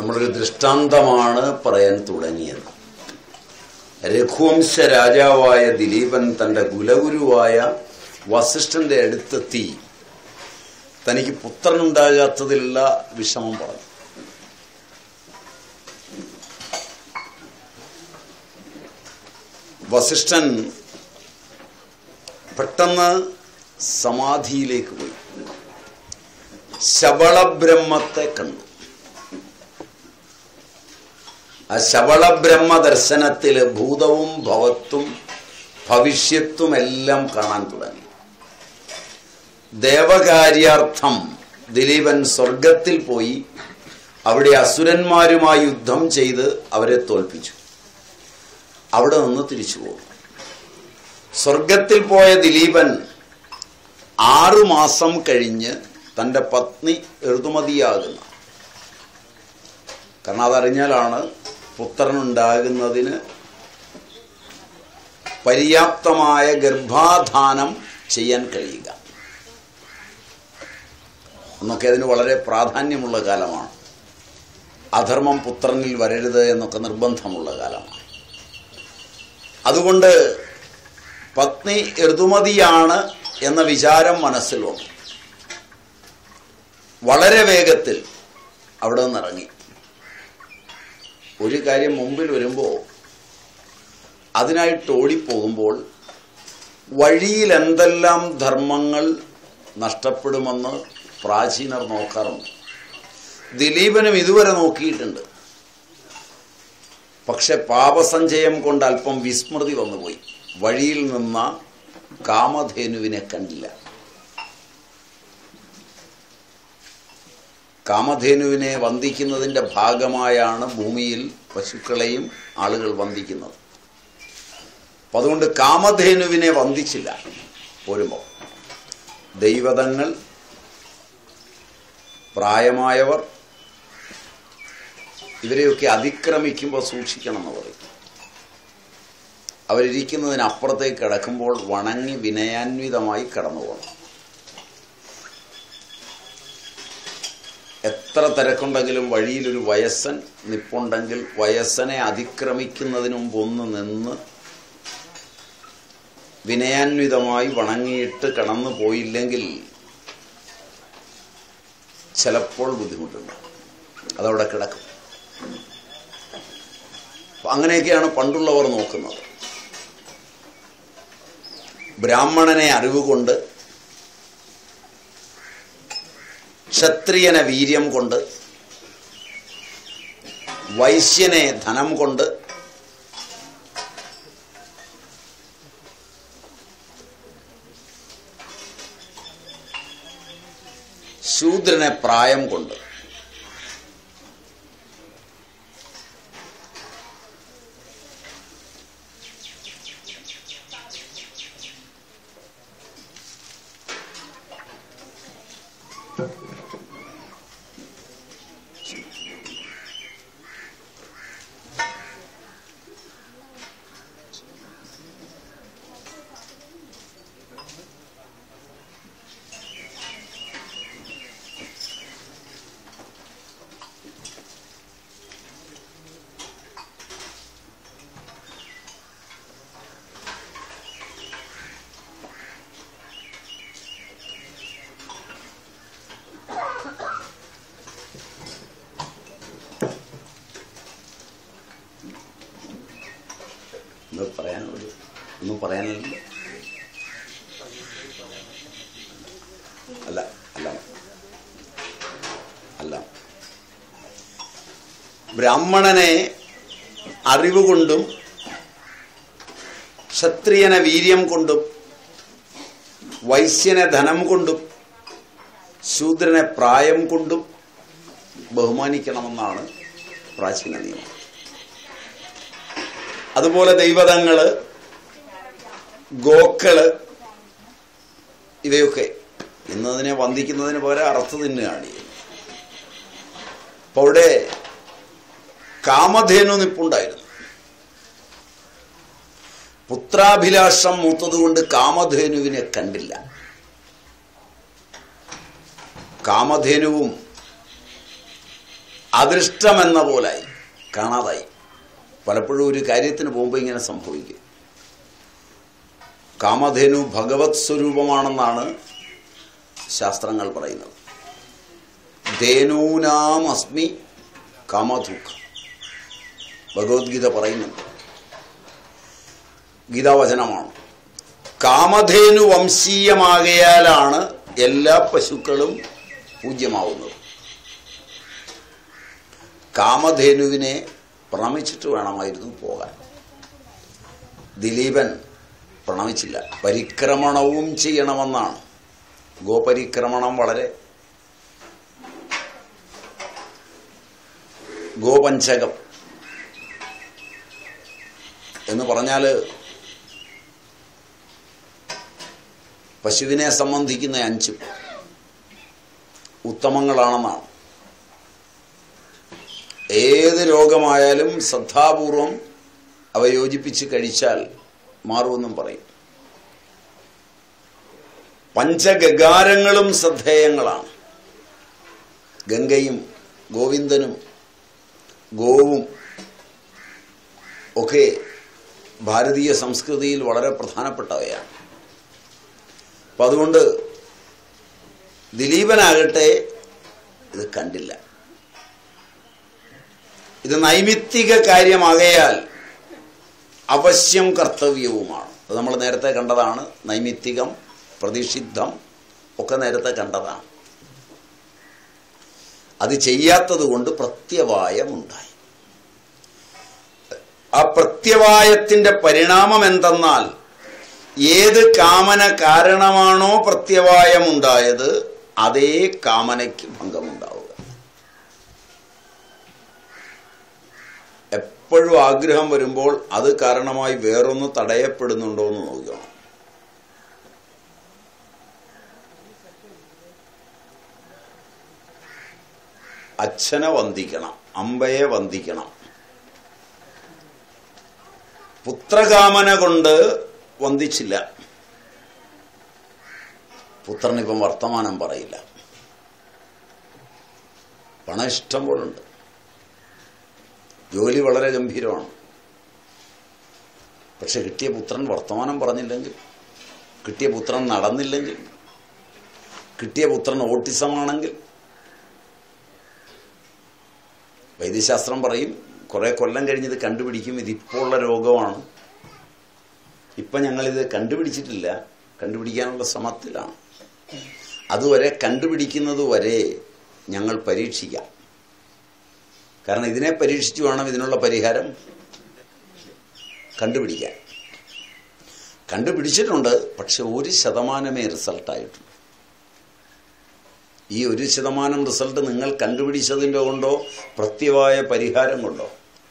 നമ്മളൊരു ദൃഷ്ടാന്തമാണ് പറയാൻ തുടങ്ങിയത് രഘുവംശ രാജാവായ ദിലീപൻ തന്റെ കുലഗുരുവായ വസിഷ്ഠന്റെ അടുത്തെത്തി തനിക്ക് പുത്രനുണ്ടാകാത്തതിലുള്ള വിഷമം പറഞ്ഞു വസിഷ്ഠൻ പെട്ടെന്ന് സമാധിയിലേക്ക് പോയി ശബളബ്രഹ്മത്തെ കണ്ടു ആ ശബളബ്രഹ്മ ദർശനത്തിൽ ഭൂതവും ഭവത്തും ഭവിഷ്യത്തും എല്ലാം കാണാൻ തുടങ്ങി ദേവകാര്യാർത്ഥം ദിലീപൻ സ്വർഗത്തിൽ പോയി അവിടെ അസുരന്മാരുമായി യുദ്ധം ചെയ്ത് അവരെ തോൽപ്പിച്ചു അവിടെ നിന്ന് തിരിച്ചു പോകും സ്വർഗത്തിൽ പോയ ദിലീപൻ ആറുമാസം കഴിഞ്ഞ് തൻ്റെ പത്നി ഋതുമതിയാകുന്ന കാരണം അതറിഞ്ഞാലാണ് പുത്രനുണ്ടാകുന്നതിന് പര്യാപ്തമായ ഗർഭാധാനം ചെയ്യാൻ കഴിയുക എന്നൊക്കെ അതിന് വളരെ പ്രാധാന്യമുള്ള കാലമാണ് അധർമ്മം പുത്രനിൽ വരരുത് എന്നൊക്കെ നിർബന്ധമുള്ള കാലമാണ് അതുകൊണ്ട് പത്നി ഋതുമതിയാണ് എന്ന വിചാരം മനസ്സിൽ വന്നു വളരെ വേഗത്തിൽ അവിടെ നിന്നിറങ്ങി ഒരു കാര്യം മുമ്പിൽ വരുമ്പോൾ അതിനായിട്ട് ഓടിപ്പോകുമ്പോൾ വഴിയിൽ എന്തെല്ലാം ധർമ്മങ്ങൾ നഷ്ടപ്പെടുമെന്ന് പ്രാചീനർ നോക്കാറുണ്ട് ദിലീപനും ഇതുവരെ നോക്കിയിട്ടുണ്ട് പക്ഷെ പാപസഞ്ചയം കൊണ്ട് അല്പം വിസ്മൃതി വന്നുപോയി വഴിയിൽ നിന്ന കാമധേനുവിനെ കണ്ടില്ല കാമധേനുവിനെ വന്ദിക്കുന്നതിൻ്റെ ഭാഗമായാണ് ഭൂമിയിൽ പശുക്കളെയും ആളുകൾ വന്ദിക്കുന്നത് അപ്പം അതുകൊണ്ട് കാമധേനുവിനെ വന്ദിച്ചില്ല പോരുമ്പോൾ ദൈവതങ്ങൾ പ്രായമായവർ ഇവരെയൊക്കെ അതിക്രമിക്കുമ്പോൾ സൂക്ഷിക്കണം എന്ന് പറയും അവരിയ്ക്കുന്നതിനപ്പുറത്തേക്ക് കിടക്കുമ്പോൾ വണങ്ങി വിനയാന്വിതമായി കടന്നു പോകണം എത്ര തിരക്കുണ്ടെങ്കിലും വഴിയിലൊരു വയസ്സൻ നിപ്പുണ്ടെങ്കിൽ വയസ്സനെ അതിക്രമിക്കുന്നതിന് മുമ്പ് ഒന്ന് നിന്ന് വിനയാന്വിതമായി വണങ്ങിയിട്ട് കടന്നു പോയില്ലെങ്കിൽ ചിലപ്പോൾ ബുദ്ധിമുട്ടുണ്ട് അതവിടെ കിടക്കും അങ്ങനെയൊക്കെയാണ് പണ്ടുള്ളവർ നോക്കുന്നത് ബ്രാഹ്മണനെ അറിവുകൊണ്ട് ക്ഷത്രിയനെ വീര്യം കൊണ്ട് വൈശ്യനെ ധനം കൊണ്ട് ശൂദ്രനെ പ്രായം കൊണ്ട് എന്താ പറയാനുള്ളത് ഒന്നും പറയാനില്ല അല്ല അല്ല അല്ല ബ്രാഹ്മണനെ അറിവ് കൊണ്ടും ക്ഷത്രിയനെ വീര്യം കൊണ്ടും വൈശ്യനെ ധനം കൊണ്ടും ശൂദ്രനെ പ്രായം കൊണ്ടും ബഹുമാനിക്കണമെന്നാണ് പ്രാചീന നിയമം അതുപോലെ ദൈവതങ്ങള് ഗോക്കള് ഇവയൊക്കെ ഇന്ന് അതിനെ വന്ദിക്കുന്നതിന് പകരം അർത്ഥ തിന്നുകയാണ് ചെയ്യുന്നത് അപ്പൊ അവിടെ കാമധേനു നിപ്പുണ്ടായിരുന്നു പുത്രാഭിലാഷം മൂത്തതുകൊണ്ട് കാമധേനുവിനെ കണ്ടില്ല കാമധേനുവും അദൃഷ്ടമെന്ന പോലായി കാണാതായി പലപ്പോഴും ഒരു കാര്യത്തിന് പോകുമ്പോൾ ഇങ്ങനെ സംഭവിക്കും കാമധേനു ഭഗവത് സ്വരൂപമാണെന്നാണ് ശാസ്ത്രങ്ങൾ പറയുന്നത് ധേനൂനാം അസ്മി കാമധുഃഖം ഭഗവത്ഗീത പറയുന്നുണ്ട് ഗീതാവചനമാണ് കാമധേനു വംശീയമാകയാലാണ് എല്ലാ പശുക്കളും പൂജ്യമാവുന്നത് കാമധേനുവിനെ പ്രണമിച്ചിട്ട് വേണമായിരുന്നു പോകാൻ ദിലീപൻ പ്രണമിച്ചില്ല പരിക്രമണവും ചെയ്യണമെന്നാണ് ഗോപരിക്രമണം വളരെ ഗോപഞ്ചകം എന്ന് പറഞ്ഞാൽ പശുവിനെ സംബന്ധിക്കുന്ന അഞ്ചും ഉത്തമങ്ങളാണെന്നാണ് ഏത് രോഗമായാലും ശ്രദ്ധാപൂർവം അവ യോജിപ്പിച്ച് കഴിച്ചാൽ മാറുമെന്നും പറയും പഞ്ചഗകാരങ്ങളും ശ്രദ്ധേയങ്ങളാണ് ഗംഗയും ഗോവിന്ദനും ഗോവും ഒക്കെ ഭാരതീയ സംസ്കൃതിയിൽ വളരെ പ്രധാനപ്പെട്ടവയാണ് അപ്പം അതുകൊണ്ട് ദിലീപനാകട്ടെ ഇത് കണ്ടില്ല ഇത് നൈമിത്തിക കാര്യമാകയാൽ അവശ്യം കർത്തവ്യവുമാണ് അത് നമ്മൾ നേരത്തെ കണ്ടതാണ് നൈമിത്തികം പ്രതിഷിദ്ധം ഒക്കെ നേരത്തെ കണ്ടതാണ് അത് ചെയ്യാത്തത് കൊണ്ട് പ്രത്യവായമുണ്ടായി ആ പ്രത്യവായത്തിന്റെ പരിണാമം എന്തെന്നാൽ ഏത് കാമന കാരണമാണോ പ്രത്യവായമുണ്ടായത് അതേ കാമനയ്ക്ക് ഭംഗമുണ്ടാവുക എപ്പോഴും ആഗ്രഹം വരുമ്പോൾ അത് കാരണമായി വേറൊന്ന് തടയപ്പെടുന്നുണ്ടോ എന്ന് നോക്കണം അച്ഛനെ വന്ദിക്കണം അമ്പയെ വന്ദിക്കണം പുത്രകാമന കൊണ്ട് വന്ദിച്ചില്ല പുത്രനിപ്പം വർത്തമാനം പറയില്ല പണം ഇഷ്ടം പോലുണ്ട് ജോലി വളരെ ഗംഭീരമാണ് പക്ഷെ കിട്ടിയ പുത്രൻ വർത്തമാനം പറഞ്ഞില്ലെങ്കിൽ കിട്ടിയ പുത്രൻ നടന്നില്ലെങ്കിൽ കിട്ടിയ പുത്രൻ ഓട്ടിസമാണെങ്കിൽ വൈദ്യശാസ്ത്രം പറയും കുറെ കൊല്ലം കഴിഞ്ഞ് ഇത് കണ്ടുപിടിക്കും ഇതിപ്പോൾ ഉള്ള രോഗമാണ് ഇപ്പം ഞങ്ങളിത് കണ്ടുപിടിച്ചിട്ടില്ല കണ്ടുപിടിക്കാനുള്ള ശ്രമത്തിലാണ് അതുവരെ കണ്ടുപിടിക്കുന്നത് വരെ ഞങ്ങൾ പരീക്ഷിക്കാം കാരണം ഇതിനെ പരീക്ഷിച്ച് വേണം ഇതിനുള്ള പരിഹാരം കണ്ടുപിടിക്കാൻ കണ്ടുപിടിച്ചിട്ടുണ്ട് പക്ഷെ ഒരു ശതമാനമേ റിസൾട്ടായിട്ടുള്ളൂ ഈ ഒരു ശതമാനം റിസൾട്ട് നിങ്ങൾ കണ്ടുപിടിച്ചതിൻ്റെ കൊണ്ടോ പ്രത്യവായ പരിഹാരം കൊണ്ടോ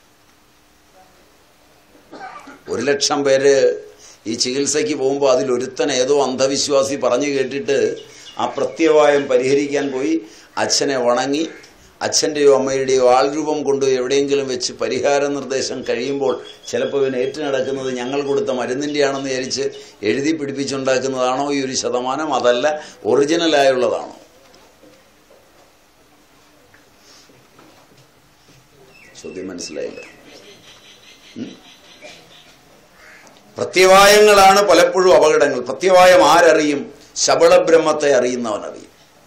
ഒരു ലക്ഷം പേര് ഈ ചികിത്സയ്ക്ക് പോകുമ്പോൾ അതിലൊരുത്തൻ ഏതോ അന്ധവിശ്വാസി പറഞ്ഞു കേട്ടിട്ട് ആ പ്രത്യവായം പരിഹരിക്കാൻ പോയി അച്ഛനെ വണങ്ങി അച്ഛൻ്റെയോ അമ്മയുടെയോ ആൾരൂപം കൊണ്ട് എവിടെയെങ്കിലും വെച്ച് പരിഹാര നിർദ്ദേശം കഴിയുമ്പോൾ ചിലപ്പോൾ ഇവൻ ഏറ്റു നടക്കുന്നത് ഞങ്ങൾ കൊടുത്ത മരുന്നിൻ്റെയാണെന്ന് വിചാരിച്ച് എഴുതി പിടിപ്പിച്ചുണ്ടാക്കുന്നതാണോ ഈ ഒരു ശതമാനം അതല്ല ഒറിജിനലായുള്ളതാണോ ചോദ്യം മനസ്സിലായില്ല ഉം? പ്രത്യവായങ്ങളാണ് പലപ്പോഴും അപകടങ്ങൾ പ്രത്യവായം ആരറിയും ശബളബ്രഹ്മത്തെ അറിയുന്നവൻ അറിയും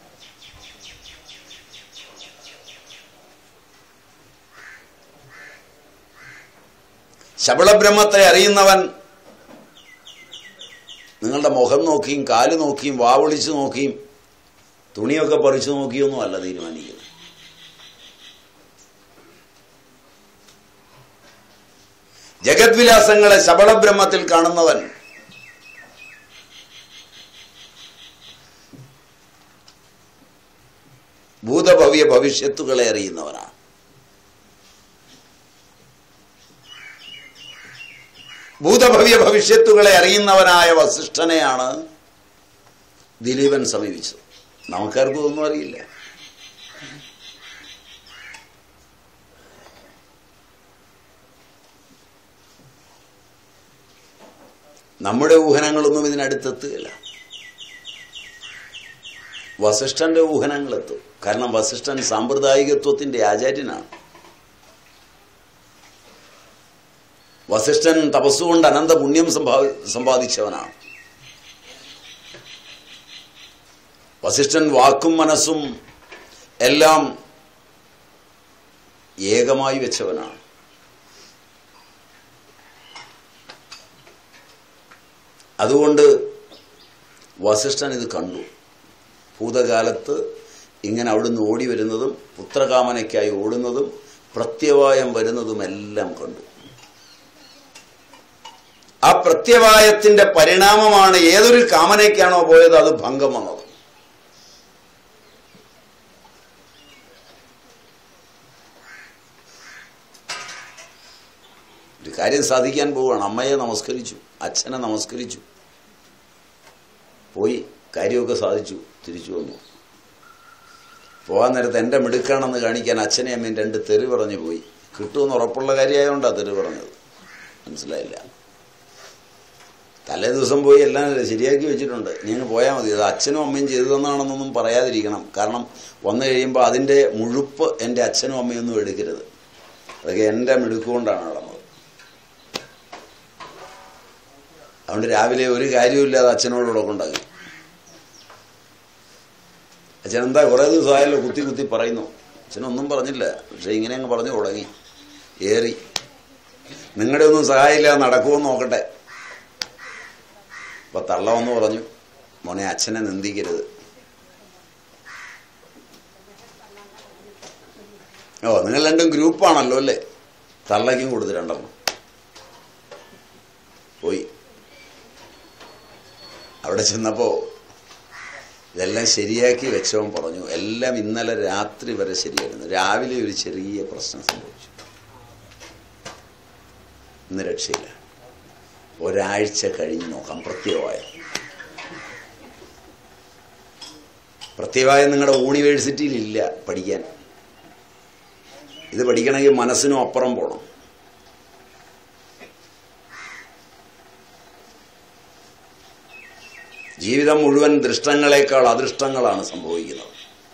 ശബളബ്രഹ്മത്തെ അറിയുന്നവൻ നിങ്ങളുടെ മുഖം നോക്കിയും കാല് നോക്കിയും വാവൊളിച്ചു നോക്കിയും തുണിയൊക്കെ പറിച്ചു നോക്കിയൊന്നും അല്ല തീരുമാനിക്കുന്നത് ജഗദ്വിലാസങ്ങളെ ശബളബ്രഹ്മത്തിൽ കാണുന്നവൻ ഭൂതഭവ്യ ഭവിഷ്യത്തുകളെ അറിയുന്നവനാണ് ഭൂതഭവ്യ ഭവിഷ്യത്തുകളെ അറിയുന്നവനായ വസിഷ്ഠനെയാണ് ദിലീപൻ സമീപിച്ചത് നമുക്കാർക്കും ഒന്നും അറിയില്ല നമ്മുടെ ഊഹനങ്ങളൊന്നും ഇതിനടുത്തെത്തുകയില്ല വസിഷ്ഠന്റെ ഊഹനങ്ങളെത്തും കാരണം വസിഷ്ഠൻ സാമ്പ്രദായികത്വത്തിന്റെ ആചാര്യനാണ് വസിഷ്ഠൻ തപസ്സുകൊണ്ട് അനന്ത പുണ്യം സമ്പാ- സമ്പാദിച്ചവനാണ് വസിഷ്ഠൻ വാക്കും മനസ്സും എല്ലാം ഏകമായി വെച്ചവനാണ് അതുകൊണ്ട് വസിഷ്ഠൻ ഇത് കണ്ടു ഭൂതകാലത്ത് ഇങ്ങനെ അവിടുന്ന് ഓടി വരുന്നതും പുത്രകാമനയ്ക്കായി ഓടുന്നതും പ്രത്യവായം വരുന്നതും എല്ലാം കണ്ടു ആ പ്രത്യവായത്തിന്റെ പരിണാമമാണ് ഏതൊരു കാമനയ്ക്കാണോ പോയത് അത് ഭംഗം വന്നത് ഒരു കാര്യം സാധിക്കാൻ പോവുകയാണ് അമ്മയെ നമസ്കരിച്ചു അച്ഛനെ നമസ്കരിച്ചു പോയി കാര്യമൊക്കെ സാധിച്ചു തിരിച്ചു വന്നു പോകാൻ നേരത്ത് എൻ്റെ മിടുക്കാണെന്ന് കാണിക്കാൻ അച്ഛനെയും അമ്മയും രണ്ട് തെറി പറഞ്ഞു പോയി കിട്ടുമെന്ന് ഉറപ്പുള്ള കാര്യമായതുകൊണ്ടാണ് തെറി പറഞ്ഞത് മനസ്സിലായില്ല തലേ ദിവസം പോയി എല്ലാം ശരിയാക്കി വെച്ചിട്ടുണ്ട് നീ അങ്ങ് പോയാൽ മതി അത് അച്ഛനും അമ്മയും ചെയ്തു തന്നാണെന്നൊന്നും പറയാതിരിക്കണം കാരണം വന്നു കഴിയുമ്പോൾ അതിൻ്റെ മുഴുപ്പ് എൻ്റെ അച്ഛനും അമ്മയും ഒന്നും എടുക്കരുത് അതൊക്കെ എൻ്റെ മിടുക്കുകൊണ്ടാണ് നടന്നത് അതുകൊണ്ട് രാവിലെ ഒരു കാര്യമില്ലാതെ അച്ഛനോട് ഉടക്കുണ്ടാക്കി അച്ഛൻ എന്താ കുറേ ദിവസമായല്ലോ കുത്തി കുത്തി പറയുന്നു അച്ഛനൊന്നും പറഞ്ഞില്ല പക്ഷെ ഇങ്ങനെ അങ്ങ് പറഞ്ഞു തുടങ്ങി ഏറി നിങ്ങളുടെ ഒന്നും സഹായമില്ലാതെ നടക്കുമോ എന്ന് നോക്കട്ടെ അപ്പൊ തള്ള വന്ന് പറഞ്ഞു മോനെ അച്ഛനെ നിന്ദിക്കരുത് ഓ നിങ്ങൾ രണ്ടും ഗ്രൂപ്പാണല്ലോ അല്ലേ തള്ളയ്ക്കും കൊടുത്ത് രണ്ടെണ്ണം പോയി അവിടെ ചെന്നപ്പോ ഇതെല്ലാം ശരിയാക്കി വെച്ചവൻ പറഞ്ഞു എല്ലാം ഇന്നലെ രാത്രി വരെ ശരിയായിരുന്നു രാവിലെ ഒരു ചെറിയ പ്രശ്നം സംഭവിച്ചു ഇന്ന് രക്ഷയില്ല ഒരാഴ്ച കഴിഞ്ഞ് നോക്കാം പ്രത്യവായം പ്രത്യവായം നിങ്ങളുടെ യൂണിവേഴ്സിറ്റിയിൽ ഇല്ല പഠിക്കാൻ ഇത് പഠിക്കണമെങ്കിൽ മനസ്സിനും അപ്പുറം പോകണം ജീവിതം മുഴുവൻ ദൃഷ്ടങ്ങളെക്കാൾ അദൃഷ്ടങ്ങളാണ് സംഭവിക്കുന്നത്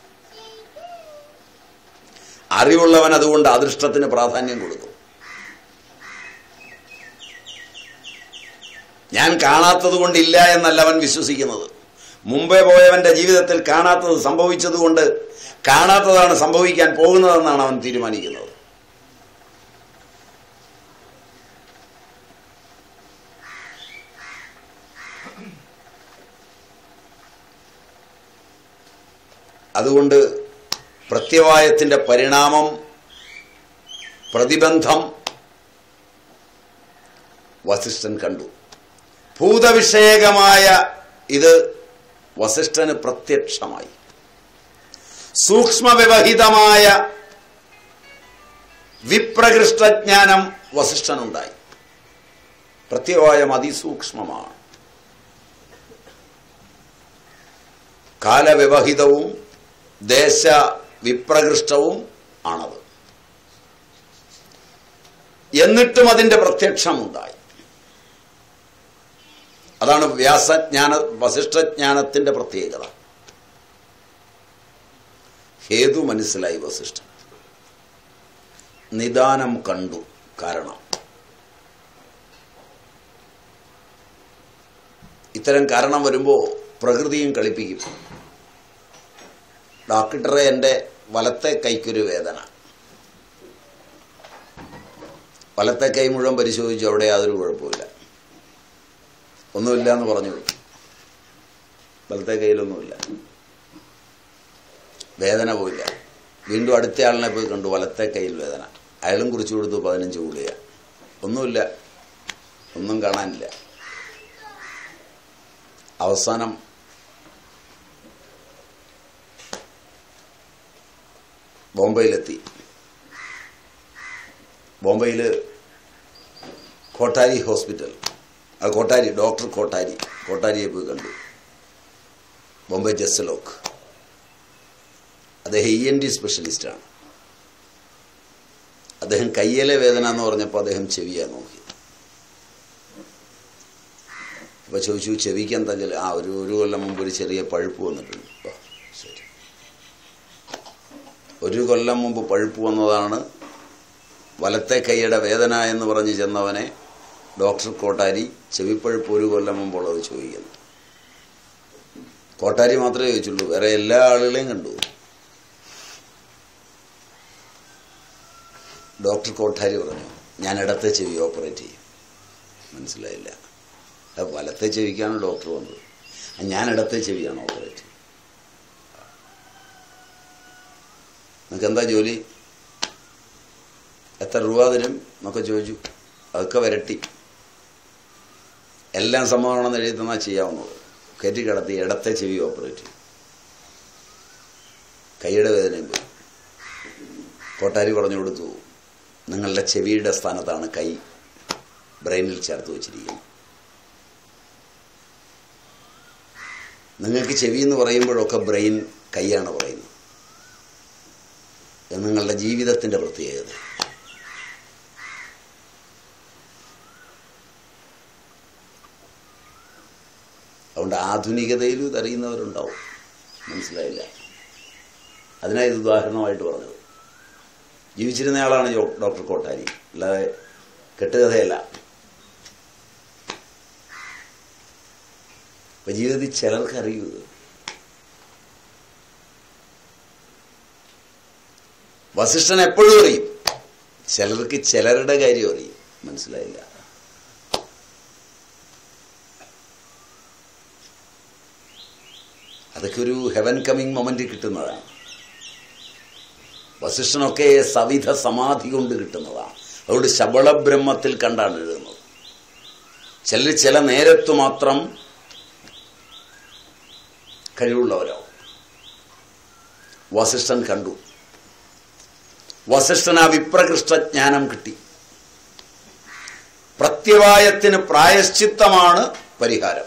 അറിവുള്ളവൻ അതുകൊണ്ട് അദൃഷ്ടത്തിന് പ്രാധാന്യം കൊടുക്കും ഞാൻ കാണാത്തത് കൊണ്ടില്ല എന്നല്ല അവൻ വിശ്വസിക്കുന്നത് മുമ്പേ പോയവന്റെ ജീവിതത്തിൽ കാണാത്തത് സംഭവിച്ചതുകൊണ്ട് കാണാത്തതാണ് സംഭവിക്കാൻ പോകുന്നതെന്നാണ് അവൻ തീരുമാനിക്കുന്നത് അതുകൊണ്ട് പ്രത്യവായത്തിന്റെ പരിണാമം പ്രതിബന്ധം വസിഷ്ഠൻ കണ്ടു ഭൂതവിഷയകമായ ഇത് വസിഷ്ഠന് പ്രത്യക്ഷമായി സൂക്ഷ്മവ്യവഹിതമായ വിപ്രകൃഷ്ടജ്ഞാനം വസിഷ്ഠനുണ്ടായി പ്രത്യവായം അതിസൂക്ഷ്മമാണ് കാലവ്യവഹിതവും ദേശ വിപ്രകൃഷ്ടവും ആണത് എന്നിട്ടും അതിന്റെ പ്രത്യക്ഷമുണ്ടായി അതാണ് വ്യാസജ്ഞാന വസിഷ്ഠജ്ഞാനത്തിന്റെ പ്രത്യേകത ഹേതു മനസ്സിലായി വസിഷ്ഠൻ നിദാനം കണ്ടു കാരണം ഇത്തരം കാരണം വരുമ്പോൾ പ്രകൃതിയും കളിപ്പിക്കും ഡോക്ടറെ എൻ്റെ വലത്തെ കൈക്കൊരു വേദന വലത്തെ കൈ മുഴുവൻ പരിശോധിച്ചു അവിടെ യാതൊരു കുഴപ്പമില്ല ഒന്നുമില്ല എന്ന് പറഞ്ഞു വലത്തെ കയ്യിലൊന്നുമില്ല വേദന പോയില്ല വീണ്ടും അടുത്ത ആളിനെ പോയി കണ്ടു വലത്തെ കയ്യിൽ വേദന അയാളും കുറിച്ചു കൊടുത്തു പതിനഞ്ച് ഗുളിക ഒന്നുമില്ല ഒന്നും കാണാനില്ല അവസാനം ബോംബെയിലെത്തി ബോംബെയിൽ കോട്ടാരി ഹോസ്പിറ്റൽ അത് കോട്ടാരി ഡോക്ടർ കോട്ടാരി കോട്ടാരിയെ പോയി കണ്ടു ബോംബെ ജസ്റ്റലോക്ക് അദ്ദേഹം ഇ എൻ ഡി സ്പെഷ്യലിസ്റ്റാണ് അദ്ദേഹം കയ്യിലെ വേദന എന്ന് പറഞ്ഞപ്പോൾ അദ്ദേഹം ചെവിയാ നോക്കി അപ്പൊ ചോദിച്ചു ചെവിക്ക് എന്താ ചില ആ ഒരു ഒരു കൊല്ലം മുമ്പ് ഒരു ചെറിയ പഴുപ്പ് വന്നിട്ടുണ്ട് ഓ, ശരി ഒരു കൊല്ലം മുമ്പ് പഴുപ്പ് വന്നതാണ് വലത്തെ കൈയുടെ വേദന എന്ന് പറഞ്ഞ് ചെന്നവനെ ഡോക്ടർ കോട്ടാരി ചെവിപ്പഴുപ്പ് ഒരു കൊല്ലം മുമ്പുള്ളത് ചോദിക്കുന്നു കോട്ടാരി മാത്രമേ ചോദിച്ചുള്ളൂ വേറെ എല്ലാ ആളുകളെയും കണ്ടു ഡോക്ടർ കോട്ടാരി പറഞ്ഞു ഞാൻ ഇടത്തെ ചെവി ഓപ്പറേറ്റ് ചെയ്യും മനസ്സിലായില്ല അത് വലത്തെ ചെവിക്കാണ് ഡോക്ടർ വന്നത് ഞാൻ ഇടത്തെ ചെവിയാണ് ഓപ്പറേറ്റ് ചെയ്യും നിങ്ങൾക്ക് എന്താ ജോലി എത്ര രൂപ തരും എന്നൊക്കെ ചോദിച്ചു അതൊക്കെ വരട്ടി എല്ലാം സമ്മതമാണെന്ന് എഴുതി തന്നാൽ ചെയ്യാവുന്നത് കയറ്റി കിടത്തി ഇടത്തെ ചെവി ഓപ്പറേറ്റ് ചെയ്യും കൈയുടെ വേദനയും പോയി കോട്ടാരി പറഞ്ഞു കൊടുത്തു നിങ്ങളുടെ ചെവിയുടെ സ്ഥാനത്താണ് കൈ ബ്രെയിനിൽ ചേർത്ത് വെച്ചിരിക്കുന്നത് നിങ്ങൾക്ക് ചെവി എന്ന് പറയുമ്പോഴൊക്കെ ബ്രെയിൻ കൈയാണ് പറയുന്നത് ഇത് നിങ്ങളുടെ ജീവിതത്തിന്റെ പ്രത്യേകത അതുകൊണ്ട് ആധുനികതയിലും ഇതറിയുന്നവരുണ്ടാവും മനസ്സിലായില്ല അതിനാ ഇത് ഉദാഹരണമായിട്ട് പറഞ്ഞത് ജീവിച്ചിരുന്ന ആളാണ് ജോ- ഡോക്ടർ കോട്ടാരി അല്ലാതെ കെട്ടുകഥയല്ല അപ്പൊ ജീവിതത്തിൽ ചിലർക്ക് അറിയൂ ഇത്. വസിഷ്ഠൻ എപ്പോഴും അറിയും ചിലർക്ക് ചിലരുടെ കാര്യം അറിയും മനസ്സിലായില്ല അതൊക്കെ ഒരു ഹെവൻ കമ്മിങ് മൊമെന്റ് കിട്ടുന്നതാണ് വസിഷ്ഠനൊക്കെ സവിധ സമാധി കൊണ്ട് കിട്ടുന്നതാണ് അതുകൊണ്ട് ശബളബ്രഹ്മത്തിൽ കണ്ടാണ് എഴുതുന്നത് ചിലർ ചില നേരത്ത് മാത്രം കഴിവുള്ളവരാവും വസിഷ്ഠൻ കണ്ടു വസിഷ്ഠന് ആ വിപ്രകൃഷ്ട ജ്ഞാനം കിട്ടി പ്രത്യവായത്തിന് പ്രായശ്ചിത്തമാണ് പരിഹാരം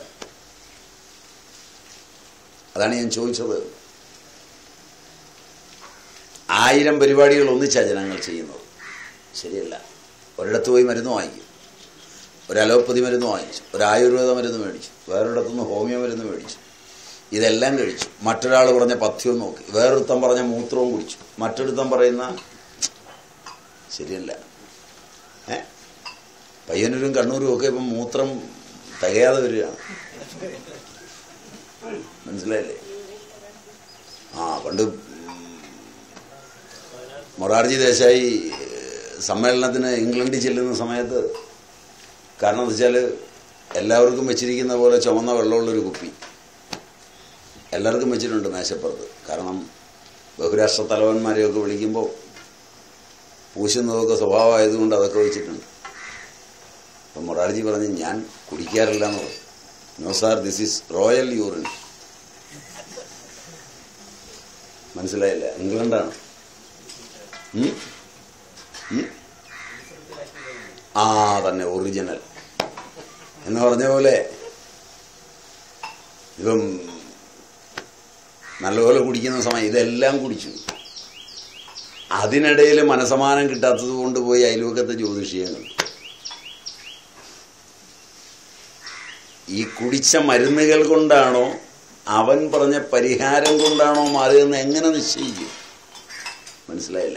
അതാണ് ഞാൻ ചോദിച്ചത് ആയിരം പരിപാടികൾ ഒന്നിച്ചാ ജനങ്ങൾ ചെയ്യുന്നത് ശരിയല്ല ഒരിടത്ത് പോയി മരുന്ന് വാങ്ങിക്കും ഒരു അലോപ്പതി മരുന്ന് വാങ്ങിച്ചു ഒരു ആയുർവേദ മരുന്ന് മേടിച്ചു വേറൊരിടത്തുനിന്ന് ഹോമിയോ മരുന്ന് മേടിച്ചു ഇതെല്ലാം കഴിച്ചു മറ്റൊരാൾ പറഞ്ഞ പഥ്യവും നോക്കി വേറൊരുത്തം പറഞ്ഞ മൂത്രവും കുടിച്ചു മറ്റൊരുത്തം പറയുന്ന ശരിയല്ല ഏ പയ്യന്നൂരും കണ്ണൂരും ഒക്കെ ഇപ്പം മൂത്രം തികയാതെ വരികയാണ് മനസ്സിലായില്ലേ ആ പണ്ട് മൊറാർജി ദേശായി സമ്മേളനത്തിന് ഇംഗ്ലണ്ടിൽ ചെല്ലുന്ന സമയത്ത് കാരണം എന്താ വെച്ചാൽ എല്ലാവർക്കും വെച്ചിരിക്കുന്ന പോലെ ചുമന്ന വെള്ളമുള്ളൊരു കുപ്പി എല്ലാവർക്കും വെച്ചിട്ടുണ്ട് മേശപ്പുറത്ത് കാരണം ബഹുരാഷ്ട്ര തലവന്മാരെയൊക്കെ വിളിക്കുമ്പോൾ പൂശുന്നതൊക്കെ സ്വഭാവമായതുകൊണ്ട് അതൊക്കെ വെച്ചിട്ടുണ്ട് അപ്പം മൊറാർജി പറഞ്ഞ് ഞാൻ കുടിക്കാറില്ല എന്ന് പറഞ്ഞു no sir this is royal urine മനസ്സിലായില്ല ഇംഗ്ലണ്ടാണ് ഉം? ഉം? ആ തന്നെ ഒറിജിനൽ എന്ന് പറഞ്ഞ പോലെ ഇപ്പം നല്ലപോലെ കുടിക്കുന്ന സമയം ഇതെല്ലാം കുടിച്ചു അതിനിടയിൽ മനസമാനം കിട്ടാത്തത് കൊണ്ട് പോയി അയൽവക്കത്തെ ജ്യോതിഷിയെ കണ്ടു ഈ കുടിച്ച മരുന്നുകൾ കൊണ്ടാണോ അവൻ പറഞ്ഞ പരിഹാരം കൊണ്ടാണോ മാറിയതെന്ന് എങ്ങനെ നിശ്ചയിക്കും മനസ്സിലായില്ല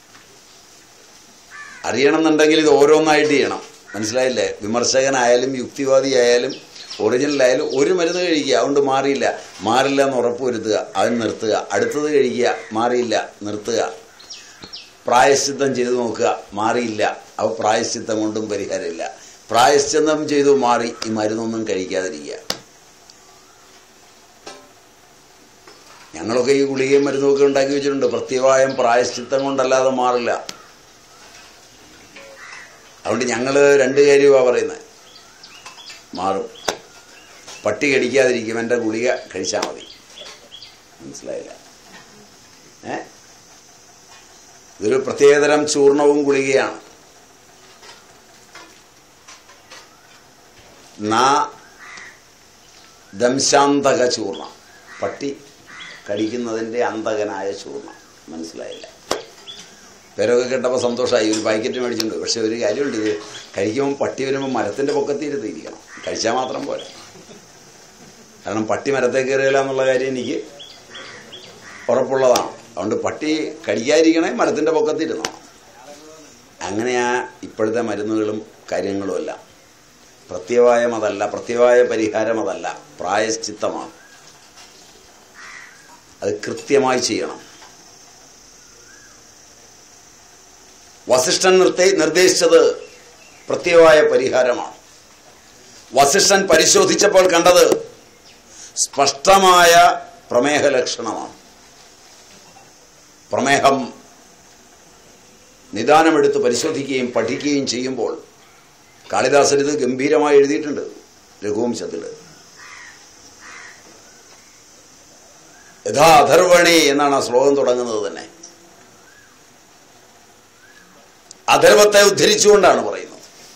അറിയണമെന്നുണ്ടെങ്കിൽ ഇത് ഓരോന്നായിട്ട് ചെയ്യണം മനസ്സിലായില്ലേ വിമർശകനായാലും യുക്തിവാദിയായാലും ഒറിജിനലായാലും ഒരു മരുന്ന് കഴിക്കുക അതുകൊണ്ട് മാറിയില്ല മാറില്ല എന്ന് ഉറപ്പ് വരുത്തുക അത് നിർത്തുക അടുത്തത് കഴിക്കുക മാറിയില്ല നിർത്തുക പ്രായശ്ചിത്തം ചെയ്തു നോക്കുക മാറിയില്ല അവ പ്രായശ്ചിത്തം കൊണ്ടും പരിഹാരമില്ല പ്രായശ്ചിത്തം ചെയ്തു മാറി ഈ മരുന്നൊന്നും കഴിക്കാതിരിക്കുക ഞങ്ങളൊക്കെ ഈ ഗുളികയും മരുന്നൊക്കെ ഉണ്ടാക്കി വെച്ചിട്ടുണ്ട് പ്രത്യവായം പ്രായശ്ചിത്തം കൊണ്ടല്ലാതെ മാറില്ല അതുകൊണ്ട് ഞങ്ങൾ രണ്ട് കാര്യമാണ് പറയുന്നത് മാറും പട്ടി കടിക്കാതിരിക്കും എൻ്റെ ഗുളിക കഴിച്ചാൽ മതി മനസ്സിലായില്ല ഏ ഇതൊരു പ്രത്യേകതരം ചൂർണവും ഗുളികയാണ് നാ ദംശാന്തക ചൂർണം പട്ടി കടിക്കുന്നതിൻ്റെ അന്തകനായ ചൂർണം മനസ്സിലായില്ല പേരൊക്കെ കേട്ടപ്പോൾ സന്തോഷമായി ഒരു പാക്കറ്റ് മേടിച്ചിട്ടുണ്ട് പക്ഷെ ഒരു കാര്യമുണ്ട് ഇത് കഴിക്കുമ്പോൾ പട്ടി വരുമ്പോൾ മരത്തിൻ്റെ പൊക്കത്തിരുത്തിയിരിക്കണം കഴിച്ചാൽ മാത്രം പോരാ കാരണം പട്ടി മരത്തെ കയറിയില്ല എന്നുള്ള കാര്യം എനിക്ക് ഉറപ്പുള്ളതാണ് അതുകൊണ്ട് പട്ടി കടിക്കാതിരിക്കണേ മരത്തിൻ്റെ പൊക്കത്തിരുന്നോ അങ്ങനെയാ ഇപ്പോഴത്തെ മരുന്നുകളും കാര്യങ്ങളും അല്ല പ്രത്യവായം അതല്ല പ്രത്യവായ പരിഹാരം അതല്ല പ്രായശ്ചിത്തമാണ് അത് കൃത്യമായി ചെയ്യണം വസിഷ്ഠൻ നിർത്തേ നിർദ്ദേശിച്ചത് പ്രത്യവായ പരിഹാരമാണ് വസിഷ്ഠൻ പരിശോധിച്ചപ്പോൾ കണ്ടത് സ്പഷ്ടമായ പ്രമേഹ ലക്ഷണമാണ് പ്രമേഹം നിദാനമെടുത്ത് പരിശോധിക്കുകയും പഠിക്കുകയും ചെയ്യുമ്പോൾ കാളിദാസൻ ഇത് ഗംഭീരമായി എഴുതിയിട്ടുണ്ട് രഘുവംശത്തിൽ യഥാ അധർവണി എന്നാണ് ആ ശ്ലോകം തുടങ്ങുന്നത് തന്നെ അധർവത്തെ ഉദ്ധരിച്ചുകൊണ്ടാണ് പറയുന്നത്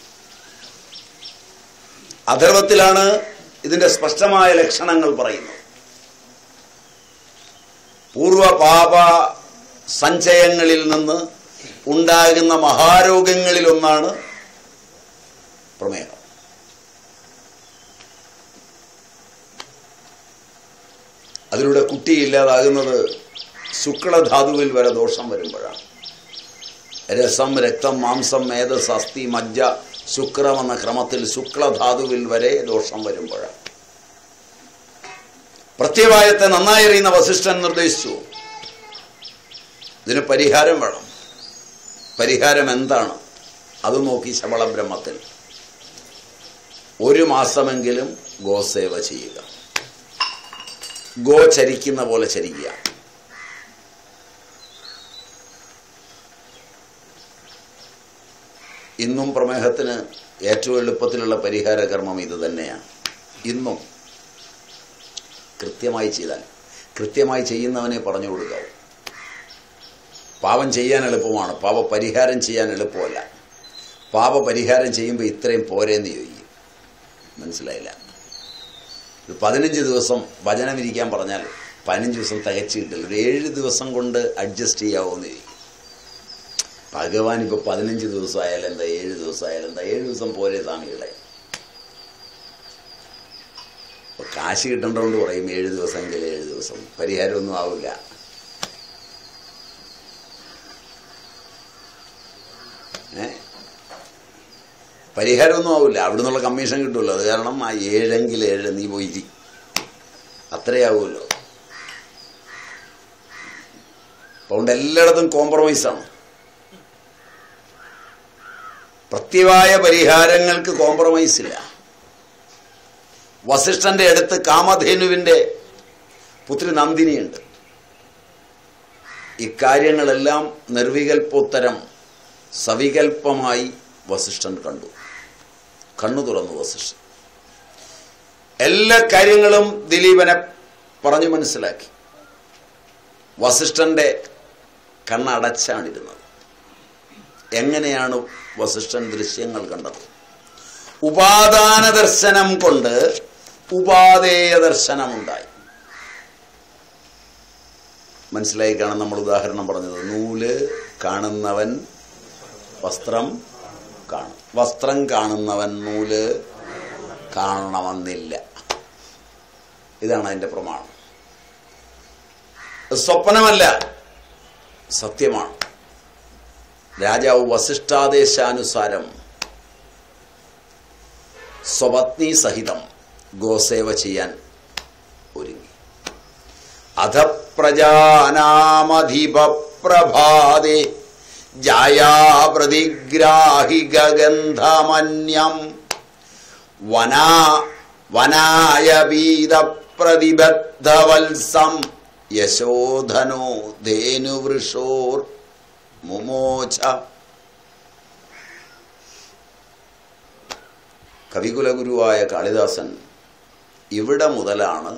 അധർവത്തിലാണ് ഇതിന്റെ സ്പഷ്ടമായ ലക്ഷണങ്ങൾ പറയുന്നത് പൂർവ പാപ സഞ്ചയങ്ങളിൽ നിന്ന് ഉണ്ടാകുന്ന മഹാരോഗങ്ങളിലൊന്നാണ് പ്രമേഹം അതിലൂടെ കുട്ടി ഇല്ലാതാകുന്നത് ശുക്ലധാതുവിൽ വരെ ദോഷം വരുമ്പോഴാണ് രസം രക്തം മാംസം മേധസ് അസ്ഥി മജ്ജ ശുക്രം എന്ന ക്രമത്തിൽ ശുക്ലധാതുവിൽ വരെ ദോഷം വരുമ്പോഴാണ് പ്രത്യവായത്തെ നന്നായി അറിയുന്ന വസിഷ്ഠൻ നിർദ്ദേശിച്ചു ഇതിന് പരിഹാരം വേണം പരിഹാരം എന്താണ് അത് നോക്കി ശബളബ്രഹ്മത്തിൽ ഒരു മാസമെങ്കിലും ഗോസേവ ചെയ്യുക ഗോ ചരിക്കുന്ന പോലെ ചരിക്കുക ഇന്നും പ്രമേഹത്തിന് ഏറ്റവും എളുപ്പത്തിലുള്ള പരിഹാര കർമ്മം ഇത് തന്നെയാണ് ഇന്നും കൃത്യമായി ചെയ്താൽ കൃത്യമായി ചെയ്യുന്നവനെ പറഞ്ഞു കൊടുക്കാവൂ പാപം ചെയ്യാൻ എളുപ്പമാണ് പാപ പരിഹാരം ചെയ്യാൻ എളുപ്പമല്ല പാപ പരിഹാരം ചെയ്യുമ്പോൾ ഇത്രയും പോരേന്ന് ചോദിക്കും മനസ്സിലായില്ല ഒരു പതിനഞ്ച് ദിവസം വചനം ഇരിക്കാൻ പറഞ്ഞാൽ പതിനഞ്ച് ദിവസം തികച്ചു കിട്ടില്ല ഒരു ഏഴ് ദിവസം കൊണ്ട് അഡ്ജസ്റ്റ് ചെയ്യാവുമെന്ന് ചോദിക്കും ഭഗവാൻ ഇപ്പോൾ പതിനഞ്ച് ദിവസം ആയാലും എന്താ ഏഴ് ദിവസം ആയാലും എന്താ ഏഴ് ദിവസം പോരെ സ്വാമികളെ ഇപ്പൊ കാശ് കിട്ടേണ്ടതുകൊണ്ട് പറയും ഏഴ് ദിവസമെങ്കിൽ ഏഴ് ദിവസം പരിഹാരമൊന്നും ആവില്ല ഏ പരിഹാരമൊന്നും ആവില്ല അവിടെ നിന്നുള്ള കമ്മീഷൻ കിട്ടുമല്ലോ അത് കാരണം ആ ഏഴെങ്കിൽ ഏഴ് നീ പോയി അത്രയാവുമല്ലോ അതുകൊണ്ട് എല്ലായിടത്തും കോംപ്രമൈസാണ് പ്രത്യവായ പരിഹാരങ്ങൾക്ക് കോംപ്രമൈസ് ഇല്ല വസിഷ്ഠന്റെ അടുത്ത് കാമധേനുവിന്റെ പുത്രി നന്ദിനിയുണ്ട് ഇക്കാര്യങ്ങളെല്ലാം നിർവികൽപ്പോത്തരം സവികൽപ്പമായി വസിഷ്ഠൻ കണ്ടു കണ്ണു തുറന്നു വസിഷ്ഠൻ എല്ലാ കാര്യങ്ങളും ദിലീപനെ പറഞ്ഞു മനസ്സിലാക്കി വസിഷ്ഠന്റെ കണ്ണടച്ചാണിരുന്നത് എങ്ങനെയാണ് വസിഷ്ഠൻ ദൃശ്യങ്ങൾ കണ്ടത് ഉപാദാന ദർശനം കൊണ്ട് ഉപാദേയ ദർശനമുണ്ടായി മനസ്സിലായി കാണാൻ നമ്മൾ ഉദാഹരണം പറഞ്ഞത് നൂല് കാണുന്നവൻ വസ്ത്രം കാണും വസ്ത്രം കാണുന്നവൻ നൂല് കാണണമെന്നില്ല ഇതാണ് അതിന്റെ പ്രമാണം സ്വപ്നമല്ല സത്യമാണ് രാജാവ് വസിഷ്ഠാദേശാനുസാരം സ്വപത്നി സഹിതം ഗോസേവ ചെയ്യാൻ ഒരുങ്ങി അധപ്രജാനാമധിപപ്രഭാതേ ജായാപ്രതിഗ്രാഹി ഗന്ധമന്യം വനാ വനായ വീതപ്രതിബദ്ധവത്സം യശോധനോ ധേനുവൃഷോർ മുമോച കവികുലഗുരുവായ കാളിദാസൻ ഇവിടെ മുതലാണ്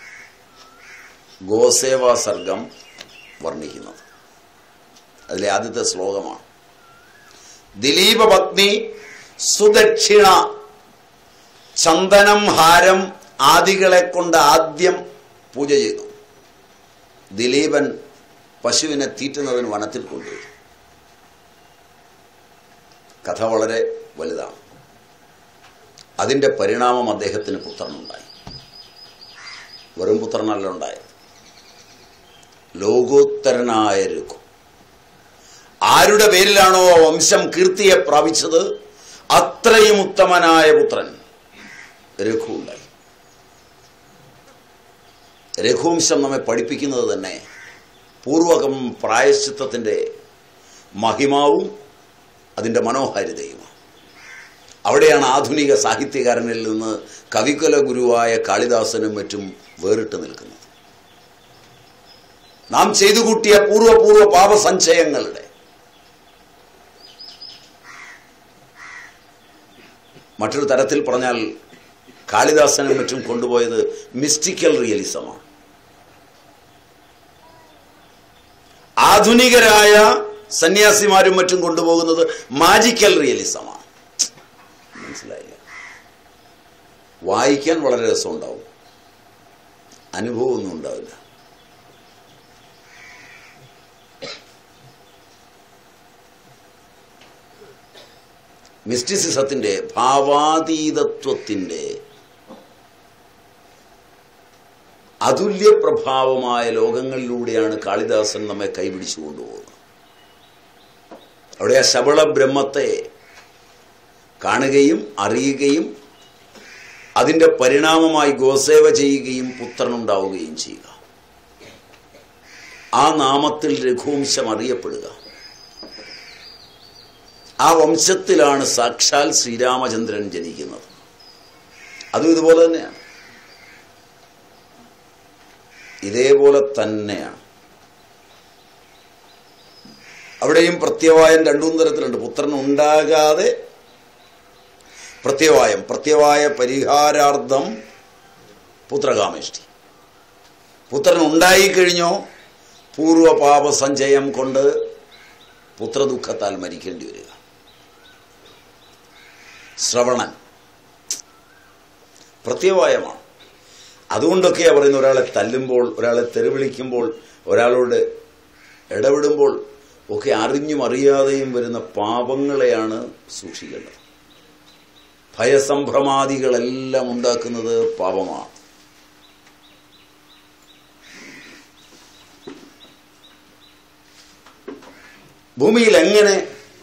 ഗോസേവാ സർഗം വർണ്ണിക്കുന്നത് അതിലെ ആദ്യത്തെ ശ്ലോകമാണ് ദിലീപ പത്നി സുദക്ഷിണ ചന്ദനം ഹാരം ആദികളെ കൊണ്ട് ആദ്യം പൂജ ചെയ്തു ദിലീപൻ പശുവിനെ തീറ്റുന്നതിന് വനത്തിൽ കൊണ്ടുപോയി കഥ വളരെ വലുതാണ് അതിന്റെ പരിണാമം അദ്ദേഹത്തിന് പുത്രനുണ്ടായി വെറും പുത്രനല്ല ഉണ്ടായത് ലോകോത്തരനായ രഘു ആരുടെ പേരിലാണോ ആ വംശം കീർത്തിയെ പ്രാപിച്ചത് അത്രയും ഉത്തമനായ പുത്രൻ രഘു ഉണ്ടായി രഘുവംശം നമ്മെ പഠിപ്പിക്കുന്നത് തന്നെ പൂർവകം പ്രായശ്ചിത്തത്തിൻ്റെ മഹിമാവും അതിൻ്റെ മനോഹാരിതയുമാണ് അവിടെയാണ് ആധുനിക സാഹിത്യകാരനിൽ നിന്ന് കവികുല ഗുരുവായ കാളിദാസനും മറ്റും വേറിട്ട് നിൽക്കുന്നത് നാം ചെയ്തു കൂട്ടിയ പൂർവ്വപൂർവ്വ പാപസഞ്ചയങ്ങളുടെ മറ്റൊരു തരത്തിൽ പറഞ്ഞാൽ കാളിദാസനും മറ്റും കൊണ്ടുപോയത് മിസ്റ്റിക്കൽ റിയലിസമാണ് ആധുനികരായ സന്യാസിമാരും മറ്റും കൊണ്ടുപോകുന്നത് മാജിക്കൽ റിയലിസമാണ് മനസ്സിലായില്ല വായിക്കാൻ വളരെ രസമുണ്ടാവും അനുഭവമൊന്നും ഉണ്ടാവില്ല മിസ്റ്റിസിസത്തിന്റെ ഭാവാതീതത്വത്തിന്റെ അതുല്യ പ്രഭാവമായ ലോകങ്ങളിലൂടെയാണ് കാളിദാസൻ നമ്മെ കൈപിടിച്ചു കൊണ്ടുപോകുന്നത് അവിടെ ആ ശബള ബ്രഹ്മത്തെ കാണുകയും അറിയുകയും അതിൻ്റെ പരിണാമമായി ഗോസേവ ചെയ്യുകയും പുത്രനുണ്ടാവുകയും ചെയ്യുക ആ നാമത്തിൽ രഘുവംശം അറിയപ്പെടുക ആ വംശത്തിലാണ് സാക്ഷാൽ ശ്രീരാമചന്ദ്രൻ ജനിക്കുന്നത് അതും ഇതുപോലെ തന്നെയാണ് ഇതേപോലെ തന്നെയാണ് അവിടെയും പ്രത്യവായം രണ്ടും തരത്തിലുണ്ട് പുത്രൻ ഉണ്ടാകാതെ പ്രത്യവായം പ്രത്യവായ പരിഹാരാർത്ഥം പുത്രകാമേഷ്ടി പുത്രൻ ഉണ്ടായിക്കഴിഞ്ഞോ പൂർവപാപ സഞ്ചയം കൊണ്ട് പുത്രദുഃഖത്താൽ മരിക്കേണ്ടി വരിക ശ്രവണൻ പ്രത്യവായമാണ് അതുകൊണ്ടൊക്കെയാണ് പറയുന്നത് ഒരാളെ തല്ലുമ്പോൾ ഒരാളെ തെരുവിളിക്കുമ്പോൾ ഒരാളോട് ഇടപെടുമ്പോൾ ഒക്കെ അറിഞ്ഞും അറിയാതെയും വരുന്ന പാപങ്ങളെയാണ് സൂക്ഷിക്കേണ്ടത് ഭയസംഭ്രമാദികളെല്ലാം ഉണ്ടാക്കുന്നത് പാപമാണ് ഭൂമിയിൽ എങ്ങനെ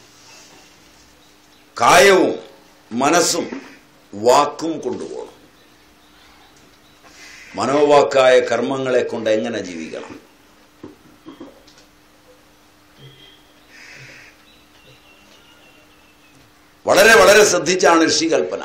കായവും മനസ്സും വാക്കും കൊണ്ടുപോകണം മനോവാക്കായ കർമ്മങ്ങളെ കൊണ്ട് എങ്ങനെ ജീവിക്കണം വളരെ വളരെ ശ്രദ്ധിച്ചാണ് ഋഷികൽപ്പന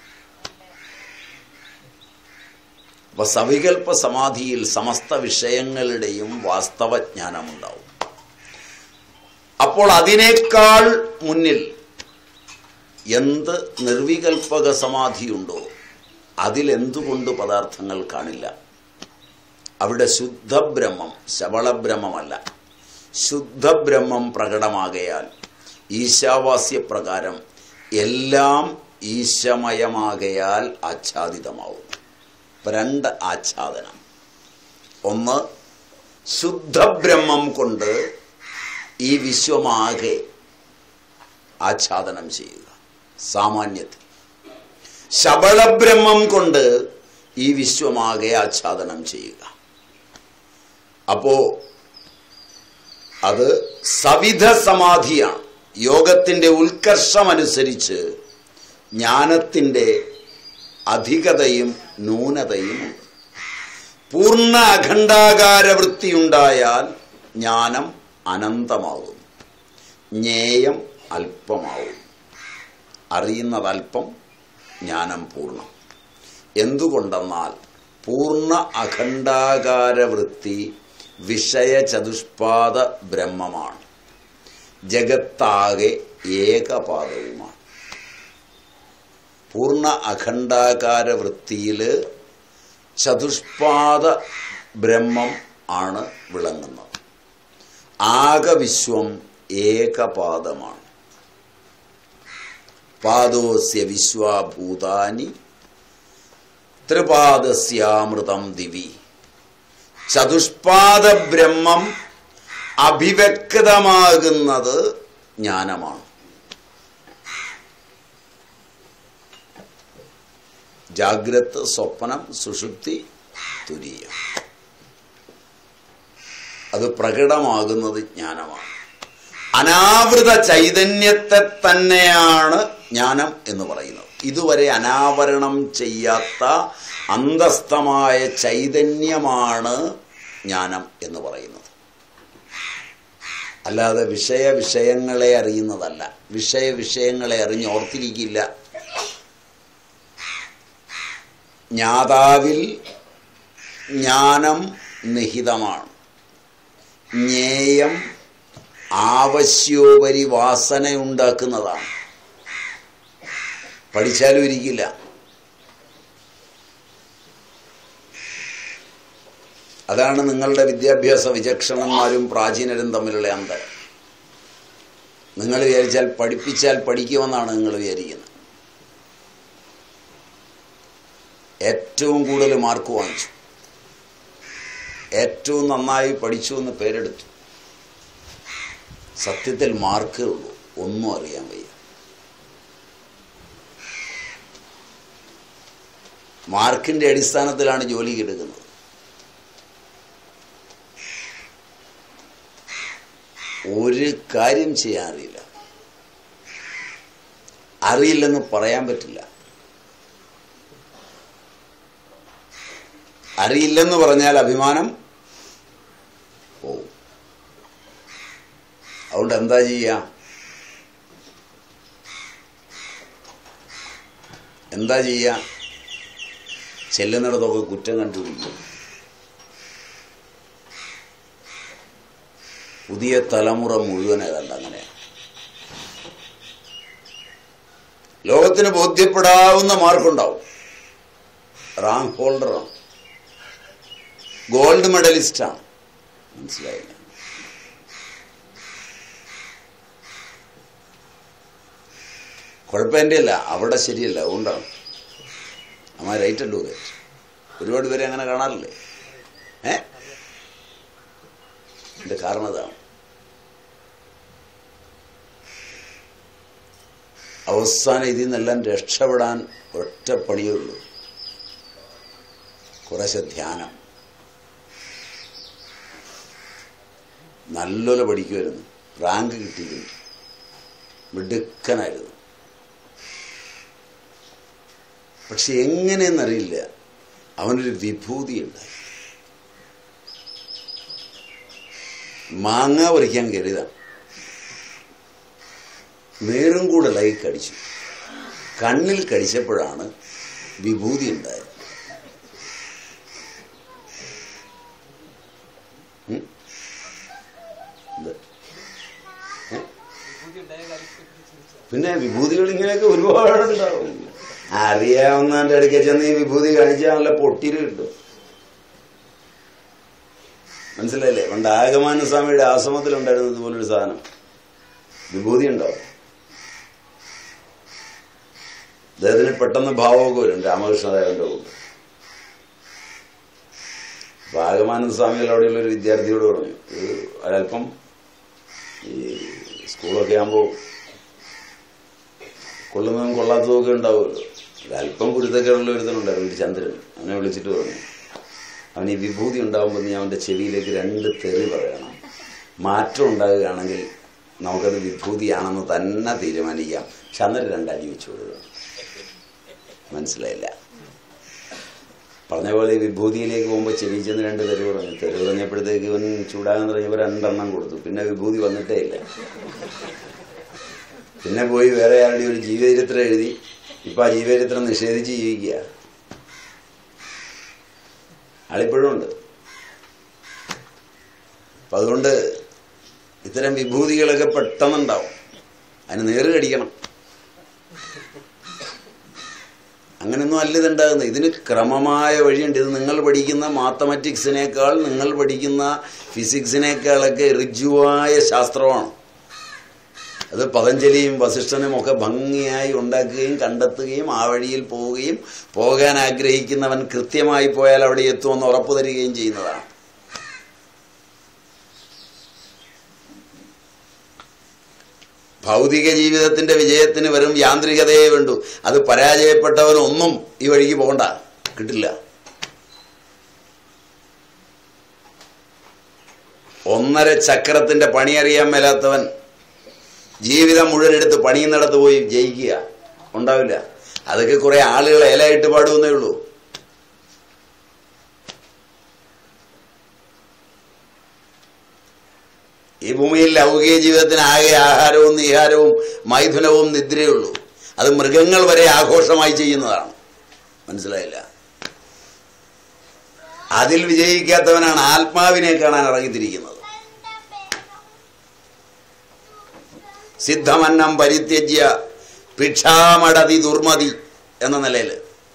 അപ്പൊ സവികൽപ്പ സമാധിയിൽ സമസ്ത വിഷയങ്ങളുടെയും വാസ്തവജ്ഞാനമുണ്ടാവും അപ്പോൾ അതിനേക്കാൾ മുന്നിൽ എന്ത് നിർവികൽപക സമാധിയുണ്ടോ അതിലെന്തുകൊണ്ട് പദാർത്ഥങ്ങൾ കാണില്ല അവിടെ ശുദ്ധബ്രഹ്മം ശവളബ്രഹ്മമല്ല ശുദ്ധബ്രഹ്മം പ്രകടമാകയാൽ ഈശാവാസ്യപ്രകാരം എല്ലാം ഈശമയമാകയാൽ ആച്ഛാദിതമാവും ഇപ്പൊ രണ്ട് ആച്ഛാദനം ഒന്ന് ശുദ്ധബ്രഹ്മം കൊണ്ട് ഈ വിശ്വമാകെ ആച്ഛാദനം ചെയ്യുക സാമാന്യത്തിൽ ശബളബ്രഹ്മം കൊണ്ട് ഈ വിശ്വമാകെ ആച്ഛാദനം ചെയ്യുക അപ്പോ അത് സവിധ സമാധിയാണ് യോഗത്തിന്റെ ഉത്കർഷമനുസരിച്ച് ജ്ഞാനത്തിന്റെ അധികതയും ന്യൂനതയും ഉണ്ട് പൂർണ്ണ അഖണ്ഡാകാര വൃത്തിയുണ്ടായാൽ ജ്ഞാനം അനന്തമാകും ജ്ഞേയം അല്പമാവും അറിയുന്നത് അല്പം ജ്ഞാനം പൂർണ്ണം എന്തുകൊണ്ടെന്നാൽ പൂർണ്ണ അഖണ്ഡാകാര വൃത്തി വിഷയചതുഷ്പാദ ബ്രഹ്മമാണ് ജഗത്താകെ ഏകപാദവുമാണ് പൂർണ്ണ അഖണ്ഡാകാര വൃത്തിയിൽ ചതുഷ്പാദ ബ്രഹ്മം ആണ് വിളങ്ങുന്നത് ആകെ വിശ്വം ഏകപാദമാണ് പാദോസ്യ വിശ്വാഭൂതാനി ത്രിപാദസ്യാമൃതം ദിവി ചതുഷ്പാദ ബ്രഹ്മം അഭിവ്യക്തമാകുന്നത് ജ്ഞാനമാണ് ജാഗ്രത് സ്വപ്നം സുഷുപ്തി തുരീയം അത് അത് പ്രകടമാകുന്നത് ജ്ഞാനമാണ് അനാവൃത ചൈതന്യത്തെ തന്നെയാണ് ജ്ഞാനം എന്ന് പറയുന്നത് ഇതുവരെ അനാവരണം ചെയ്യാത്ത അന്തസ്ഥമായ ചൈതന്യമാണ് ജ്ഞാനം എന്ന് പറയുന്നത് അല്ലാതെ വിഷയ വിഷയങ്ങളെ അറിയുന്നതല്ല വിഷയ വിഷയങ്ങളെ അറിഞ്ഞ് ഓർത്തിരിക്കില്ല ജ്ഞാതാവിൽ ജ്ഞാനം നിഹിതമാണ് ജ്ഞേയം ആവശ്യോപരി വാസനയുണ്ടാക്കുന്നതാണ് പഠിച്ചാലും ഇരിക്കില്ല അതാണ് നിങ്ങളുടെ വിദ്യാഭ്യാസ വിചക്ഷണന്മാരും പ്രാചീനരും തമ്മിലുള്ള അന്തരം നിങ്ങൾ വിചാരിച്ചാൽ പഠിപ്പിച്ചാൽ പഠിക്കുമെന്നാണ് നിങ്ങൾ വിചാരിക്കുന്നത് ഏറ്റവും കൂടുതൽ മാർക്ക് വാങ്ങിച്ചു ഏറ്റവും നന്നായി പഠിച്ചു എന്ന് പേരെടുത്തു സത്യത്തിൽ മാർക്കേ ഉള്ളൂ ഒന്നും അറിയാൻ വയ്യ മാർക്കിന്റെ അടിസ്ഥാനത്തിലാണ് ജോലി എടുക്കുന്നത് ഒരു കാര്യം ചെയ്യാൻ അറിയില്ല അറിയില്ലെന്ന് പറയാൻ പറ്റില്ല അറിയില്ലെന്ന് പറഞ്ഞാൽ അഭിമാനം പോവും അതുകൊണ്ട് എന്താ ചെയ്യുക എന്താ ചെയ്യുക ചെല്ലുന്നിടത്തൊക്കെ കുറ്റം കണ്ടുപിടിക്കും പുതിയ തലമുറ മുഴുവൻ ഏതാണ്ട് അങ്ങനെയാണ് ലോകത്തിന് ബോധ്യപ്പെടാവുന്ന മാർക്കുണ്ടാവും റാങ്ക് ഹോൾഡറാണ് ഗോൾഡ് മെഡലിസ്റ്റാണ് മനസ്സിലായില്ല കുഴപ്പം എൻ്റെ അല്ല അവിടെ ശരിയല്ല അതുകൊണ്ടാണ് അമ്മ റൈറ്റ് ഡു ദാറ്റ് ഒരുപാട് പേരെ അങ്ങനെ കാണാറില്ലേ ഏ എൻ്റെ കാരണം അതാണ് അവസാനം ഇതിൽ നിന്നെല്ലാം രക്ഷപ്പെടാൻ ഒറ്റ പണിയേ ഉള്ളൂ കുറേശ്ശെ ധ്യാനം നല്ലപോലെ പഠിക്കുമായിരുന്നു റാങ്ക് കിട്ടിയിരുന്നു മിടുക്കനായിരുന്നു പക്ഷെ എങ്ങനെയെന്നറിയില്ല അവനൊരു വിഭൂതി ഉണ്ടായി മാങ്ങ പറിക്കാൻ കയറിയതാണ് നേരും കൂടെ ലൈ കടിച്ചു കണ്ണിൽ കടിച്ചപ്പോഴാണ് വിഭൂതി ഉണ്ടായത് ഉം? എന്ത്? ഏ? പിന്നെ വിഭൂതികൾ ഇങ്ങനെയൊക്കെ ഒരുപാടുണ്ടാവും അറിയാവുന്നതിന്റെ അടുക്ക ചെന്ന് ഈ വിഭൂതി കാണിച്ചാൽ നല്ല പൊട്ടിര് കിട്ടും മനസ്സിലായില്ലേ പണ്ട് ആഗമാന സ്വാമിയുടെ ആശ്രമത്തിലുണ്ടായിരുന്നു ഇതുപോലൊരു സാധനം വിഭൂതി ഉണ്ടാവും അദ്ദേഹത്തിന് പെട്ടെന്ന് ഭാവമൊക്കെ വരും രാമകൃഷ്ണദേവന്റെ കൂടെ അപ്പൊ ആഗമാനന്ദ സ്വാമികൾ അവിടെയുള്ള ഒരു വിദ്യാർത്ഥിയോട് പറഞ്ഞു ഇത് ഒരല്പം ഈ സ്കൂളൊക്കെ ആകുമ്പോൾ കൊള്ളുന്നതും കൊള്ളാത്തതും ഒക്കെ ഉണ്ടാവുമല്ലോ ഒരല്പം കുരുത്തക്കേടുള്ള ഒരുത്തനുണ്ടായിരുന്നു ഒരു ചന്ദ്രൻ അവനെ വിളിച്ചിട്ട് പറഞ്ഞു അവൻ ഈ വിഭൂതി ഉണ്ടാകുമ്പോൾ നീ അവന്റെ ചെവിയിലേക്ക് രണ്ട് തെറി പറയണം മാറ്റം ഉണ്ടാകുകയാണെങ്കിൽ നമുക്കത് വിഭൂതിയാണെന്ന് തന്നെ തീരുമാനിക്കാം ചന്ദ്രൻ രണ്ടടി വെച്ചു കൊടുക്കുക മനസ്സിലായില്ല പറഞ്ഞ പോലെ ഈ വിഭൂതിയിലേക്ക് പോകുമ്പോൾ ചെവി ചെന്ന് രണ്ട് തെറി പറഞ്ഞു തെറി പറഞ്ഞപ്പോഴത്തേക്ക് ഇവൻ ചൂടാകാൻ തുടങ്ങിയപ്പോൾ രണ്ടെണ്ണം കൊടുത്തു പിന്നെ വിഭൂതി വന്നിട്ടേ ഇല്ല പിന്നെ പോയി വേറെ ആരുടെ ഒരു ജീവചരിത്രം എഴുതി ഇപ്പൊ ആ ജീവചരിത്രം നിഷേധിച്ച് ജീവിക്കുക ആളിപ്പോഴും ഉണ്ട് അപ്പൊ അതുകൊണ്ട് ഇത്തരം വിഭൂതികളൊക്കെ പെട്ടെന്നുണ്ടാവും അതിന് നേര് കടിക്കണം അങ്ങനെയൊന്നും അല്ല ഇതുണ്ടാകുന്നത് ഇതിന് ക്രമമായ വഴിയുണ്ട് ഇത് നിങ്ങൾ പഠിക്കുന്ന മാത്തമാറ്റിക്സിനേക്കാൾ നിങ്ങൾ പഠിക്കുന്ന ഫിസിക്സിനേക്കാളൊക്കെ ഋജുവായ ശാസ്ത്രമാണ് അത് പതഞ്ജലിയും വസിഷ്ഠനും ഒക്കെ ഭംഗിയായി ഉണ്ടാക്കുകയും കണ്ടെത്തുകയും ആ വഴിയിൽ പോവുകയും പോകാൻ ആഗ്രഹിക്കുന്നവൻ കൃത്യമായി പോയാൽ അവിടെ എത്തുമെന്ന് ഉറപ്പു തരികയും ചെയ്യുന്നതാണ് ഭൗതിക ജീവിതത്തിന്റെ വിജയത്തിന് വെറും യാന്ത്രികതയെ വേണ്ടു അത് പരാജയപ്പെട്ടവനൊന്നും ഈ വഴിക്ക് പോകണ്ട കിട്ടില്ല ഒന്നര ചക്രത്തിന്റെ പണി അറിയാൻ മേലാത്തവൻ ജീവിതം മുഴുവൻ എടുത്ത് പണിയുന്നിടത്ത് പോയി ജയിക്കുക ഉണ്ടാവില്ല അതൊക്കെ കുറെ ആളുകൾ ഏലായിട്ട് പാടുമെന്നേ ഉള്ളൂ ഈ ഭൂമിയിൽ ലൗകിക ജീവിതത്തിന് ആകെ ആഹാരവും നിഹാരവും മൈഥുനവും നിദ്രയുള്ളൂ അത് മൃഗങ്ങൾ വരെ ആഘോഷമായി ചെയ്യുന്നതാണ് മനസ്സിലായില്ല അതിൽ വിജയിക്കാത്തവനാണ് ആത്മാവിനെ കാണാൻ ഇറങ്ങിത്തിരിക്കുന്നത് സിദ്ധമന്നം പരിത്യജ്യ ഭിക്ഷാമടതി ദുർമതി എന്ന നിലയിൽ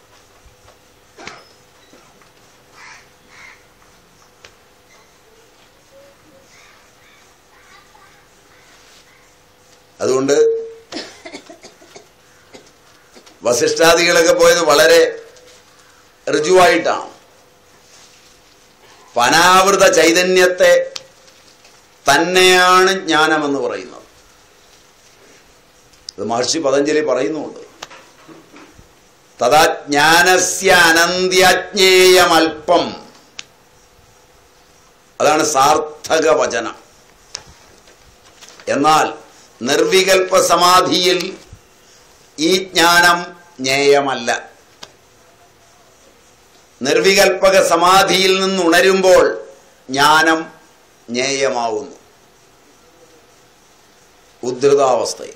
അതുകൊണ്ട് വസിഷ്ഠാദികളൊക്കെ പോയത് വളരെ ഋജുവായിട്ടാണ് പനാവൃത ചൈതന്യത്തെ തന്നെയാണ് ജ്ഞാനമെന്ന് പറയുന്നത് ഇത് മഹർഷി പതഞ്ജലി പറയുന്നുണ്ട് തഥാ ജ്ഞാനസ്യ അനന്ത്യജ്ഞേയമൽപ്പം അതാണ് സാർത്ഥക വചനം എന്നാൽ നിർവികൽപ്പ സമാധിയിൽ ഈ ജ്ഞാനം ജ്ഞേയമല്ല നിർവികൽപ്പക സമാധിയിൽ നിന്ന് ഉണരുമ്പോൾ ജ്ഞാനം ജ്ഞേയമാവുന്നു ഉദ്ധൃതാവസ്ഥയിൽ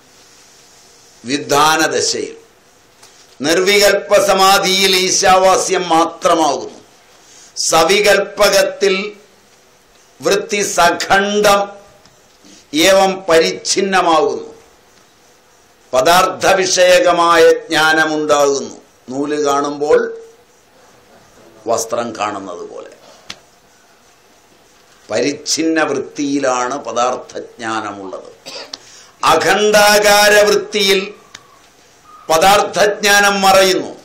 വിധാനദശയിൽ നിർവികൽപ്പ സമാധിയിൽ ഈശാവാസ്യം മാത്രമാകുന്നു സവികൽപ്പകത്തിൽ വൃത്തി സഖണ്ഡം ഏവം പരിച്ഛിന്നമാകുന്നു പദാർത്ഥ വിഷയകമായ ജ്ഞാനമുണ്ടാകുന്നു നൂല് കാണുമ്പോൾ വസ്ത്രം കാണുന്നത് പോലെ പരിച്ഛിന്ന വൃത്തിയിലാണ് പദാർത്ഥജ്ഞാനമുള്ളത് അഖണ്ഡാകാര വൃത്തിയിൽ പദാർത്ഥജ്ഞാനം മറയുന്നു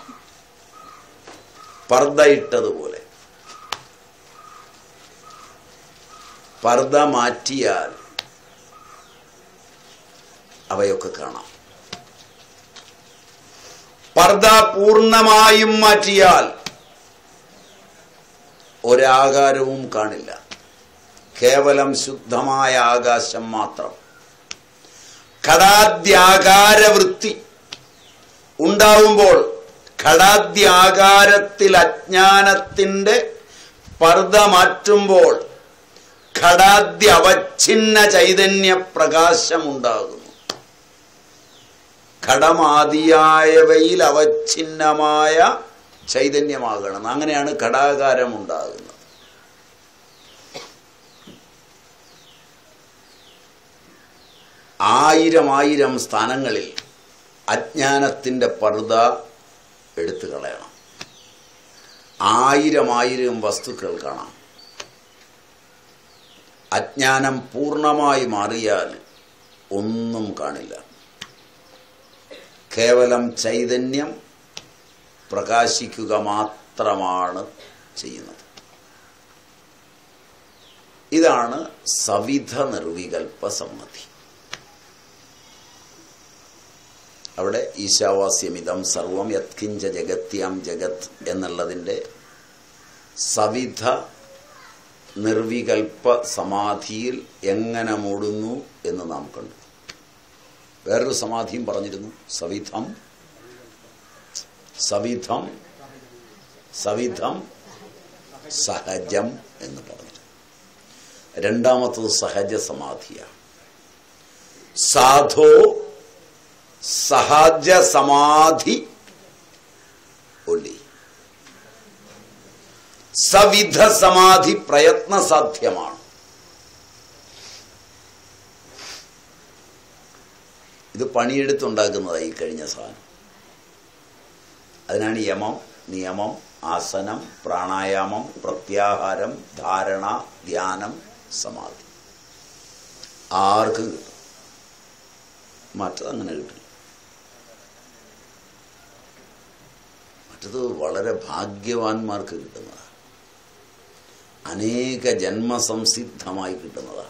പർദ്ദ ഇട്ടതുപോലെ പർദ്ദ മാറ്റിയാൽ അവയൊക്കെ കാണാം പർദ്ദ പൂർണ്ണമായും മാറ്റിയാൽ ഒരാകാരവും കാണില്ല കേവലം ശുദ്ധമായ ആകാശം മാത്രം ഘടാദ്യാകാരവൃത്തി ഉണ്ടാവുമ്പോൾ ഘടാദ്യാകാരത്തിൽ അജ്ഞാനത്തിന്റെ പർദ്ദ മാറ്റുമ്പോൾ ഘടാദ്യ അവച്ഛിന്ന ചൈതന്യ പ്രകാശമുണ്ടാകുന്നു ഘടമാദിയായവയിൽ അവച്ഛിന്നമായ ചൈതന്യമാകണം അങ്ങനെയാണ് ഘടാകാരം ഉണ്ടാകുന്നത് ആയിരം ആയിരം സ്ഥാനങ്ങളിൽ അജ്ഞാനത്തിൻ്റെ പർദ്ദ എടുത്തു കളയണം ആയിരം ആയിരം വസ്തുക്കൾ കാണാം അജ്ഞാനം പൂർണ്ണമായി മാറിയാൽ ഒന്നും കാണില്ല കേവലം ചൈതന്യം പ്രകാശിക്കുക മാത്രമാണ് ചെയ്യുന്നത് ഇതാണ് സവിധ നിർവികൽപ്പ സമ്മതി അവിടെ ഈശാവാസ്യമിതം സർവം യത്കിഞ്ച ജഗത്യാം ജഗത് എന്നുള്ളതിൻ്റെ സവിധ നിർവികൽപ്പ സമാധിയിൽ എങ്ങനെ മൂടുന്നു എന്ന് നാം കണ്ടു വേറൊരു സമാധിയും പറഞ്ഞിരുന്നു സവിധം സവിധം സവിധം സഹജം എന്ന് പറഞ്ഞിരുന്നു രണ്ടാമത്തത് സഹജ സമാധിയാണ് സാധോ സഹജ സമാധി ഒല്ലി സവിധ സമാധി പ്രയത്ന സാധ്യമാണ് ഇത് പണിയെടുത്തുണ്ടാക്കുന്നതായി കഴിഞ്ഞ സാധനം അതിനാണ് യമം നിയമം ആസനം പ്രാണായാമം പ്രത്യാഹാരം ധാരണ ധ്യാനം സമാധി ആർക്കും കിട്ടും മറ്റത് അങ്ങനെ കിട്ടില്ല മറ്റത് വളരെ ഭാഗ്യവാന്മാർക്ക് കിട്ടുന്നതാണ് അനേക ജന്മസംസിദ്ധമായി കിട്ടുന്നതാണ്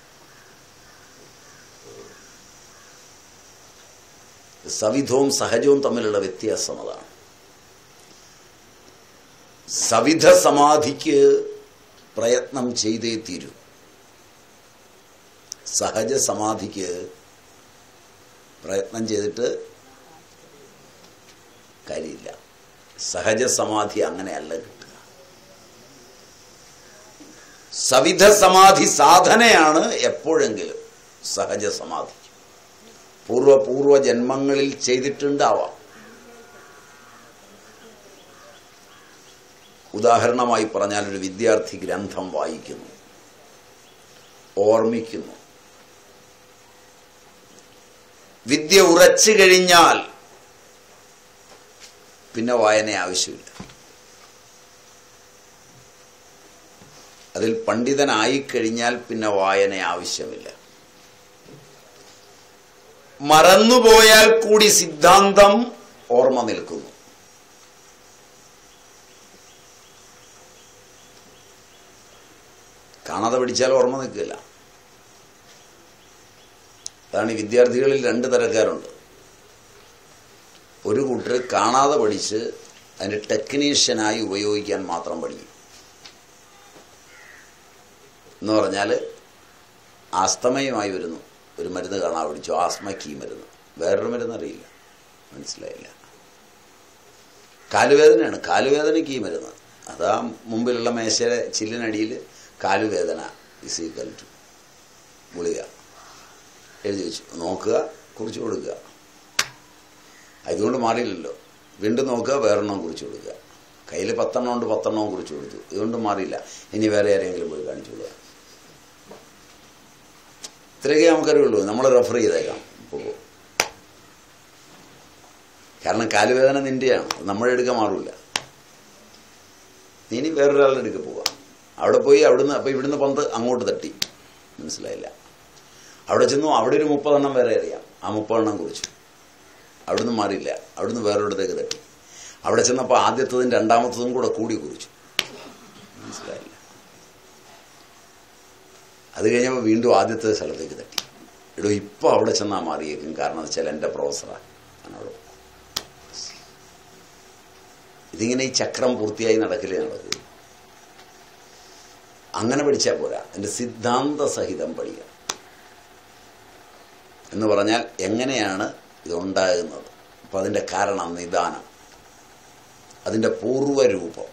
സവിധവും സഹജവും തമ്മിലുള്ള വ്യത്യാസം അതാണ് സവിധ സമാധിക്ക് പ്രയത്നം ചെയ്തേ തീരൂ സഹജ സമാധിക്ക് പ്രയത്നം ചെയ്തിട്ട് കാര്യമില്ല സഹജ സമാധി അങ്ങനെയല്ല കിട്ടുക സവിധ സമാധി സാധനയാണ് എപ്പോഴെങ്കിലും സഹജ സമാധി പൂർവ പൂർവ ജന്മങ്ങളിൽ ചെയ്തിട്ടുണ്ടാവാം ഉദാഹരണമായി പറഞ്ഞാൽ ഒരു വിദ്യാർത്ഥി ഗ്രന്ഥം വായിക്കുന്നു ഓർമ്മിക്കുന്നു വിദ്യ ഉറച്ചു കഴിഞ്ഞാൽ പിന്നെ വായന ആവശ്യമില്ല അതിൽ പണ്ഡിതനായിക്കഴിഞ്ഞാൽ പിന്നെ വായന ആവശ്യമില്ല മറന്നുപോയാൽ കൂടി സിദ്ധാന്തം ഓർമ്മ നിൽക്കുന്നു കാണാതെ പഠിച്ചാൽ ഓർമ്മ നിൽക്കില്ല അതാണ് ഈ വിദ്യാർത്ഥികളിൽ രണ്ട് തരക്കാരുണ്ട് ഒരു കൂട്ടർ കാണാതെ പഠിച്ച് അതിന് ടെക്നീഷ്യനായി ഉപയോഗിക്കാൻ മാത്രം പഠിക്കും എന്ന് പറഞ്ഞാൽ ആസ്തമയമായി വരുന്നു ഒരു മരുന്ന് കാണാൻ പഠിച്ചു ആസ്മയ്ക്ക് ഈ മരുന്ന് വേറൊരു മരുന്ന് അറിയില്ല മനസ്സിലായില്ല കാലുവേദനയാണ് കാലുവേദനയ്ക്ക് ഈ മരുന്ന് അതാ മുമ്പിലുള്ള മേശയുടെ ചില്ലിനടിയിൽ കാലുവേദന ഇസ് ഈക്വൽ ടു ഗുളിക എഴുതി വെച്ചു നോക്കുക കുറിച്ച് കൊടുക്കുക അതുകൊണ്ട് മാറിയില്ലല്ലോ വീണ്ടും നോക്കുക വേറെണ്ണം കുറിച്ച് കൊടുക്കുക കയ്യിൽ പത്തെണ്ണം ഉണ്ട് പത്തെണ്ണവും കുറിച്ച് കൊടുത്തു ഇതുകൊണ്ട് മാറിയില്ല ഇനി വേറെ ആരെങ്കിലും പോയി കാണിച്ചു കൊടുക്കുക ഇത്രയൊക്കെ നമുക്കറിയുള്ളൂ നമ്മൾ റെഫർ ചെയ്തേക്കാം പോകും കാരണം കാലുവേദന നിന്റെയാണ് അത് നമ്മുടെ എടുക്കാൻ മാറില്ല നീ ഇനി വേറൊരാളുടെ അടുക്ക പോവാം അവിടെ പോയി അവിടുന്ന് അപ്പോൾ ഇവിടുന്ന് പന്ത് അങ്ങോട്ട് തട്ടി മനസ്സിലായില്ല അവിടെ ചെന്നു അവിടെ ഒരു മുപ്പതെണ്ണം വേറെ അറിയാം ആ മുപ്പതെണ്ണം കുറിച്ചു അവിടുന്ന് മാറിയില്ല അവിടുന്ന് വേറൊരിടത്തേക്ക് തട്ടി അവിടെ ചെന്നപ്പോൾ ആദ്യത്തതും രണ്ടാമത്തതും കൂടെ കൂടി കുറിച്ചു മനസ്സിലായില്ല അത് കഴിഞ്ഞപ്പോൾ വീണ്ടും ആദ്യത്തെ സ്ഥലത്തേക്ക് തട്ടി എടോ ഇപ്പോൾ അവിടെ ചെന്നാൽ മാറിയേക്കും കാരണം എന്ന് വെച്ചാൽ എൻ്റെ പ്രൊഫസറാണ് അവിടെ ഇതിങ്ങനെ ഈ ചക്രം പൂർത്തിയായി നടക്കില്ലേ നടക്കൂ അങ്ങനെ പഠിച്ചാൽ പോരാ എൻ്റെ സിദ്ധാന്ത സഹിതം പഠിക്കണം എന്ന് പറഞ്ഞാൽ എങ്ങനെയാണ് ഇതുണ്ടാകുന്നത് അപ്പം അതിൻ്റെ കാരണം നിദാനം അതിൻ്റെ പൂർവ്വരൂപം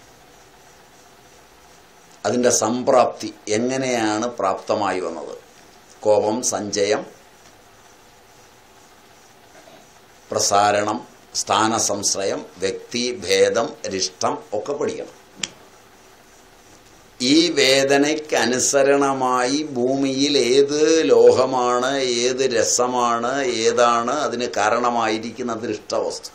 അതിൻ്റെ സംപ്രാപ്തി എങ്ങനെയാണ് പ്രാപ്തമായി വന്നത് കോപം സഞ്ചയം പ്രസാരണം സ്ഥാനസംശ്രയം വ്യക്തി ഭേദം രിഷ്ടം ഒക്കെ പഠിക്കണം ഈ വേദനയ്ക്ക് അനുസരണമായി ഭൂമിയിൽ ഏത് ലോഹമാണ് ഏത് രസമാണ് ഏതാണ് അതിന് കാരണമായിരിക്കുന്ന ദൃഷ്ടവസ്തു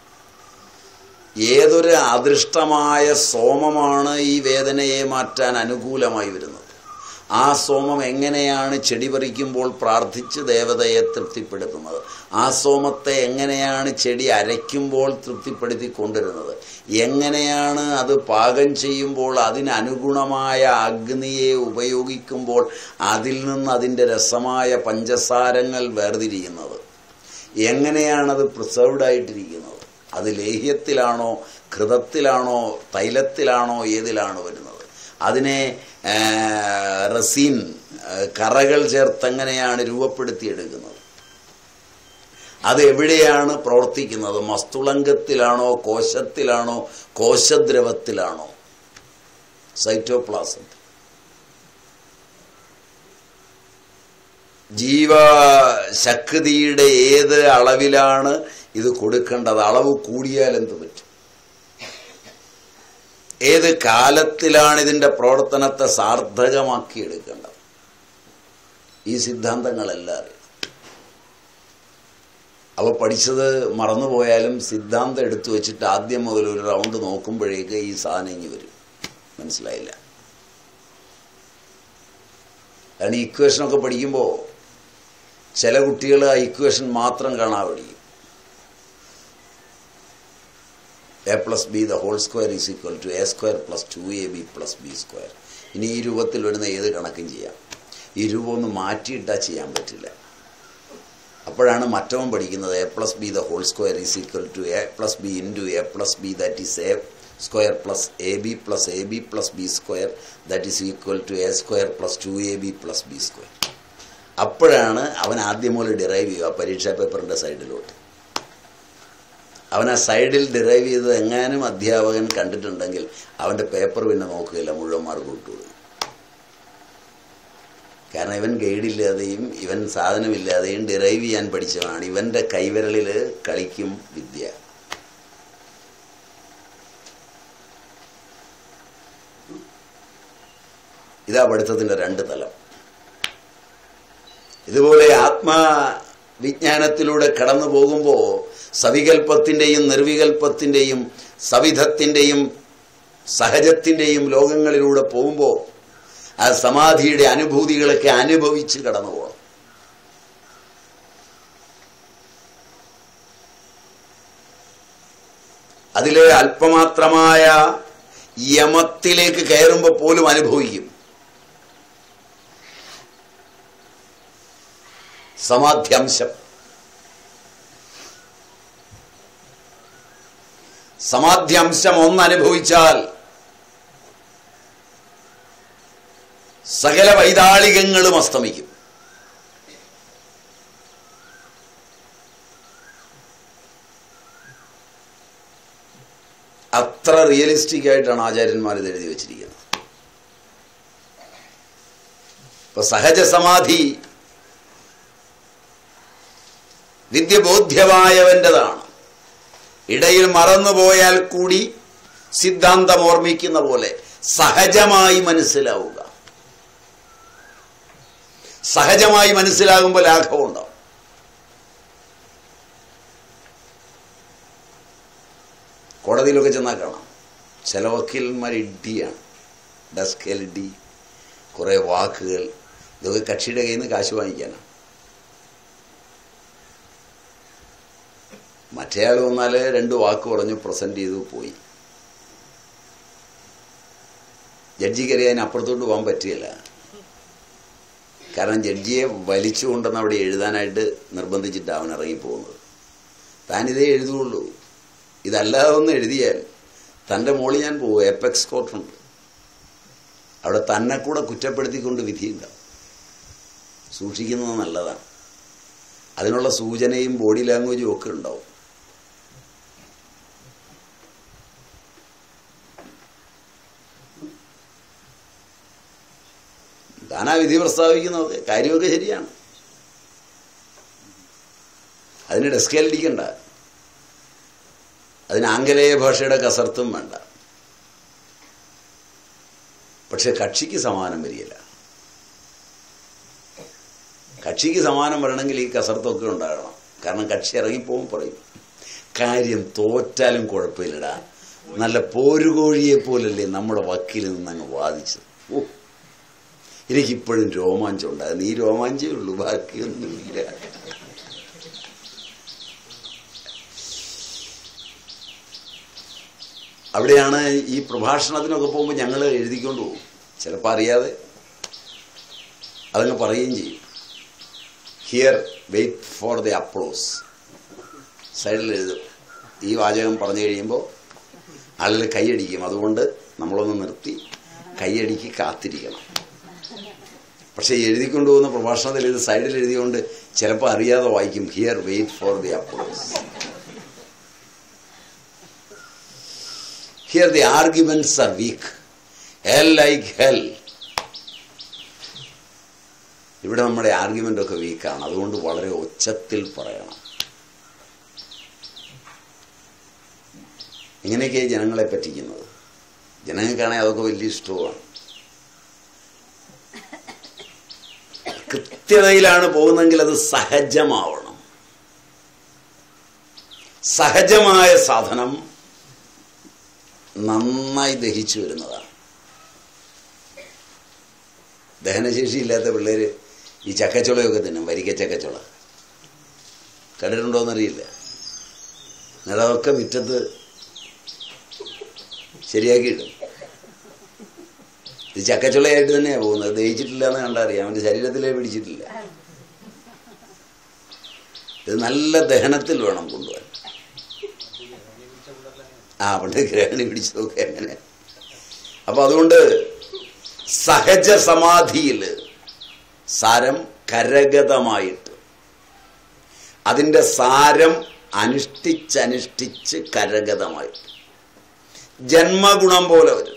ഏതൊരു അദൃഷ്ടമായ സോമമാണ് ഈ വേദനയെ മാറ്റാൻ അനുകൂലമായി വരുന്നത് ആ സോമം എങ്ങനെയാണ് ചെടി പറിക്കുമ്പോൾ പ്രാർത്ഥിച്ച് ദേവതയെ തൃപ്തിപ്പെടുത്തുന്നത് ആ സോമത്തെ എങ്ങനെയാണ് ചെടി അരയ്ക്കുമ്പോൾ തൃപ്തിപ്പെടുത്തി കൊണ്ടുവരുന്നത് എങ്ങനെയാണ് അത് പാകം ചെയ്യുമ്പോൾ അതിനനുഗുണമായ അഗ്നിയെ ഉപയോഗിക്കുമ്പോൾ അതിൽ നിന്ന് അതിൻ്റെ രസമായ പഞ്ചസാരങ്ങൾ വേർതിരിയുന്നത് എങ്ങനെയാണത് പ്രിസർവ്ഡ് ആയിട്ടിരിക്കുന്നത് അത് ലേഹ്യത്തിലാണോ ഘൃതത്തിലാണോ തൈലത്തിലാണോ ഏതിലാണോ വരുന്നത് അതിനെ റസീൻ കറകൾ ചേർത്ത് എങ്ങനെയാണ് രൂപപ്പെടുത്തിയെടുക്കുന്നത് അത് എവിടെയാണ് പ്രവർത്തിക്കുന്നത് മസ്തുളങ്കത്തിലാണോ കോശത്തിലാണോ കോശദ്രവത്തിലാണോ സൈറ്റോപ്ലാസത്തിൽ ജീവശക്തിയുടെ ഏത് അളവിലാണ് ഇത് കൊടുക്കേണ്ടത് അളവ് കൂടിയാൽ എന്ത് പറ്റും ഏത് കാലത്തിലാണ് ഇതിന്റെ പ്രവർത്തനത്തെ സാർത്ഥകമാക്കി എടുക്കേണ്ടത് ഈ സിദ്ധാന്തങ്ങളെല്ലാം അറിയാം അവ പഠിച്ചത് മറന്നുപോയാലും സിദ്ധാന്തം എടുത്തു വെച്ചിട്ട് ആദ്യം മുതൽ ഒരു റൗണ്ട് നോക്കുമ്പോഴേക്ക് ഈ സാധനം ഇനി വരും മനസ്സിലായില്ല കാരണം ഇക്വേഷനൊക്കെ പഠിക്കുമ്പോൾ ചില കുട്ടികൾ ആ ഇക്വേഷൻ മാത്രം കാണാൻ പഠിക്കും A plus B the whole square is equal to A square plus two A B plus B square ഇനി ഈ രൂപത്തിൽ വരുന്ന ഏത് കണക്കും ചെയ്യാം ഈ രൂപം ഒന്ന് മാറ്റിയിട്ടാൽ ചെയ്യാൻ പറ്റില്ല അപ്പോഴാണ് മറ്റവൻ പഠിക്കുന്നത് A plus B the whole square is equal to A plus B into A plus B that is A square plus A B plus A B plus B square that is equal to A square plus two A B plus B square അപ്പോഴാണ് അവൻ ആദ്യം മുതൽ derive ചെയ്യുക ആ പരീക്ഷാ പേപ്പറിൻ്റെ സൈഡിലോട്ട് അവൻ ആ സൈഡിൽ ഡിറൈവ് ചെയ്തത് എങ്ങാനും അധ്യാപകൻ കണ്ടിട്ടുണ്ടെങ്കിൽ അവൻ്റെ പേപ്പർ പിന്നെ നോക്കുകയില്ല മുഴുവൻ മാർക്ക് വിട്ടുകൊടുക്കും കാരണം ഇവൻ ഗൈഡില്ലാതെയും ഇവൻ സാധനമില്ലാതെയും ഡിറൈവ് ചെയ്യാൻ പഠിച്ചവനാണ് ഇവൻ്റെ കൈവിരലിൽ കളിക്കും വിദ്യ ഇതാ പഠിത്തത്തിൻ്റെ രണ്ട് തലം ഇതുപോലെ ആത്മവിജ്ഞാനത്തിലൂടെ കടന്നു പോകുമ്പോൾ സവികൽപ്പത്തിൻ്റെയും നിർവികൽപ്പത്തിൻ്റെയും സവിധത്തിൻ്റെയും സഹജത്തിൻ്റെയും ലോകങ്ങളിലൂടെ പോകുമ്പോൾ ആ സമാധിയുടെ അനുഭൂതികളൊക്കെ അനുഭവിച്ച് കടന്നു പോകണം അതിലെ അല്പമാത്രമായ യമത്തിലേക്ക് കയറുമ്പോൾ പോലും അനുഭവിക്കും സമാധ്യാംശം സമാധ്യാംശം ഒന്നനുഭവിച്ചാൽ സകല വൈതാളികങ്ങളും അസ്തമിക്കും അത്ര റിയലിസ്റ്റിക് ആയിട്ടാണ് ആചാര്യന്മാർ ഇത് എഴുതി വച്ചിരിക്കുന്നത് ഇപ്പൊ സഹജ സമാധി വിദ്യബോധ്യമായവൻ്റെതാണ് ഇടയിൽ മറന്നുപോയാൽ കൂടി സിദ്ധാന്തം ഓർമ്മിക്കുന്ന പോലെ സഹജമായി മനസ്സിലാവുക സഹജമായി മനസ്സിലാകുമ്പോൾ ലാഘവമുണ്ടാവും കോടതിയിലൊക്കെ ചെന്നാൽ കാണാം ചില വക്കീലന്മാർ ഇഡിയാണ് ഡസ്കേൽ ഇഡി കുറേ വാക്കുകൾ ഇതൊക്കെ കക്ഷിയുടെ കയ്യിൽ നിന്ന് കാശ് വാങ്ങിക്കാനാണ് മറ്റേയാൾ വന്നാൽ രണ്ട് വാക്ക് പറഞ്ഞു പ്രസന്റ് ചെയ്തു പോയി ജഡ്ജിക്കറിയാൻ അപ്പുറത്തോട്ട് പോകാൻ പറ്റുകയില്ല കാരണം ജഡ്ജിയെ വലിച്ചുകൊണ്ടെന്ന് അവിടെ എഴുതാനായിട്ട് നിർബന്ധിച്ചിട്ട് അവൻ ഇറങ്ങിപ്പോകുന്നത് താനിതേ എഴുതുള്ളൂ ഇതല്ലാതെ ഒന്ന് എഴുതിയാൽ തൻ്റെ മോളിൽ ഞാൻ പോകും എപ്പെക്സ് കോർട്ടുണ്ട് അവിടെ തന്നെ കൂടെ കുറ്റപ്പെടുത്തിക്കൊണ്ട് വിധിയുണ്ടാവും സൂക്ഷിക്കുന്നത് നല്ലതാണ് അതിനുള്ള സൂചനയും ബോഡി ലാംഗ്വേജും ഒക്കെ ഉണ്ടാവും താനാ വിധി പ്രസ്താവിക്കുന്നത് കാര്യമൊക്കെ ശരിയാണ് അതിന് ഡെസ്കേലടിക്കണ്ട അതിന് ആംഗലേയ ഭാഷയുടെ കസർത്തും വേണ്ട പക്ഷെ കക്ഷിക്ക് സമാനം വരികയില്ല കക്ഷിക്ക് സമാനം വരണമെങ്കിൽ ഈ കസർത്തൊക്കെ ഉണ്ടാകണം കാരണം കക്ഷി ഇറങ്ങിപ്പോകും പറയും കാര്യം തോറ്റാലും കുഴപ്പമില്ലടാ നല്ല പോരുകോഴിയെ പോലല്ലേ നമ്മുടെ വക്കീൽ നിന്ന് അങ്ങ് വാദിച്ചത് ഓ എനിക്കിപ്പോഴും രോമാഞ്ചം ഉണ്ടാകുന്നു ഈ രോമാഞ്ചേ ഉള്ളൂ ബാക്കിയൊന്നുമില്ല അവിടെയാണ് ഈ പ്രഭാഷണത്തിനൊക്കെ പോകുമ്പോൾ ഞങ്ങൾ എഴുതിക്കൊണ്ട് പോകും ചിലപ്പോൾ അറിയാതെ അതങ്ങ് പറയുകയും ചെയ്യും here wait for the applause സൈഡിൽ എഴുതും ഈ വാചകം പറഞ്ഞു കഴിയുമ്പോൾ ആളുകൾ കൈയടിക്കും അതുകൊണ്ട് നമ്മളൊന്ന് നിർത്തി കൈയടിക്ക് കാത്തിരിക്കണം പക്ഷേ എഴുതിക്കൊണ്ടു പോകുന്ന പ്രഭാഷണത്തിൽ ഇത് സൈഡിൽ എഴുതിയോണ്ട് ചിലപ്പോൾ അറിയാതെ വായിക്കും here wait for the applause here the arguments are weak hell like hell ഇവിടെ നമ്മുടെ ആർഗ്യുമെന്റ് ഒക്കെ വീക്കാണ് അതുകൊണ്ട് വളരെ ഒച്ചത്തിൽ പറയണം ഇങ്ങനെയൊക്കെയാണ് ജനങ്ങളെ പറ്റിക്കുന്നത് ജനങ്ങൾക്കാണെങ്കിൽ അതൊക്കെ വലിയ ഇഷ്ടവുമാണ് കൃത്യതയിലാണ് പോകുന്നതെങ്കിൽ അത് സഹജമാവണം സഹജമായ സാധനം നന്നായി ദഹിച്ചു വരുന്നതാണ് ദഹനശേഷി ഇല്ലാത്ത പിള്ളേര് ഈ ചക്കച്ചുളയൊക്കെ തിന്നും വരിക്ക ചക്കച്ചുള കണ്ടിട്ടുണ്ടോയെന്നറിയില്ല എന്നിട്ട് അതൊക്കെ മുറ്റത്ത് ശരിയാക്കിയിടും ഇത് ചക്കച്ചുളയായിട്ട് തന്നെയാണ് പോകുന്നത് ദഹിച്ചിട്ടില്ല എന്ന് കണ്ടറിയാം അവൻ്റെ ശരീരത്തിലേ പിടിച്ചിട്ടില്ല ഇത് നല്ല ദഹനത്തിൽ വേണം കൊണ്ടുപോകാൻ ആ പണ്ട് ഗ്രഹണി പിടിച്ചതൊക്കെ അങ്ങനെ അപ്പൊ അതുകൊണ്ട് സഹജ സമാധിയിൽ സാരം കരഗതമായിട്ട് അതിൻ്റെ സാരം അനുഷ്ഠിച്ചനുഷ്ഠിച്ച് കരഗതമായിട്ട് ജന്മഗുണം പോലെ വരും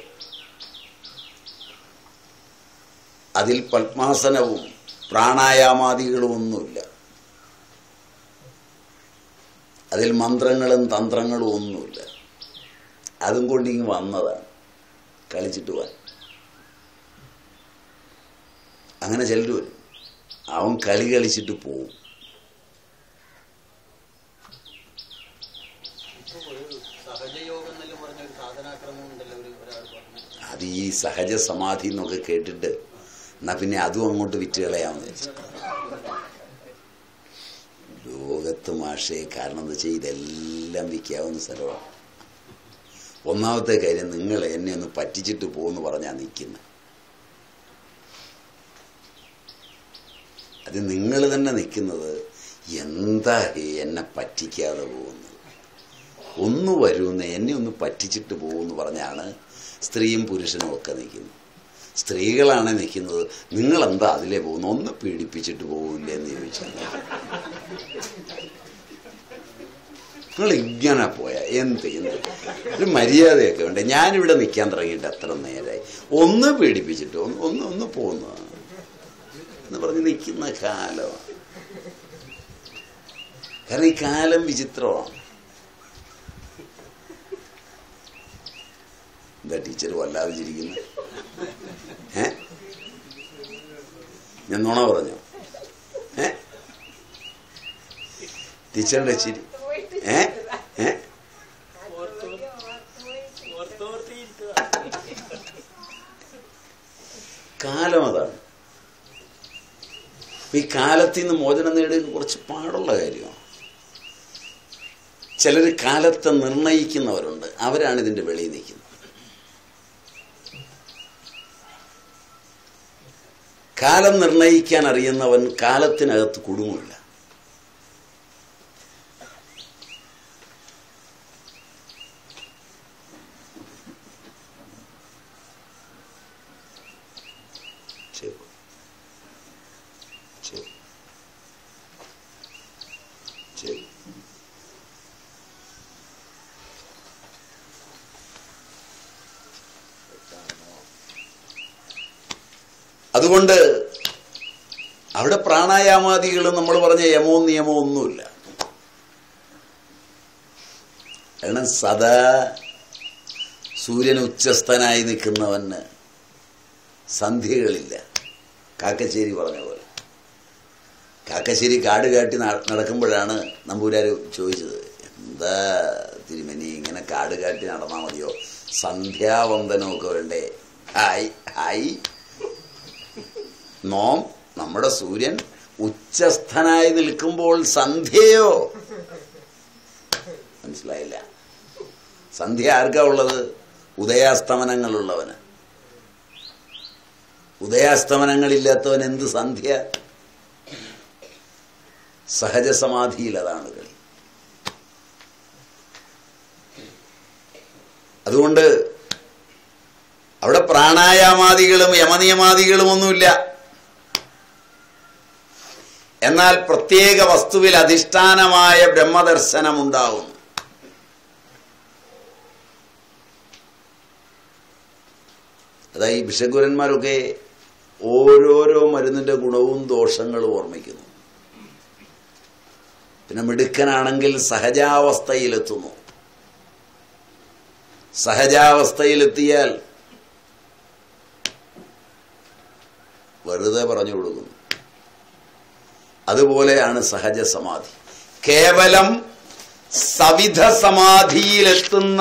അതിൽ പത്മാസനവും പ്രാണായാമാദികളും ഒന്നുമില്ല അതിൽ മന്ത്രങ്ങളും തന്ത്രങ്ങളും ഒന്നുമില്ല അതും കൊണ്ടിങ്ങ് വന്നതാണ് കളിച്ചിട്ട് പോവാൻ അങ്ങനെ ചിലർ വരും അവൻ കളി കളിച്ചിട്ട് പോവും സഹജയോഗം എന്നെല്ലാം പറഞ്ഞ ഒരു സാധനാക്രമം ഉണ്ടല്ലോ ഒരു ഒരാൾ പറഞ്ഞു അത് ഈ സഹജ സമാധി എന്നൊക്കെ കേട്ടിട്ട് എന്നാ പിന്നെ അതും അങ്ങോട്ട് വിറ്റ് കളയാമെന്ന് വെച്ചു ലോകത്ത് മാഷേ കാരണം എന്താ വെച്ചാൽ ഇതെല്ലാം വിൽക്കാവുന്ന സ്ഥലമാണ് ഒന്നാമത്തെ കാര്യം നിങ്ങൾ എന്നെ ഒന്ന് പറ്റിച്ചിട്ട് പോകുമെന്ന് പറഞ്ഞാൽ നിൽക്കുന്നത് അത് നിങ്ങൾ തന്നെ നിൽക്കുന്നത് എന്താ ഹേ എന്നെ പറ്റിക്കാതെ പോകുന്നത് ഒന്ന് വരുമെന്ന് എന്നെ ഒന്ന് പറ്റിച്ചിട്ട് പോകുമെന്ന് പറഞ്ഞാണ് സ്ത്രീയും പുരുഷനും ഒക്കെ നിൽക്കുന്നത് സ്ത്രീകളാണ് നിൽക്കുന്നത് നിങ്ങൾ എന്താ അതിലേ പോകുന്നു ഒന്ന് പീഡിപ്പിച്ചിട്ട് പോകില്ലേ എന്ന് ചോദിച്ചാൽ നിങ്ങൾ ഇങ്ങനെ പോയാ എന്ത് എന്ത് ഒരു മര്യാദയൊക്കെ ഉണ്ട് ഞാനിവിടെ നിൽക്കാൻ തുടങ്ങിയിട്ട് എത്ര നേരമായി ഒന്ന് പീഡിപ്പിച്ചിട്ട് ഒന്ന് ഒന്ന് ഒന്ന് പോകുന്നു എന്ന് പറഞ്ഞ് നിൽക്കുന്ന കാലമാണ് കാരണം ഈ കാലം വിചിത്രമാണ് എന്താ ടീച്ചർ വല്ലാതെ ചിരിക്കുന്നു ഏ ഞാൻ നുണ പറഞ്ഞു ഏ ടീച്ചറുടെ ചിരി ഏ ഏ കാലം അതാണ് ഈ കാലത്തിൽ നിന്ന് മോചനം നേടുക കുറച്ച് പാടുള്ള കാര്യമാണ് ചിലർ കാലത്തെ നിർണയിക്കുന്നവരുണ്ട് അവരാണ് ഇതിന്റെ വെളിയിൽ നിൽക്കുന്നത് കാലം നിർണയിക്കാൻ അറിയുന്നവൻ കാലത്തിനകത്ത് കുടുങ്ങില്ല ശരി ശരി ശരി അതുകൊണ്ട് അവിടെ പ്രാണായാമാദികൾ നമ്മൾ പറഞ്ഞ യമോ നിയമോ ഒന്നുമില്ല കാരണം സദാ സൂര്യൻ ഉച്ചസ്ഥനായി നിൽക്കുന്നവന് സന്ധ്യകളില്ല കാക്കശ്ശേരി പറഞ്ഞ പോലെ കാക്കശ്ശേരി കാട് കാട്ടി ന- നടക്കുമ്പോഴാണ് നമ്പൂരാർ ചോദിച്ചത് എന്താ തിരുമനി ഇങ്ങനെ കാട് കാട്ടി നടന്നാൽ മതിയോ സന്ധ്യാവന്ദനമൊക്കെ വേണ്ടേ ഹായ് ഹായ് നോം നമ്മുടെ സൂര്യൻ ഉച്ചസ്ഥനായി നിൽക്കുമ്പോൾ സന്ധ്യയോ മനസ്സിലായില്ല സന്ധ്യ ആർക്കാ ഉള്ളത് ഉദയാസ്തമനങ്ങളുള്ളവന് ഉദയാസ്തമനങ്ങളില്ലാത്തവൻ എന്ത് സന്ധ്യ സഹജസമാധിയിൽ അതാണ് കളി അതുകൊണ്ട് അവിടെ പ്രാണായാമാദികളും യമനിയമാദികളും ഒന്നുമില്ല എന്നാൽ പ്രത്യേക വസ്തുവിൽ അധിഷ്ഠാനമായ ബ്രഹ്മദർശനം ഉണ്ടാവുന്നു അതാ ഈ ഭിഷഗുരന്മാരൊക്കെ ഓരോരോ മരുന്നിന്റെ ഗുണവും ദോഷങ്ങളും ഓർമ്മിക്കുന്നു പിന്നെ മിടുക്കനാണെങ്കിൽ സഹജാവസ്ഥയിലെത്തുന്നു സഹജാവസ്ഥയിലെത്തിയാൽ വെറുതെ പറഞ്ഞു കൊടുക്കുന്നു അതുപോലെയാണ് സഹജ സമാധി കേവലം സവിധ സമാധിയിലെത്തുന്ന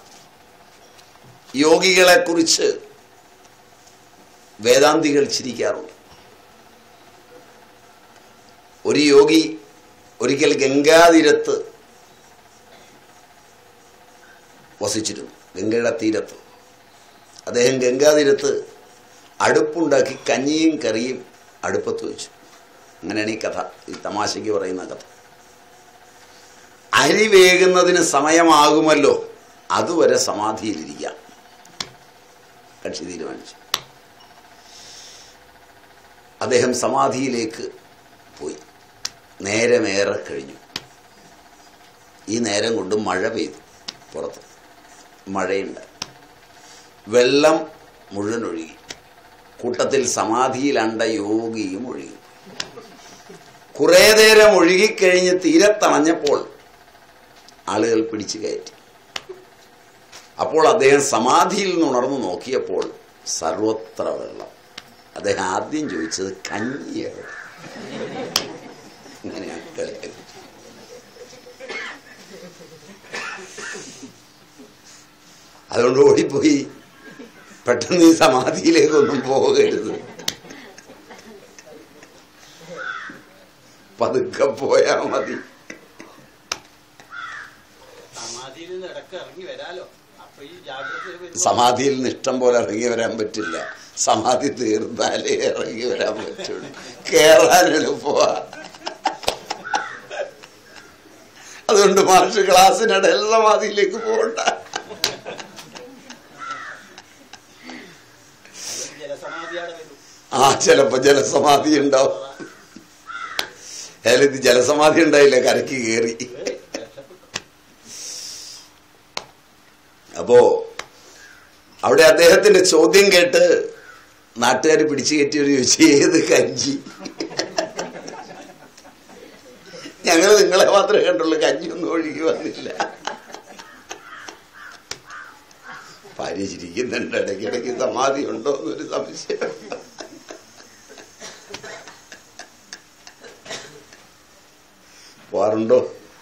യോഗികളെ കുറിച്ച് വേദാന്തികൾ ചിരിക്കാറുണ്ട് ഒരു യോഗി ഒരിക്കൽ ഗംഗാതീരത്ത് വസിച്ചിരുന്നു ഗംഗയുടെ തീരത്ത് അദ്ദേഹം ഗംഗാതീരത്ത് അടുപ്പുണ്ടാക്കി കഞ്ഞിയും കറിയും അടുപ്പത്ത് വെച്ചു അങ്ങനെയാണ് ഈ കഥ ഈ തമാശയ്ക്ക് പറയുന്ന കഥ അരി വേകുന്നതിന് സമയമാകുമല്ലോ അതുവരെ സമാധിയിലിരിക്കാം കക്ഷി തീരുമാനിച്ചു അദ്ദേഹം സമാധിയിലേക്ക് പോയി നേരമേറെ കഴിഞ്ഞു ഈ നേരം കൊണ്ട് മഴ പെയ്തു പുറത്ത് മഴയുണ്ട് വെള്ളം മുഴുവൻ ഒഴുകി കൂട്ടത്തിൽ സമാധിയിലണ്ട യോഗിയും ഒഴുകി കുറേ നേരം ഒഴുകിക്കഴിഞ്ഞ് തീരത്തണഞ്ഞപ്പോൾ ആളുകൾ പിടിച്ചു കയറ്റി അപ്പോൾ അദ്ദേഹം സമാധിയിൽ നിന്ന് ഉണർന്നു നോക്കിയപ്പോൾ സർവത്ര വെള്ളം അദ്ദേഹം ആദ്യം ചോദിച്ചത് കഞ്ഞി എവിടെ ഇങ്ങനെയാണ് കളി. അതുകൊണ്ട് ഓടിപ്പോയി പെട്ടെന്ന് ഈ സമാധിയിലേക്കൊന്നും പോകരുത് പതുക്കെ പോയാ മതി സമാധിയിൽ നിന്ന് ഇടക്ക് ഇറങ്ങി വരാലോ അപ്പൊ ഈ ജാഗ്രത വരുമ്പോ സമാധിയിൽ നിന്ന് ഇഷ്ടം പോലെ ഇറങ്ങി വരാൻ പറ്റില്ല സമാധി തീർന്നാലേ ഇറങ്ങി വരാൻ പറ്റുള്ളൂ കേറാൻ എളുപ്പമാ അതുകൊണ്ട് മാഷ് ക്ലാസ്സിനിടയിൽ സമാധിയിലേക്ക് പോകണ്ട ജലസമാധിയാണ് വരും ആ ചിലപ്പോ ജലസമാധി ഉണ്ടാവും ഏതായാലും ഇത് ജലസമാധി ഉണ്ടായില്ല കരക്ക് കയറി അപ്പോ അവിടെ അദ്ദേഹത്തിന്റെ ചോദ്യം കേട്ട് നാട്ടുകാർ പിടിച്ചു കയറ്റിയവർ ചോദിച്ചു ഏത് കഞ്ചി ഞങ്ങൾ നിങ്ങളെ മാത്രമേ കണ്ടുള്ളൂ കഞ്ഞിയൊന്നും ഒഴുകി വന്നില്ല ഭാര്യ ചിരിക്കുന്നുണ്ട് ഇടയ്ക്കിടയ്ക്ക് സമാധി ഉണ്ടോ എന്നൊരു സംശയം പോവാറുണ്ടോ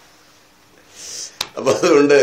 അപ്പൊ അതുകൊണ്ട്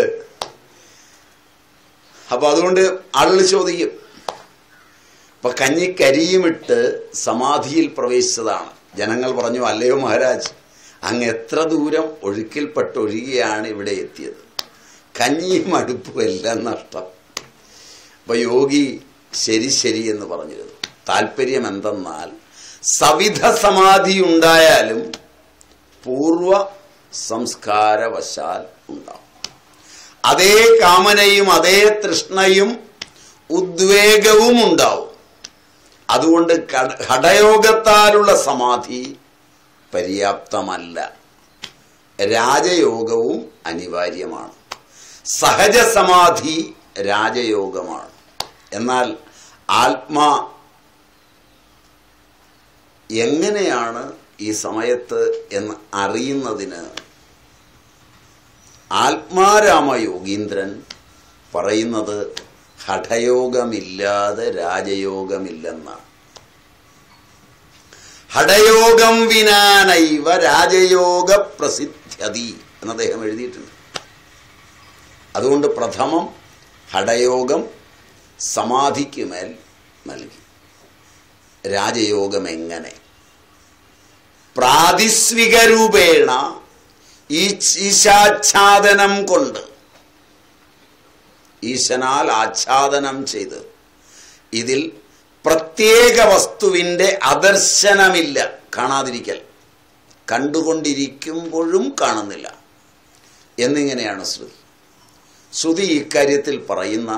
അപ്പൊ അതുകൊണ്ട് ആളുകൾ ചോദിക്കും അപ്പൊ കഞ്ഞിക്കരിയുമിട്ട് സമാധിയിൽ പ്രവേശിച്ചതാണ് ജനങ്ങൾ പറഞ്ഞു അല്ലയോ മഹാരാജ് അങ്ങ് എത്ര ദൂരം ഒഴുക്കിൽപ്പെട്ട് ഒഴുകിയാണ് ഇവിടെ എത്തിയത് കഞ്ഞിയും അടുപ്പും എല്ലാം നഷ്ടം അപ്പൊ യോഗി ശരി ശരി എന്ന് പറഞ്ഞിരുന്നു താല്പര്യം എന്തെന്നാൽ സവിധ സമാധി ഉണ്ടായാലും പൂർവ സംസ്കാരവശാൽ ഉണ്ടാവും അതേ കാമനയും അതേ തൃഷ്ണയും ഉദ്വേഗവും ഉണ്ടാവും അതുകൊണ്ട് കട- ഹഠയോഗത്താലുള്ള സമാധി പര്യാപ്തമല്ല രാജയോഗവും അനിവാര്യമാണ് സഹജ സമാധി രാജയോഗമാണ് എന്നാൽ ആത്മാ എങ്ങനെയാണ് ഈ സമയത്ത് എന്ന് അറിയുന്നതിന് ആത്മാരാമ യോഗീന്ദ്രൻ പറയുന്നത് ഹഠയോഗമില്ലാതെ രാജയോഗമില്ലെന്നാണ് ഹഠയോഗം വിനാനൈവ രാജയോഗ പ്രസിദ്ധ്യതി എന്ന് അദ്ദേഹം എഴുതിയിട്ടുണ്ട് അതുകൊണ്ട് പ്രഥമം ഹഠയോഗം സമാധിക്ക് മേൽ നൽകി രാജയോഗം എങ്ങനെ പ്രാതിസ്വിക രൂപേണ ഈ ഈശാച്ഛാദനം കൊണ്ട് ഈശനാൽ ആച്ഛാദനം ചെയ്ത് ഇതിൽ പ്രത്യേക വസ്തുവിൻ്റെ അദർശനമില്ല കാണാതിരിക്കൽ കണ്ടുകൊണ്ടിരിക്കുമ്പോഴും കാണുന്നില്ല എന്നിങ്ങനെയാണ് ശ്രുതി ശ്രുതി ഇക്കാര്യത്തിൽ പറയുന്ന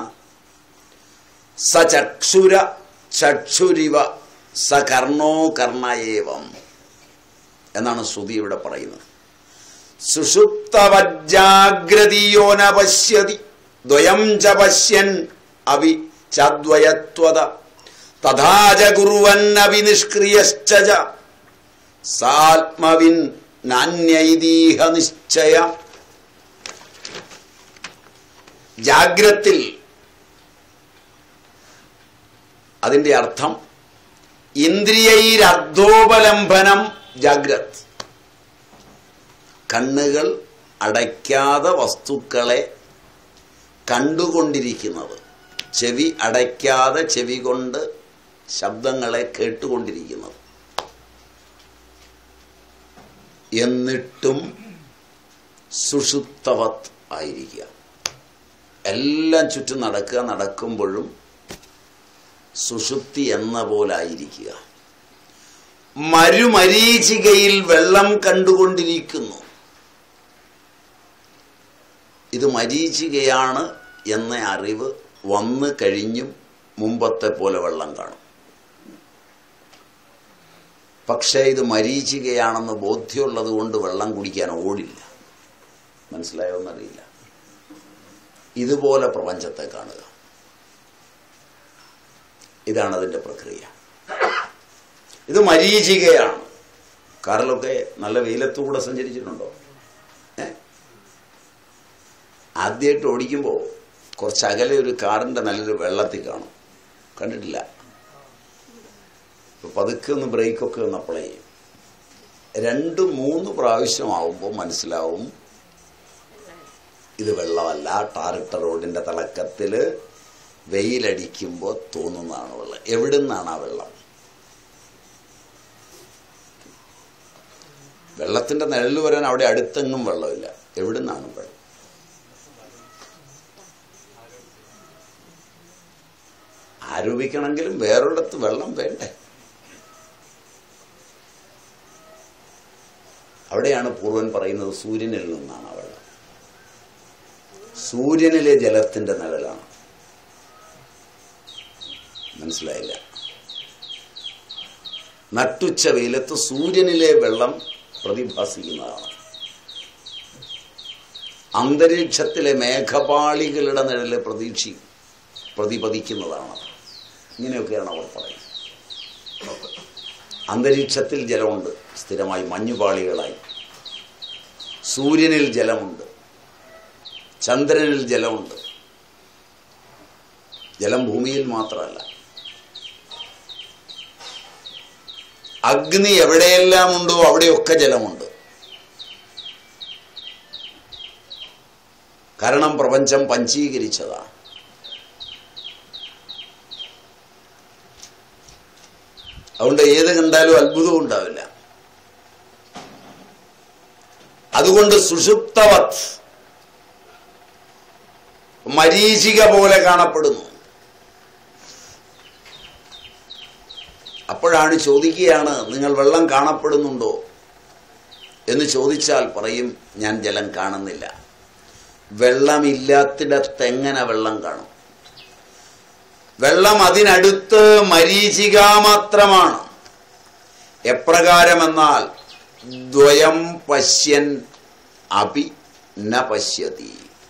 സചക്ഷുര ചക്ഷുരിവ സകർണോ കർണയേവം എന്നാണ് ശ്രുതി ഇവിടെ പറയുന്നത് സുഷുപ്തവജ്ജാഗ്രതിയോ ന പശ്യതി ദ്വയം ച പശ്യൻ അഭി ചദ്വയത്വത തഥാച കുറുവന്നഭി നിഷ്ക്രിയശ്ച ച സാത്മവിൻ നാന്യൈതീഹ നിശ്ചയ ജാഗ്രത്തിൽ അതിന്റെ അർത്ഥം ഇന്ദ്രിയൈരർദ്ധോപലംബനം ജാഗ്രത് കണ്ണുകൾ അടയ്ക്കാതെ വസ്തുക്കളെ കണ്ടുകൊണ്ടിരിക്കുന്നത് ചെവി അടയ്ക്കാതെ ചെവി കൊണ്ട് ശബ്ദങ്ങളെ കേട്ടുകൊണ്ടിരിക്കുന്നത് എന്നിട്ടും സുഷുപ്തവത് ആയിരിക്കുക എല്ലാം ചുറ്റും നടക്കുക നടക്കുമ്പോഴും സുഷുപ്തി എന്ന പോലായിരിക്കുക മരുമരീചികയിൽ വെള്ളം കണ്ടുകൊണ്ടിരിക്കുന്നു ഇത് മരീചികയാണ് എന്ന അറിവ് വന്നു കഴിഞ്ഞും മുമ്പത്തെ പോലെ വെള്ളം കാണും പക്ഷേ ഇത് മരീചികയാണെന്ന് ബോധ്യമുള്ളത് കൊണ്ട് വെള്ളം കുടിക്കാൻ ഓടില്ല മനസ്സിലായോ എന്നറിയില്ല ഇതുപോലെ പ്രപഞ്ചത്തെ കാണുക ഇതാണ് അതിൻ്റെ പ്രക്രിയ ഇത് മരീചികയാണ് കാറിലൊക്കെ നല്ല വെയിലത്തൂടെ സഞ്ചരിച്ചിട്ടുണ്ടോ ഏ ആദ്യമായിട്ട് ഓടിക്കുമ്പോൾ കുറച്ച് അകലെ ഒരു കാറിൻ്റെ നല്ലൊരു വെള്ളത്തിൽ കാണും കണ്ടിട്ടില്ല ഇപ്പൊ പതുക്കെ ഒന്ന് ബ്രേക്കൊക്കെ ഒന്ന് അപ്ലൈ ചെയ്യും രണ്ട് മൂന്ന് പ്രാവശ്യമാവുമ്പോൾ മനസ്സിലാവും ഇത് വെള്ളമല്ല ടാറിട്ട റോഡിന്റെ തിളക്കത്തിൽ വെയിലടിക്കുമ്പോൾ തോന്നുന്നതാണ് വെള്ളം എവിടുന്നാണ് ആ വെള്ളം വെള്ളത്തിന്റെ നിഴല് വരാൻ അവിടെ അടുത്തെങ്ങും വെള്ളമില്ല എവിടുന്നാണ് വെള്ളം ആരോപിക്കണമെങ്കിലും വേറൊരിടത്ത് വെള്ളം വേണ്ടേ അവിടെയാണ് പൂർവൻ പറയുന്നത് സൂര്യനിൽ നിന്നാണ് ആ വെള്ളം സൂര്യനിലെ ജലത്തിന്റെ നിഴലാണ് മനസ്സിലായില്ല നട്ടുച്ച വെയിലത്ത് സൂര്യനിലെ വെള്ളം പ്രതിഭാസിക്കുന്നതാണ് അന്തരീക്ഷത്തിലെ മേഘപാളികളുടെ നിഴല് പ്രതീക്ഷി പ്രതിപതിക്കുന്നതാണ് ഇങ്ങനെയൊക്കെയാണ് അവർ പറയുന്നത് അന്തരീക്ഷത്തിൽ ജലമുണ്ട് സ്ഥിരമായി മഞ്ഞുപാളികളായി സൂര്യനിൽ ജലമുണ്ട് ചന്ദ്രനിൽ ജലമുണ്ട് ജലം ഭൂമിയിൽ മാത്രമല്ല അഗ്നി എവിടെയെല്ലാം ഉണ്ടോ അവിടെയൊക്കെ ജലമുണ്ട് കാരണം പ്രപഞ്ചം പഞ്ചീകരിച്ചതാണ് അതുകൊണ്ട് ഏത് കണ്ടാലും അത്ഭുതവും ഉണ്ടാവില്ല അതുകൊണ്ട് സുഷുപ്തവത് മരീചിക പോലെ കാണപ്പെടുന്നു അപ്പോഴാണ് ചോദിക്കുകയാണ് നിങ്ങൾ വെള്ളം കാണപ്പെടുന്നുണ്ടോ എന്ന് ചോദിച്ചാൽ പറയും ഞാൻ ജലം കാണുന്നില്ല വെള്ളമില്ലാത്തിടത്ത് എങ്ങനെ വെള്ളം കാണും വെള്ളം അതിനടുത്ത് മരീചിക മാത്രമാണ് എപ്രകാരമെന്നാൽ ദ്വയം പശ്യൻ അപി ന പശ്യതി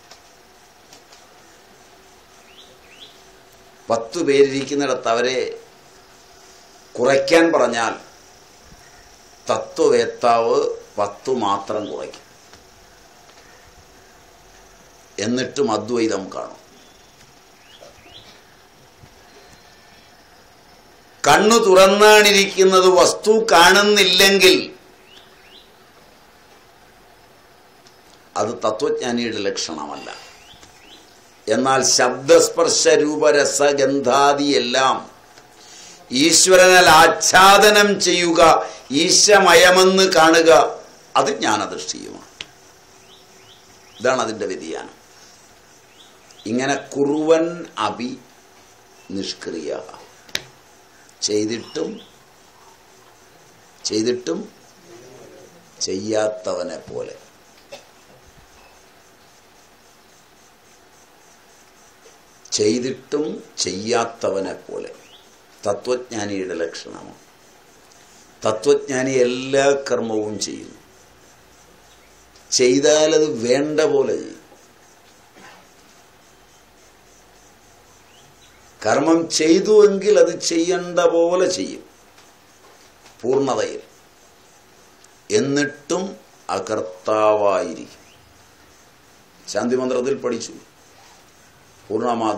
പത്തു പേരിരിക്കുന്നിടത്ത് അവരെ കുറയ്ക്കാൻ പറഞ്ഞാൽ തത്വവേത്താവ് പത്തു മാത്രം കുറയ്ക്കും എന്നിട്ടും അദ്വൈതം കാണും കണ്ണു തുറന്നാണിരിക്കുന്നത് വസ്തു കാണുന്നില്ലെങ്കിൽ അത് തത്വജ്ഞാനിയുടെ ലക്ഷണമല്ല എന്നാൽ ശബ്ദസ്പർശ രൂപരസഗന്ധാദി എല്ലാം ഈശ്വരനാൽ ആച്ഛാദനം ചെയ്യുക ഈശമയമെന്ന് കാണുക അത് ജ്ഞാനദൃഷ്ടിയുമാണ് ഇതാണ് അതിൻ്റെ വ്യതിയാനം ഇങ്ങനെ കുറുവൻ അഭി നിഷ്ക്രിയ ചെയ്തിട്ടും ചെയ്തിട്ടും ചെയ്യാത്തവനെ പോലെ ചെയ്തിട്ടും ചെയ്യാത്തവനെ പോലെ തത്വജ്ഞാനിയുടെ ലക്ഷണമാണ് തത്വജ്ഞാനി എല്ലാ കർമ്മവും ചെയ്യുന്നു ചെയ്താലത് വേണ്ട പോലെ ചെയ്യും കർമ്മം ചെയ്തുവെങ്കിൽ അത് ചെയ്യേണ്ട പോലെ ചെയ്യും പൂർണ്ണതയിൽ എന്നിട്ടും അകർത്താവായിരിക്കും ശാന്തിമന്ത്രത്തിൽ പഠിച്ചു പൂർണ്ണമാത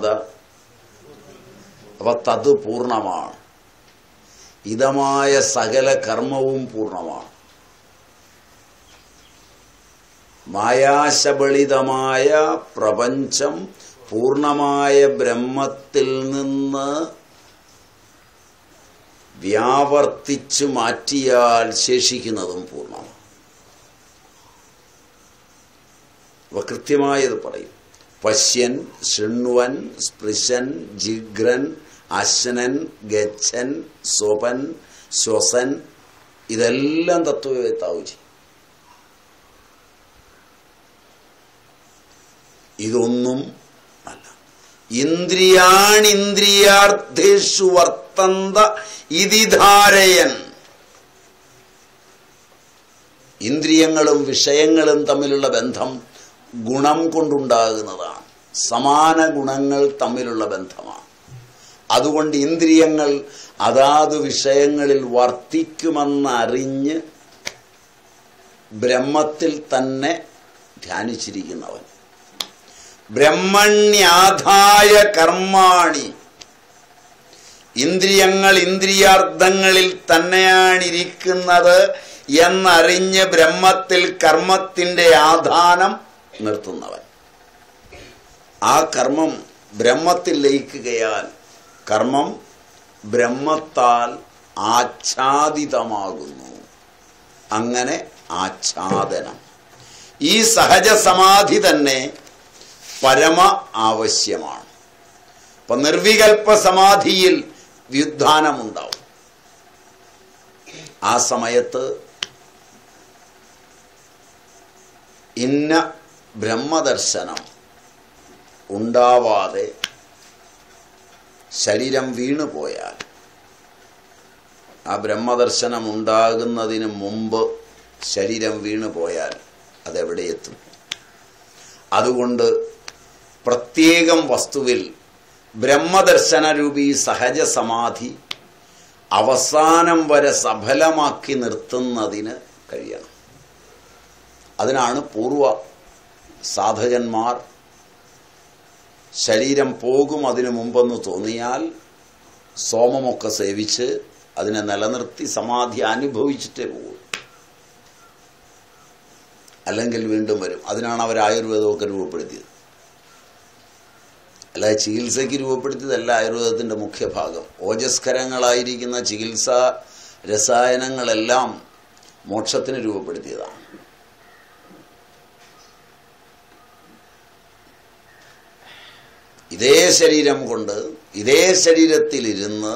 അപ്പൊ തത് പൂർണ്ണമാണ് ഇതമായ സകല കർമ്മവും പൂർണ്ണമാണ് മായാശബളിതമായ പ്രപഞ്ചം പൂർണ്ണമായ ബ്രഹ്മത്തിൽ നിന്ന് വ്യാവർത്തിച്ചു മാറ്റിയാൽ ശേഷിക്കുന്നതും പൂർണ്ണമാണ് അപ്പൊ കൃത്യമായത് പറയും പശ്യൻ ശൃണ്വൻ സ്പൃശൻ ജിഗ്രൻ അശ്നൻ ഗച്ഛൻ സ്വപൻ ശ്വസൻ ഇതെല്ലാം തത്വവേത്താവും ചെയ്യും ഇതൊന്നും അല്ല ഇന്ദ്രിയാണിന്ദ്രിയാർത്ഥേഷു വർത്തന്ത ഇതി ധാരയൻ ഇന്ദ്രിയങ്ങളും വിഷയങ്ങളും തമ്മിലുള്ള ബന്ധം ഗുണം കൊണ്ടുണ്ടാകുന്നതാണ് സമാന ഗുണങ്ങൾ തമ്മിലുള്ള ബന്ധമാണ് അതുകൊണ്ട് ഇന്ദ്രിയങ്ങൾ അതാത് വിഷയങ്ങളിൽ വർത്തിക്കുമെന്നറിഞ്ഞ് ബ്രഹ്മത്തിൽ തന്നെ ധ്യാനിച്ചിരിക്കുന്നവൻ ബ്രഹ്മണ്യാധായ കർമാണി ഇന്ദ്രിയങ്ങൾ ഇന്ദ്രിയാർത്ഥങ്ങളിൽ തന്നെയാണിരിക്കുന്നത് എന്നറിഞ്ഞ് ബ്രഹ്മത്തിൽ കർമ്മത്തിന്റെ ആധാനം നിർത്തുന്നവൻ ആ കർമ്മം ബ്രഹ്മത്തിൽ ലയിക്കുകയാൽ കർമ്മം ബ്രഹ്മത്താൽ ആച്ഛാദിതമാകുന്നു അങ്ങനെ ആച്ഛാദനം ഈ സഹജ സമാധി തന്നെ പരമ ആവശ്യമാണ് ഇപ്പൊ നിർവികൽപ്പ സമാധിയിൽ വ്യുത്ഥാനമുണ്ടാവും ആ സമയത്ത് ഇന്ന ബ്രഹ്മദർശനം ഉണ്ടാവാതെ ശരീരം വീണുപോയാൽ ആ ബ്രഹ്മദർശനം ഉണ്ടാകുന്നതിന് മുമ്പ് ശരീരം വീണുപോയാൽ അതെവിടെ എത്തും അതുകൊണ്ട് പ്രത്യേകം വസ്തുവിൽ ബ്രഹ്മദർശനരൂപി സഹജ സമാധി അവസാനം വരെ സഫലമാക്കി നിർത്തുന്നതിന് കഴിയണം അതിനാണ് പൂർവ സാധകന്മാർ ശരീരം പോകും അതിനു മുമ്പെന്ന് തോന്നിയാൽ സോമമൊക്കെ സേവിച്ച് അതിനെ നിലനിർത്തി സമാധി അനുഭവിച്ചിട്ടേ പോകും അല്ലെങ്കിൽ വീണ്ടും വരും അതിനാണ് അവർ ആയുർവേദമൊക്കെ രൂപപ്പെടുത്തിയത് അല്ലാതെ ചികിത്സയ്ക്ക് രൂപപ്പെടുത്തിയതല്ല ആയുർവേദത്തിന്റെ മുഖ്യഭാഗം ഓജസ്കരങ്ങളായിരിക്കുന്ന ചികിത്സാ രസായനങ്ങളെല്ലാം മോക്ഷത്തിന് രൂപപ്പെടുത്തിയതാണ് ഇതേ ശരീരം കൊണ്ട് ഇതേ ശരീരത്തിലിരുന്ന്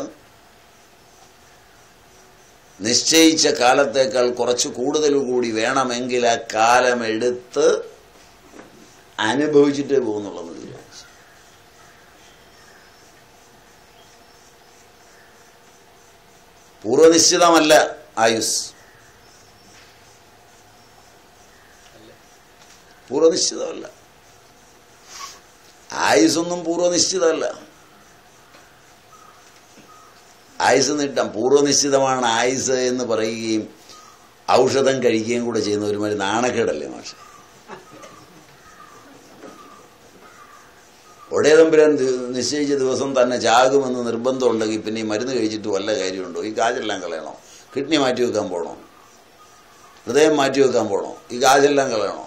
നിശ്ചയിച്ച കാലത്തേക്കാൾ കുറച്ച് കൂടുതൽ കൂടി വേണമെങ്കിൽ ആ കാലമെടുത്ത് അനുഭവിച്ചിട്ടേ പോകുന്നുള്ളത് തീരുമാനിച്ചു പൂർവനിശ്ചിതമല്ല ആയുസ് പൂർവനിശ്ചിതമല്ല ആയുസൊന്നും പൂർവനിശ്ചിതമല്ല ആയുസ് നീട്ടാം പൂർവ്വനിശ്ചിതമാണ് ആയുസ് എന്ന് പറയുകയും ഔഷധം കഴിക്കുകയും കൂടെ ചെയ്യുന്ന ഒരുമാതിരി നാണക്കേടല്ലേ മാഷെ ഒടേ തമ്പുരാൻ ദി- നിശ്ചയിച്ച ദിവസം തന്നെ ചാകുമെന്ന് നിർബന്ധം ഉണ്ടെങ്കിൽ പിന്നെ ഈ മരുന്ന് കഴിച്ചിട്ട് വല്ല കാര്യമുണ്ടോ ഈ കാശെല്ലാം കളയണോ കിഡ്നി മാറ്റി വെക്കാൻ പോണോ ഹൃദയം മാറ്റി വെക്കാൻ പോണോ ഈ കാശെല്ലാം കളയണോ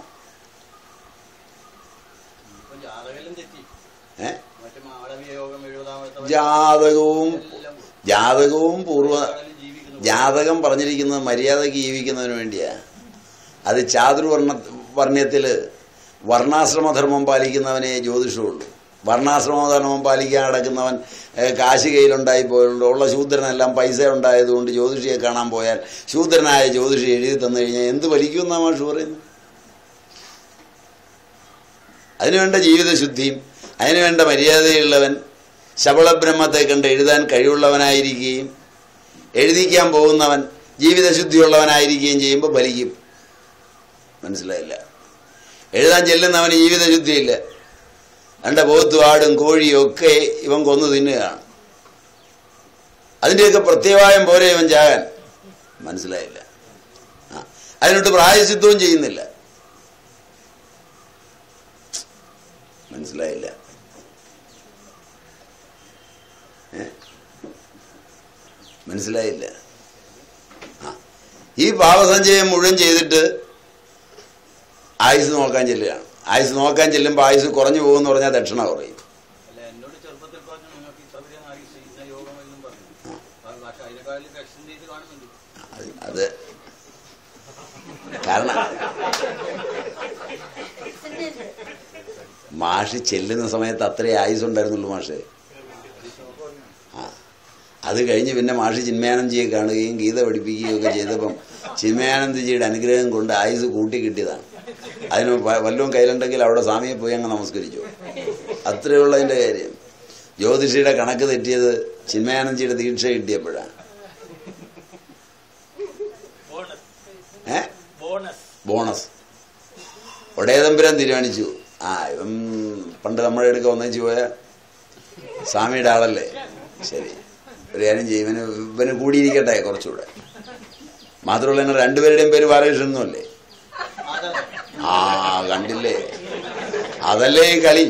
ഇപ്പൊ ജാതകെല്ലാം തെറ്റി ഏ മറ്റേ മാളവ്യ യോഗം എഴുപതാമത്തെ ജാതകവും എല്ലാം പോയി. ജാതകവും പൂർവ്വ കടലിൽ ജീവിക്കുന്നു ജാതകം പറഞ്ഞിരിക്കുന്നത് മര്യാദയ്ക്ക് ജീവിക്കുന്നതിന് വേണ്ടിയാ അത് ചാതുർവർണ്ണ വർണ്ണ്യത്തില് വർണ്ണാശ്രമധർമ്മം പാലിക്കുന്നവനെ ജ്യോതിഷമുള്ളൂ വർണ്ണാശ്രമധർമ്മം പാലിക്കാൻ നടക്കുന്നവൻ ഏഹ്, കാശ് കയ്യിലുണ്ടായി പോയുള്ളൂ ഉള്ള ശൂദ്രനെല്ലാം പൈസ ഉണ്ടായതുകൊണ്ട് ജ്യോതിഷിയെ കാണാൻ പോയാൽ ശൂദ്രനായ ജ്യോതിഷി എഴുതി തന്നു കഴിഞ്ഞാൽ എന്ത് വലിക്കുമെന്നാ മാഷ് പറയുന്നത് അതിനുവേണ്ട ജീവിതശുദ്ധിയും അതിനുവേണ്ട മര്യാദയുള്ളവൻ ശബളബ്രഹ്മത്തെ കണ്ട് എഴുതാൻ കഴിവുള്ളവനായിരിക്കുകയും എഴുതിക്കാൻ പോകുന്നവൻ ജീവിതശുദ്ധിയുള്ളവനായിരിക്കുകയും ചെയ്യുമ്പോൾ ഫലിക്കും മനസ്സിലായില്ല എഴുതാൻ ചെല്ലുന്നവന് ജീവിതശുദ്ധിയില്ല കണ്ട പോത്തും ആടും കോഴിയും ഒക്കെ ഇവൻ കൊന്നു തിന്നുകയാണ് അതിൻ്റെയൊക്കെ പ്രത്യവായം പോരെ ഇവൻ ചാകാൻ മനസ്സിലായില്ല ആ അതിനോട്ട് പ്രായശിത്വവും ചെയ്യുന്നില്ല മനസ്സിലായില്ല ഏ? മനസ്സിലായില്ല ആ ഈ പാപസഞ്ചയം മുഴുവൻ ചെയ്തിട്ട് ആയുസ് നോക്കാൻ ചെല്ലുകയാണ് ആയുസ് നോക്കാൻ ചെല്ലുമ്പോൾ ആയുസ് കുറഞ്ഞു പോകുമെന്ന് പറഞ്ഞാൽ ദക്ഷിണ കുറയും അല്ല എന്നോട് ചെറുപ്പത്തിൽ പറഞ്ഞു നിങ്ങൾക്ക് ഇത്ര വലിയ ആയുസ് ഇന്ന യോഗം എന്നും പറഞ്ഞു ആ, പക്ഷെ അതിനെക്കാളും എക്സ്റ്റെൻഡ് ചെയ്ത് കാണുന്നുണ്ട് അത് അത് കാരണം മാഷ് ചെല്ലുന്ന സമയത്ത് അത്രേ ആയുസ് ഉണ്ടായിരുന്നുള്ളൂ മാഷേ ആ അത് കഴിഞ്ഞ് പിന്നെ മാഷ് ചിന്മയാനന്ദജിയെ കാണുകയും ഗീത പഠിപ്പിക്കുകയും ഒക്കെ ചെയ്തപ്പം ചിന്മയാനന്ദജിയുടെ അനുഗ്രഹം കൊണ്ട് ആയുസ് കൂട്ടി കിട്ടിയതാണ് അതിന് വ- വല്ലതും കയ്യിലുണ്ടെങ്കിൽ അവിടെ സ്വാമിയെ പോയി അങ്ങ് നമസ്കരിച്ചു അത്രയേ ഉള്ളതിൻ്റെ കാര്യം ജ്യോതിഷിയുടെ കണക്ക് തെറ്റിയത് ചിന്മയാനന്ദിയുടെ ദീക്ഷ കിട്ടിയപ്പോഴാണ് ബോണസ് ഏ ബോണസ് ബോണസ് ഒടേതമ്പുരാൻ തീരുമാനിച്ചു ആ ഇവൻ പണ്ട് നമ്മുടെ അടുക്ക ഒന്നിച്ചു പോയ സ്വാമിയുടെ ആളല്ലേ ശരി ഒരു കാര്യം ചെയ്യും ഇവന് ഇവന് കൂടിയിരിക്കട്ടെ കുറച്ചുകൂടെ മാത്രമല്ല ഞങ്ങൾ രണ്ടുപേരുടെയും പേര് ബാലകൃഷ്ണനൊന്നുമല്ലേ അതെ ആ കണ്ടില്ലേ അതല്ലേ ഈ കളി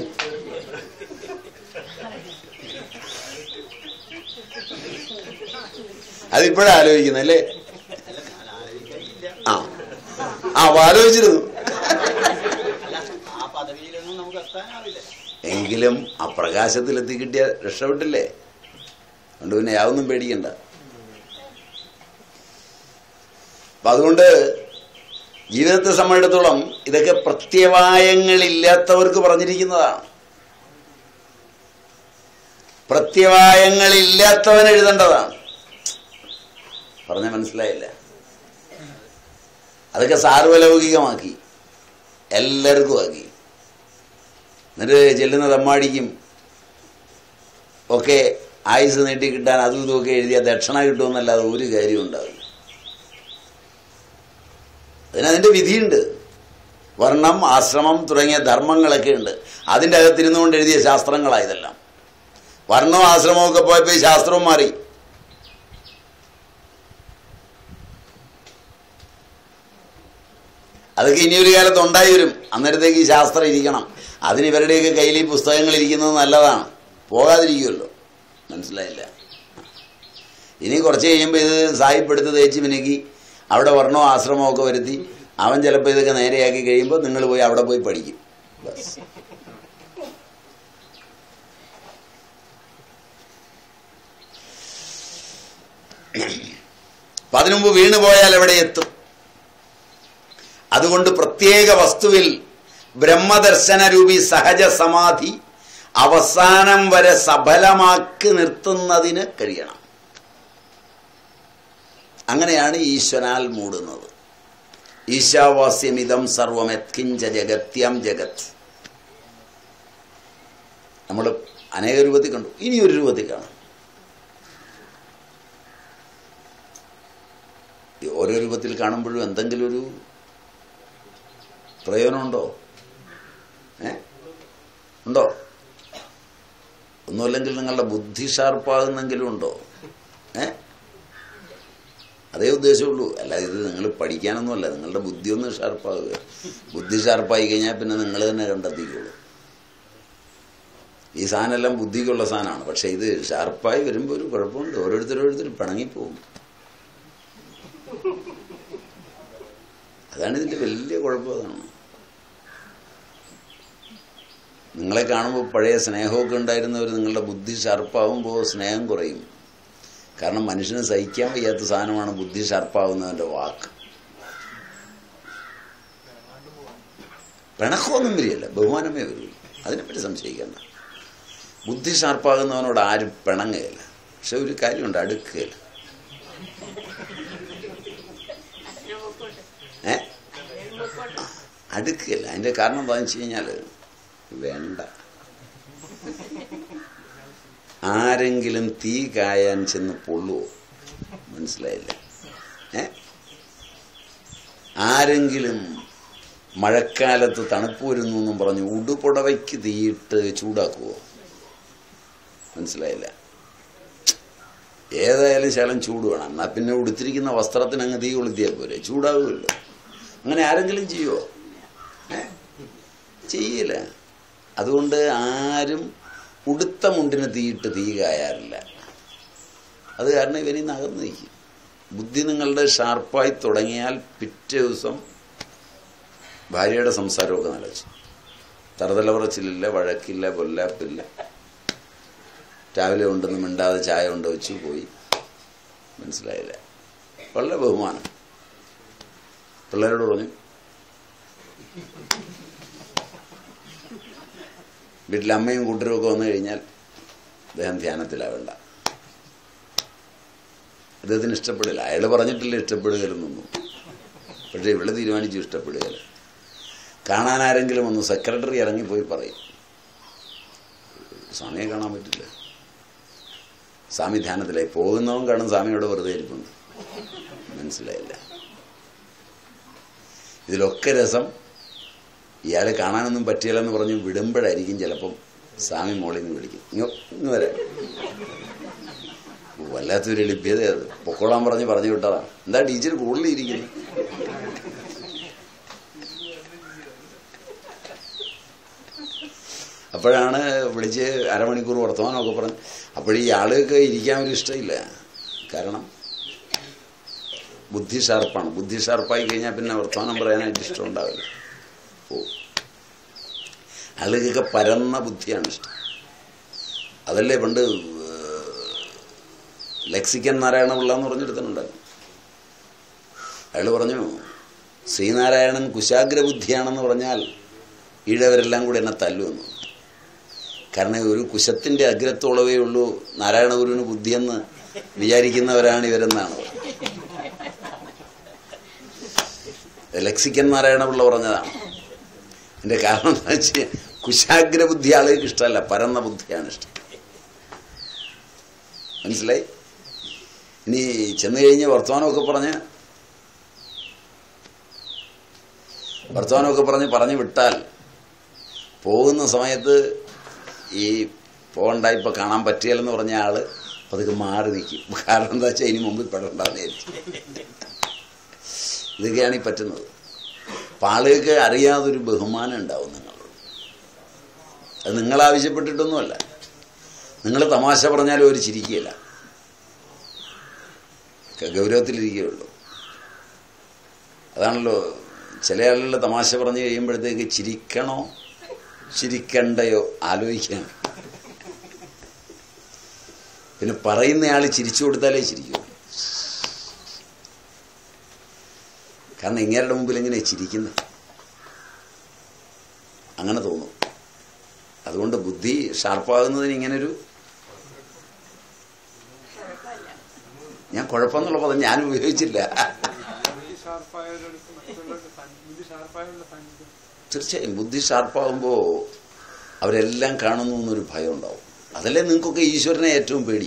അതിപ്പോഴാ ആലോചിക്കുന്നല്ലേ അല്ല ഞാൻ ആലോചിക്കാനില്ല ആ ആ അപ്പൊ ആലോചിച്ചിരുന്നു അല്ല ആ പദവിയിലൊന്നും നമുക്ക് എത്താനാവില്ല എങ്കിലും ആ പ്രകാശത്തിലെത്തി കിട്ടിയ രക്ഷപ്പെട്ടില്ലേ അതുകൊണ്ട് പിന്നെ യാതൊന്നും പേടിക്കണ്ട അപ്പൊ അതുകൊണ്ട് ജീവിതത്തെ സംബന്ധിച്ചിടത്തോളം ഇതൊക്കെ പ്രത്യവായങ്ങളില്ലാത്തവർക്ക് പറഞ്ഞിരിക്കുന്നതാണ് പ്രത്യവായങ്ങളില്ലാത്തവൻ എഴുതേണ്ടതാണ് പറഞ്ഞ മനസ്സിലായില്ല അതൊക്കെ സാർവലൗകികമാക്കി എല്ലാവർക്കും ആക്കി എന്നിട്ട് ചെല്ലുന്ന തമ്മാടിക്കും ഒക്കെ ആയുസ് നീട്ടി കിട്ടാൻ അതും ഇതുമൊക്കെ എഴുതിയ ദക്ഷിണ കിട്ടുമെന്നല്ലാതെ ഒരു കാര്യം ഉണ്ടാവില്ല അതിനതിൻ്റെ വിധിയുണ്ട് വർണ്ണം ആശ്രമം തുടങ്ങിയ ധർമ്മങ്ങളൊക്കെ ഉണ്ട് അതിൻ്റെ അകത്തിരുന്നുകൊണ്ട് എഴുതിയ ശാസ്ത്രങ്ങളാണ് ഇതെല്ലാം വർണ്ണവും ആശ്രമവും ഒക്കെ പോയപ്പോൾ ഈ ശാസ്ത്രവും മാറി അതൊക്കെ ഇനിയൊരു കാലത്ത് ഉണ്ടായി വരും അന്നേരത്തേക്ക് ഈ ശാസ്ത്രം ഇരിക്കണം അതിന് ഇവരുടെയൊക്കെ കയ്യിൽ ഈ പുസ്തകങ്ങൾ ഇരിക്കുന്നത് നല്ലതാണ് പോകാതിരിക്കുമല്ലോ മനസ്സിലായില്ല ഇനി കുറച്ച് കഴിയുമ്പോൾ ഇത് സാഹിപ്പെടുത്ത് തേച്ച് മിനുക്കി അവിടെ വർണ്ണോ ആശ്രമമോ ഒക്കെ വരുത്തി അവൻ ചിലപ്പോൾ ഇതൊക്കെ നേരെയാക്കി കഴിയുമ്പോൾ നിങ്ങൾ പോയി അവിടെ പോയി പഠിക്കും ബസ് അപ്പം അതിനുമുമ്പ് വീണു പോയാൽ എവിടെ എത്തും അതുകൊണ്ട് പ്രത്യേക വസ്തുവിൽ ബ്രഹ്മദർശനരൂപി സഹജ സമാധി അവസാനം വരെ സഫലമാക്കി നിർത്തുന്നതിന് കഴിയണം അങ്ങനെയാണ് ഈശ്വനാൽ മൂടുന്നത് ഈശാവാസ്യമിതം സർവം യത്കിഞ്ച ജഗത്യം ജഗത് നമ്മൾ അനേക രൂപത്തിൽ കണ്ടു ഇനി ഒരു രൂപത്തിൽ കാണാം ഈ ഓരോ രൂപത്തിൽ കാണുമ്പോഴും എന്തെങ്കിലും ഒരു പ്രയോജനമുണ്ടോ ഏ ഉണ്ടോ ഒന്നുമല്ലെങ്കിൽ നിങ്ങളുടെ ബുദ്ധി ഷാർപ്പാകുന്നെങ്കിലും ഉണ്ടോ ഏ അതേ ഉദ്ദേശമുള്ളൂ അല്ല ഇത് നിങ്ങൾ പഠിക്കാനൊന്നുമല്ല നിങ്ങളുടെ ബുദ്ധി ഒന്ന് ഷാർപ്പാകുക ബുദ്ധി ഷാർപ്പായി കഴിഞ്ഞാൽ പിന്നെ നിങ്ങൾ തന്നെ കണ്ടെത്തിക്കുള്ളൂ ഈ സാധനമെല്ലാം ബുദ്ധിക്കുള്ള സാധനമാണ് പക്ഷെ ഇത് ഷാർപ്പായി വരുമ്പോൾ ഒരു കുഴപ്പമുണ്ട് ഓരോരുത്തരോരുത്തർ പിണങ്ങിപ്പോവും അതാണ് ഇതിന്റെ വലിയ കുഴപ്പം അതാണ് നിങ്ങളെ കാണുമ്പോൾ പഴയ സ്നേഹമൊക്കെ ഉണ്ടായിരുന്നവർ നിങ്ങളുടെ ബുദ്ധി ഷാർപ്പാവുമ്പോൾ സ്നേഹം കുറയും കാരണം മനുഷ്യന് സഹിക്കാൻ വയ്യാത്ത സാധനമാണ് ബുദ്ധി ഷാർപ്പാവുന്നവന്റെ വാക്ക് പിണക്കമൊന്നും വരികയല്ല ബഹുമാനമേ വരൂ അതിനെപ്പറ്റി സംശയിക്കണ്ട ബുദ്ധി ഷാർപ്പാകുന്നവനോട് ആരും പിണങ്ങുകയില്ല പക്ഷെ ഒരു കാര്യമുണ്ട് അടുക്കുകയില്ല ഏ അടുക്കുകയില്ല അതിന്റെ കാരണം എന്താണെന്ന് വെച്ച് കഴിഞ്ഞാൽ വേണ്ട ആരെങ്കിലും തീ കായാൻ ചെന്ന് പൊള്ളുവോ മനസ്സിലായില്ല ഏ ആരെങ്കിലും മഴക്കാലത്ത് തണുപ്പ് വരുന്നു എന്നും പറഞ്ഞ് ഉടുപുടവയ്ക്ക് തീയിട്ട് ചൂടാക്കുവോ മനസ്സിലായില്ല ഏതായാലും ശകലം ചൂട് വേണം എന്നാൽ പിന്നെ ഉടുത്തിരിക്കുന്ന വസ്ത്രത്തിന് അങ്ങ് തീ കൊളുത്തിയാൽ പോരെ ചൂടാവുമല്ലോ അങ്ങനെ ആരെങ്കിലും ചെയ്യുമോ ഏ ചെയ്യില്ല അതുകൊണ്ട് ആരും ഉടുത്ത മുണ്ടിന് തീയിട്ട് തീ കായാറില്ല അത് കാരണം ഇവനിന്ന് അകന്നു നിൽക്കും ബുദ്ധി നിങ്ങളുടെ ഷാർപ്പായി തുടങ്ങിയാൽ പിറ്റേ ദിവസം ഭാര്യയുടെ സംസാരമൊക്കെ നിലച്ചു തറുതല പറച്ചിലില്ല വഴക്കില്ല കൊല്ലാപ്പില്ല രാവിലെ ഉണ്ടെന്ന് മിണ്ടാതെ ചായ കൊണ്ട് വെച്ചു പോയി മനസ്സിലായില്ല വളരെ ബഹുമാനം പിള്ളേരോട് പറഞ്ഞു വീട്ടിൽ അമ്മയും കൂട്ടരും ഒക്കെ വന്നു കഴിഞ്ഞാൽ അദ്ദേഹം ധ്യാനത്തിലാവേണ്ട അദ്ദേഹത്തിന് ഇഷ്ടപ്പെടില്ല അയാൾ പറഞ്ഞിട്ടില്ല ഇഷ്ടപ്പെടുകയില്ലെന്നൊന്നും പക്ഷേ ഇവിടെ തീരുമാനിച്ചു ഇഷ്ടപ്പെടുകയില്ല കാണാൻ ആരെങ്കിലും ഒന്ന് സെക്രട്ടറി ഇറങ്ങിപ്പോയി പറയും സ്വാമിയെ കാണാൻ പറ്റില്ല സ്വാമി ധ്യാനത്തിലായി പോകുന്നവൻ കാണും സ്വാമിയോട് വെറുതെ ഇരിപ്പുണ്ട് മനസ്സിലായില്ല ഇതിലൊക്കെ രസം ഇയാളെ കാണാനൊന്നും പറ്റിയില്ലെന്ന് പറഞ്ഞ് വിടുമ്പോഴായിരിക്കും ചിലപ്പം സ്വാമി മോളിൽ നിന്ന് വിളിക്കും ഇങ്ങോ ഇങ്ങ് വരാം വല്ലാത്തൊരു ലഭ്യത അത് പൊക്കോളാൻ പറഞ്ഞ് പറഞ്ഞു വിട്ടതാണ് എന്താ ടീച്ചർ കൂടുതൽ ഇരിക്കുന്നത് അപ്പോഴാണ് വിളിച്ച് അരമണിക്കൂർ വർത്തമാനമൊക്കെ പറഞ്ഞ് അപ്പോഴീ ആളുകൾക്ക് ഇരിക്കാൻ ഒരു ഇഷ്ടമില്ല കാരണം ബുദ്ധി ഷാർപ്പാണ് ബുദ്ധി ഷാർപ്പായി കഴിഞ്ഞാൽ പിന്നെ വർത്തമാനം പറയാനായിട്ട് ഇഷ്ടം ഉണ്ടാവില്ല ഓ ആളുകൾക്ക് പരന്ന ബുദ്ധിയാണ് ഇഷ്ടം അതല്ലേ പണ്ട് ലക്സിക്കൻ നാരായണപിള്ള എന്ന് പറഞ്ഞെടുത്തിട്ടുണ്ടായിരുന്നു അയാൾ പറഞ്ഞു ശ്രീനാരായണൻ കുശാഗ്രബുദ്ധിയാണെന്ന് പറഞ്ഞാൽ ഈഴവരെല്ലാം കൂടി എന്നെ തല്ലുമെന്ന് കാരണം ഒരു കുശത്തിൻ്റെ അഗ്രത്തോളവേ ഉള്ളൂ നാരായണഗുരുവിന് ബുദ്ധിയെന്ന് വിചാരിക്കുന്നവരാണ് ഇവരെന്നാണ് ലക്സിക്കൻ നാരായണപിള്ള പറഞ്ഞതാണ് എൻ്റെ കാരണം എന്താ വെച്ചാൽ കുശാഗ്രബുദ്ധി ആളുകൾക്ക് ഇഷ്ടമല്ല പരന്ന ബുദ്ധിയാണ് ഇഷ്ടം മനസ്സിലായി ഇനി ചെന്ന് കഴിഞ്ഞ് വർത്തമാനമൊക്കെ പറഞ്ഞ് വർത്തമാനമൊക്കെ പറഞ്ഞ് പറഞ്ഞു വിട്ടാൽ പോകുന്ന സമയത്ത് ഈ പോകണ്ട ഇപ്പം കാണാൻ പറ്റിയല്ലെന്ന് പറഞ്ഞ ആള് പതുക്കെ മാറി നിൽക്കും കാരണം എന്താ വെച്ചാൽ ഇനി മുമ്പിൽ പെടണ്ടെന്ന് വിചാരിക്കും ഇതൊക്കെയാണ് ഈ പറ്റുന്നത് അപ്പം ആളുകൾക്ക് അറിയാതൊരു ബഹുമാനം ഉണ്ടാവും നിങ്ങളോട് അത് നിങ്ങൾ ആവശ്യപ്പെട്ടിട്ടൊന്നുമല്ല നിങ്ങൾ തമാശ പറഞ്ഞാലും ഒരു ചിരിക്കുകയില്ല ഗൗരവത്തിലിരിക്കുകയുള്ളൂ അതാണല്ലോ ചില ആളുകൾ തമാശ പറഞ്ഞു കഴിയുമ്പോഴത്തേക്ക് ചിരിക്കണോ ചിരിക്കണ്ടയോ ആലോചിക്കണം പിന്നെ പറയുന്നയാൾ ചിരിച്ചു കൊടുത്താലേ ചിരിക്കൂ കാരണം ഇങ്ങേരുടെ മുമ്പിൽ എങ്ങനെ ചിരിക്കുന്നത് അങ്ങനെ തോന്നും അതുകൊണ്ട് ബുദ്ധി ഷാർപ്പാകുന്നതിന് ഇങ്ങനൊരു ഞാൻ കുഴപ്പമെന്നുള്ള പദം ഞാൻ ഉപയോഗിച്ചില്ല ബുദ്ധി ഷാർപ്പായവരടുത്ത് മറ്റുള്ളവരുടെ സാൻ- ബുദ്ധി ഷാർപ്പായവരുടെ സാന്നിധ്യം തീർച്ചയായും ബുദ്ധി ഷാർപ്പാകുമ്പോൾ അവരെല്ലാം കാണുന്നു എന്നൊരു ഭയം ഉണ്ടാവും അതല്ലേ നിങ്ങൾക്കൊക്കെ ഈശ്വരനെ ഏറ്റവും പേടി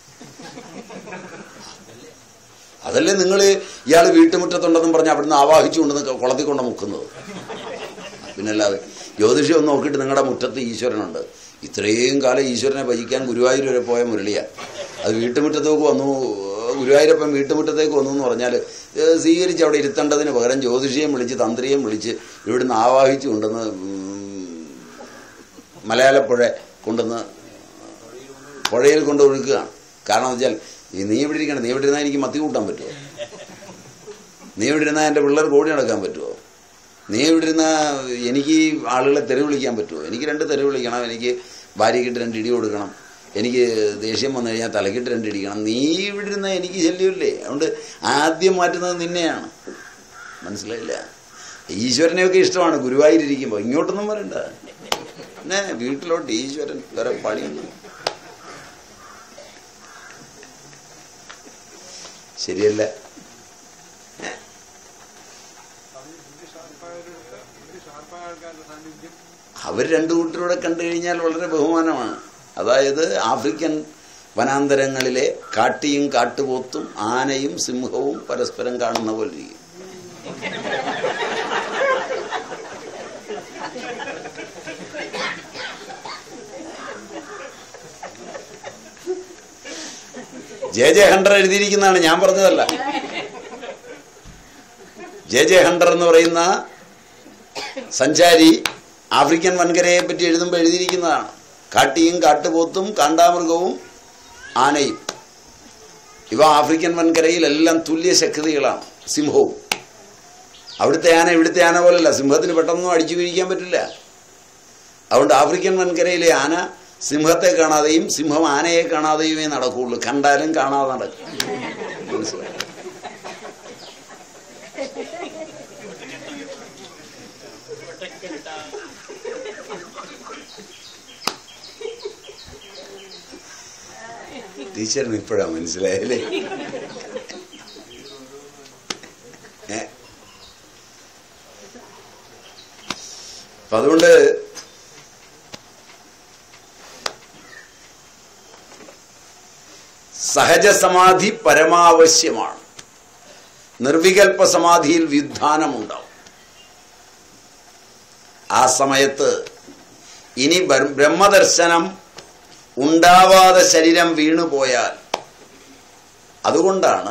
അതല്ലേ നിങ്ങൾ ഇയാൾ വീട്ടുമുറ്റത്തുണ്ടെന്നും പറഞ്ഞ് അവിടുന്ന് ആവാഹിച്ചു കൊണ്ടുവന്ന് കുളത്തിൽ കൊണ്ട് മുക്കുന്നത് പിന്നല്ലാതെ ജ്യോതിഷം ഒന്ന് നോക്കിയിട്ട് നിങ്ങളുടെ മുറ്റത്ത് ഈശ്വരനുണ്ട് ഇത്രയും കാലം ഈശ്വരനെ ഭജിക്കാൻ ഗുരുവായൂർ വരെ പോയ മുരളിയ അത് വീട്ടുമുറ്റത്തേക്ക് വന്നു ഗുരുവായൂരപ്പൻ വീട്ടുമുറ്റത്തേക്ക് വന്നു എന്ന് പറഞ്ഞാൽ സ്വീകരിച്ച് അവിടെ ഇരുത്തേണ്ടതിന് പകരം ജ്യോതിഷിയും വിളിച്ച് തന്ത്രിയും വിളിച്ച് ഇവിടുന്ന് ആവാഹിച്ചു കൊണ്ടുവന്ന് ഉം, മലയാളപ്പുഴ കൊണ്ടുവന്ന് പുഴയിൽ കൊണ്ട് ഒഴുക്കുകയാണ് കാരണം എന്ന് വെച്ചാൽ ഈ നീ ഇവിടെ ഇരിക്കണം നീ ഇവിടെ ഇരുന്നാൽ എനിക്ക് മത്തി കൂട്ടാൻ പറ്റുമോ നീ ഇവിടെ ഇരുന്നാൽ എൻ്റെ പിള്ളേർക്ക് ഓടി നടക്കാൻ പറ്റുമോ നീ ഇവിടെ ഇരുന്നാൽ എനിക്ക് ഈ ആളുകളെ തെറി വിളിക്കാൻ പറ്റുമോ എനിക്ക് രണ്ട് തെറി വിളിക്കണം എനിക്ക് ഭാര്യയ്ക്കിട്ട് രണ്ട് ഇടി കൊടുക്കണം എനിക്ക് ദേഷ്യം വന്നു കഴിഞ്ഞാൽ തലക്കിട്ട് രണ്ട് ഇടിക്കണം നീ ഇവിടെ ഇരുന്നാൽ എനിക്ക് ശല്യമില്ലേ അതുകൊണ്ട് ആദ്യം മാറ്റുന്നത് നിന്നെയാണ് മനസ്സിലായില്ല ഈശ്വരനെയൊക്കെ ഇഷ്ടമാണ് ഗുരുവായൂരിക്കുമ്പോൾ ഇങ്ങോട്ടൊന്നും വരണ്ട പിന്നെ വീട്ടിലോട്ട് ഈശ്വരൻ വേറെ പണിയൊന്നും ശരിയല്ല അത് ബുദ്ധി ഷാർപ്പായവരടുത്ത് ബുദ്ധി ഷാർപ്പായ ആൾക്കാരുടെ സാന്നിധ്യം അവർ രണ്ടു കൂട്ടരൂടെ കണ്ടു കഴിഞ്ഞാൽ വളരെ ബഹുമാനമാണ് അതായത് ആഫ്രിക്കൻ വനാന്തരങ്ങളിലെ കാട്ടിയും കാട്ടുപോത്തും ആനയും സിംഹവും പരസ്പരം കാണുന്ന പോലെ ഇരിക്കും ജെ ജെ ഹണ്ടർ എഴുതിയിരിക്കുന്നതാണ് ഞാൻ പറഞ്ഞതല്ല ജെ ജെ ഹണ്ടർ എന്ന് പറയുന്ന സഞ്ചാരി ആഫ്രിക്കൻ വൻകരയെ പറ്റി എഴുതുമ്പോൾ എഴുതിയിരിക്കുന്നതാണ് കാട്ടിയും കാട്ടുപോത്തും കാണ്ടാമൃഗവും ആനയും ഇവ ആഫ്രിക്കൻ വൻകരയിൽ എല്ലാം തുല്യ ശക്തികളാണ് സിംഹവും അവിടുത്തെ ആന ഇവിടുത്തെ ആന പോലല്ല സിംഹത്തിന് പെട്ടെന്നൊന്നും അടിച്ചു വീഴിക്കാൻ പറ്റില്ല അതുകൊണ്ട് ആഫ്രിക്കൻ വൻകരയിലെ ആന സിംഹത്തെ കാണാതെയും സിംഹം ആനയെ കാണാതെയുമേ നടക്കുകയുള്ളൂ കണ്ടാലും കാണാതെ നടക്കും മനസ്സിലായി ടീച്ചറിന് ഇപ്പോഴാ മനസ്സിലായല്ലേ ഏ? അപ്പൊ അതുകൊണ്ട് സഹജസമാധി പരമാവശ്യമാണ് നിർവികൽപ്പ സമാധിയിൽ വ്യുത്ഥാനമുണ്ടാവും ആ സമയത്ത് ഇനി ബർ- ബ്രഹ്മദർശനം ഉണ്ടാവാതെ ശരീരം വീണുപോയാൽ അതുകൊണ്ടാണ്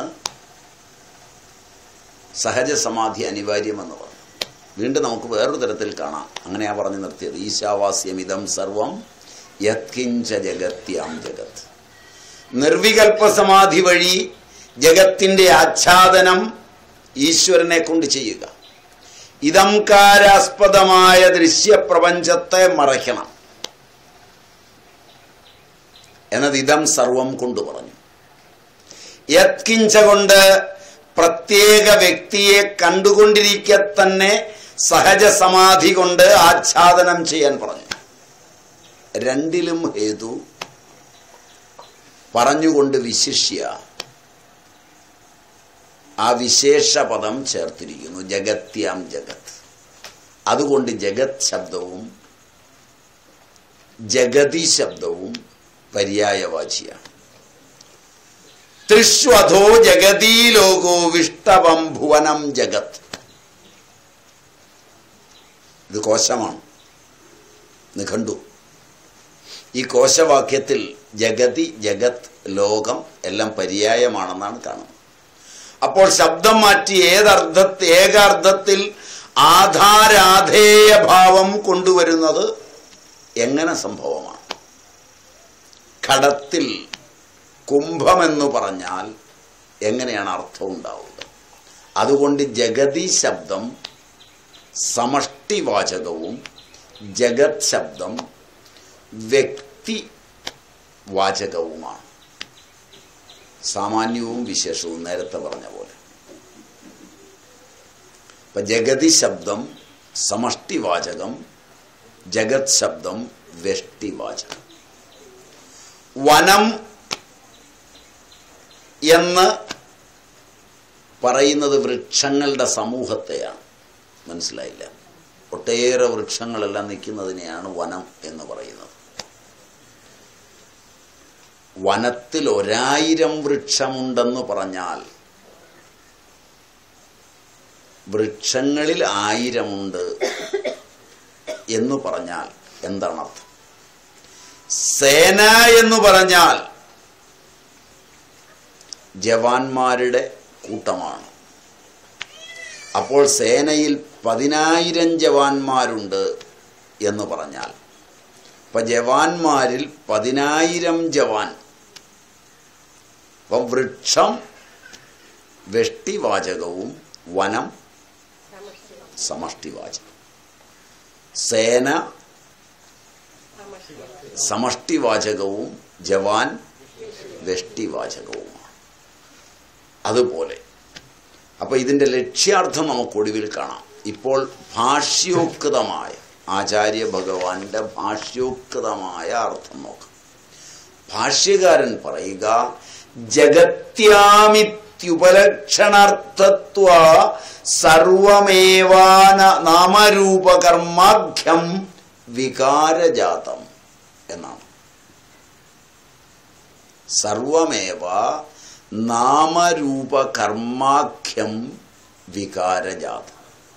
സഹജസമാധി അനിവാര്യമെന്ന് പറഞ്ഞു വീണ്ടും നമുക്ക് വേറൊരു തരത്തിൽ കാണാം അങ്ങനെയാ പറഞ്ഞു നിർത്തിയത് ഈശാവാസ്യമിതം സർവം യത്കിഞ്ച ജഗത്യാം ജഗത് നിർവികൽപ്പ സമാധി വഴി ജഗത്തിന്റെ ആച്ഛാദനം ഈശ്വരനെ കൊണ്ട് ചെയ്യുക ഇതംകാരാസ്പദമായ ദൃശ്യപ്രപഞ്ചത്തെ മറയ്ക്കണം എന്നത് ഇതം സർവം കൊണ്ട് പറഞ്ഞു യത്കിഞ്ച കൊണ്ട് പ്രത്യേക വ്യക്തിയെ കണ്ടുകൊണ്ടിരിക്കെ തന്നെ സഹജ സമാധി കൊണ്ട് ആച്ഛാദനം ചെയ്യാൻ പറഞ്ഞു രണ്ടിലും ഹേതു പറഞ്ഞുകൊണ്ട് വിശിഷ്യ ആ വിശേഷ പദം ചേർത്തിരിക്കുന്നു ജഗത്യാം ജഗത് അതുകൊണ്ട് ജഗത് ശബ്ദവും ജഗതി ശബ്ദവും പര്യായവാചിയാണ് ത്രിഷ്വധോ ജഗതീ ലോകോ വിഷ്ടവം ഭുവനം ജഗത് ഇത് കോശമാണ് നിഘണ്ടു ഈ കോശവാക്യത്തിൽ ജഗതി ജഗത് ലോകം എല്ലാം പര്യായമാണെന്നാണ് കാണുന്നത് അപ്പോൾ ശബ്ദം മാറ്റി ഏതർത്ഥ ഏകാർത്ഥത്തിൽ ആധാരാധേയ ഭാവം കൊണ്ടുവരുന്നത് എങ്ങനെ സംഭവമാണ് ഘടത്തിൽ കുംഭമെന്ന് പറഞ്ഞാൽ എങ്ങനെയാണ് അർത്ഥം ഉണ്ടാവുക അതുകൊണ്ട് ജഗതി ശബ്ദം സമഷ്ടിവാചകവും ജഗത് ശബ്ദം വ്യക്തി വാചകവുമാണ് സാമാന്യവും വിശേഷവും നേരത്തെ പറഞ്ഞ പോലെ ഇപ്പൊ ജഗതി ശബ്ദം സമഷ്ടിവാചകം ജഗത് ശബ്ദം വ്യഷ്ടിവാചകം വനം എന്ന് പറയുന്നത് വൃക്ഷങ്ങളുടെ സമൂഹത്തെയാണ് മനസ്സിലായില്ല ഒട്ടേറെ വൃക്ഷങ്ങളെല്ലാം നിൽക്കുന്നതിനെയാണ് വനം എന്ന് പറയുന്നത് വനത്തിൽ ഒരായിരം വൃക്ഷമുണ്ടെന്ന് പറഞ്ഞാൽ വൃക്ഷങ്ങളിൽ ആയിരമുണ്ട് എന്ന് പറഞ്ഞാൽ എന്താണ് അർത്ഥം സേന എന്ന് പറഞ്ഞാൽ ജവാന്മാരുടെ കൂട്ടമാണ് അപ്പോൾ സേനയിൽ പതിനായിരം ജവാന്മാരുണ്ട് എന്ന് പറഞ്ഞാൽ ഇപ്പൊ ജവാന്മാരിൽ പതിനായിരം ജവാൻ അപ്പം വൃക്ഷം വെഷ്ടിവാചകവും വനം സമഷ്ടിവാചകം സേന സമഷ്ടിവാചകവും ജവാൻ വെഷ്ടിവാചകവുമാണ് അതുപോലെ അപ്പൊ ഇതിന്റെ ലക്ഷ്യാർത്ഥം നമുക്ക് ഒടുവിൽ കാണാം ഇപ്പോൾ ഭാഷ്യോക്തമായ ആചാര്യ ഭഗവാന്റെ ഭാഷ്യോക്തമായ അർത്ഥം നോക്കാം ഭാഷ്യകാരൻ പറയുക ജഗത്യാമിത്യുപലക്ഷണാർത്ഥത്വ സർവമേവാന നാമരൂപകർമാഖ്യം വികാരജാതം എന്നാണ് സർവമേവ നാമരൂപകർമാഖ്യം വികാരജാതം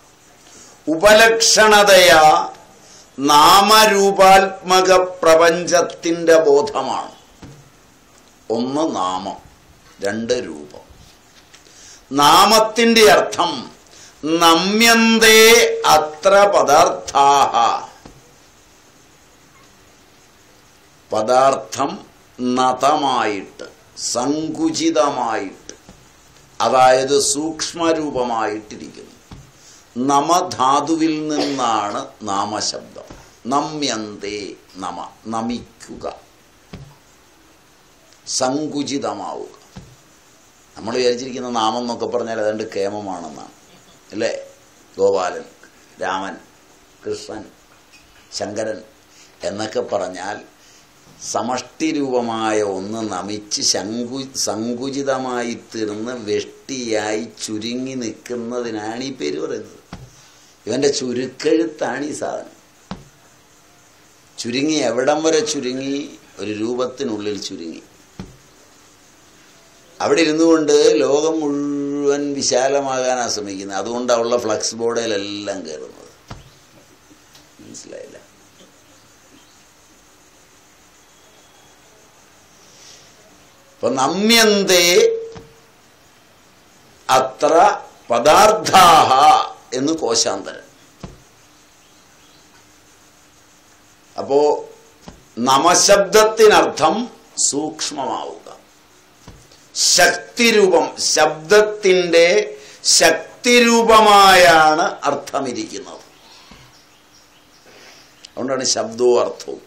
ഉപലക്ഷണതയാ നാമരൂപാത്മക പ്രപഞ്ചത്തിന്റെ ബോധമാണ് ഒന്ന് നാമം രണ്ട് രൂപം നാമത്തിന്റെ അർത്ഥം നമ്യന്തേ അത്ര പദാർത്ഥാഹ പദാർത്ഥം നതമായിട്ട് സങ്കുചിതമായിട്ട് അതായത് സൂക്ഷ്മരൂപമായിട്ടിരിക്കുന്നു നമധാതുവിൽ നിന്നാണ് നാമശബ്ദം നമ്യന്തേ നമ നമിക്കുക സങ്കുചിതമാവുക നമ്മൾ വിചാരിച്ചിരിക്കുന്ന നാമം എന്നൊക്കെ പറഞ്ഞാൽ ഏതാണ്ട് കേമമാണെന്നാണ് അല്ലേ ഗോപാലൻ രാമൻ കൃഷ്ണൻ ശങ്കരൻ എന്നൊക്കെ പറഞ്ഞാൽ സമഷ്ടി രൂപമായ ഒന്ന് നമിച്ച് ശങ്കു സങ്കുചിതമായി തീർന്ന് വെഷ്ടിയായി ചുരുങ്ങി നിൽക്കുന്നതിനാണ് ഈ പേര് പറയുന്നത് ഇവന്റെ ചുരുക്കെഴുത്താണ് ഈ സാധനം ചുരുങ്ങി എവിടം വരെ ചുരുങ്ങി ഒരു രൂപത്തിനുള്ളിൽ ചുരുങ്ങി അവിടെ ഇരുന്നു കൊണ്ട് ലോകം മുഴുവൻ വിശാലമാകാനാണ് ശ്രമിക്കുന്നത് അതുകൊണ്ടാണ് ഉള്ള ഫ്ലക്സ് ബോർഡിലെല്ലാം കയറുന്നത് മനസ്സിലായില്ല അപ്പൊ നമ്യന്തേ അത്ര പദാർത്ഥാഹ എന്ന് കോശാന്തരൻ അപ്പോ നമശബ്ദത്തിനർത്ഥം സൂക്ഷ്മമാവുക ശക്തിരൂപം ശബ്ദത്തിന്റെ ശക്തിരൂപമായാണ് അർത്ഥമിരിക്കുന്നത് അതുകൊണ്ടാണ് ശബ്ദവും അർത്ഥവും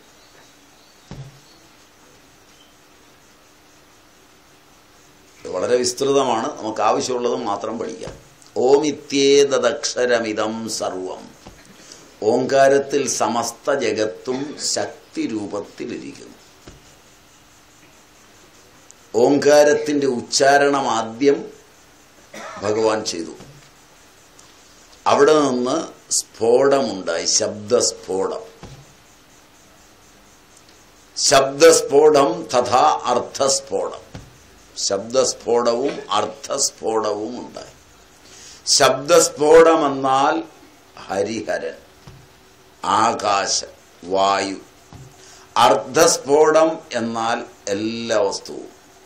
ഇത് വളരെ വിസ്തൃതമാണ് നമുക്ക് ആവശ്യമുള്ളത് മാത്രം പഠിക്കാം ഓമിത്യേതദക്ഷരമിതം സർവം ഓങ്കാരത്തിൽ സമസ്ത ജഗത്തും ശക്തി രൂപത്തിലിരിക്കുന്നു ഓങ്കാരത്തിന്റെ ഉച്ചാരണം ആദ്യം ഭഗവാൻ ചെയ്തു അവിടെ നിന്ന് സ്ഫോടമുണ്ടായി ശബ്ദസ്ഫോടം ശബ്ദസ്ഫോടം തഥാ അർത്ഥസ്ഫോടം ശബ്ദസ്ഫോടവും അർത്ഥസ്ഫോടവും ഉണ്ടായി ശബ്ദസ്ഫോടമെന്നാൽ ഹരിഹരൻ ആകാശം വായു അർദ്ധസ്ഫോടം എന്നാൽ എല്ലാ വസ്തുവും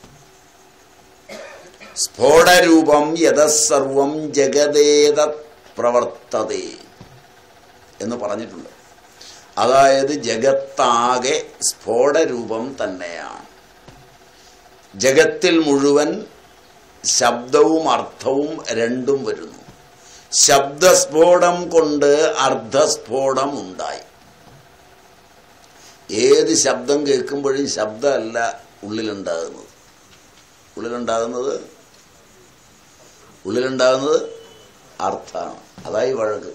സ്ഫോടരൂപം യഥസർവം ജഗതേത പ്രവർത്തതേ എന്ന് പറഞ്ഞിട്ടുണ്ട് അതായത് ജഗത്താകെ സ്ഫോടരൂപം തന്നെയാണ് ജഗത്തിൽ മുഴുവൻ ശബ്ദവും അർത്ഥവും രണ്ടും വരുന്നു ശബ്ദസ്ഫോടം കൊണ്ട് അർദ്ധസ്ഫോടം ഉണ്ടായി ഏത് ശബ്ദം കേൾക്കുമ്പോഴും ശബ്ദമല്ല ഉള്ളിലുണ്ടാകുന്നത് ഉള്ളിലുണ്ടാകുന്നത് ഉള്ളിലുണ്ടാകുന്നത് അർത്ഥമാണ് അതായി വഴക്ക്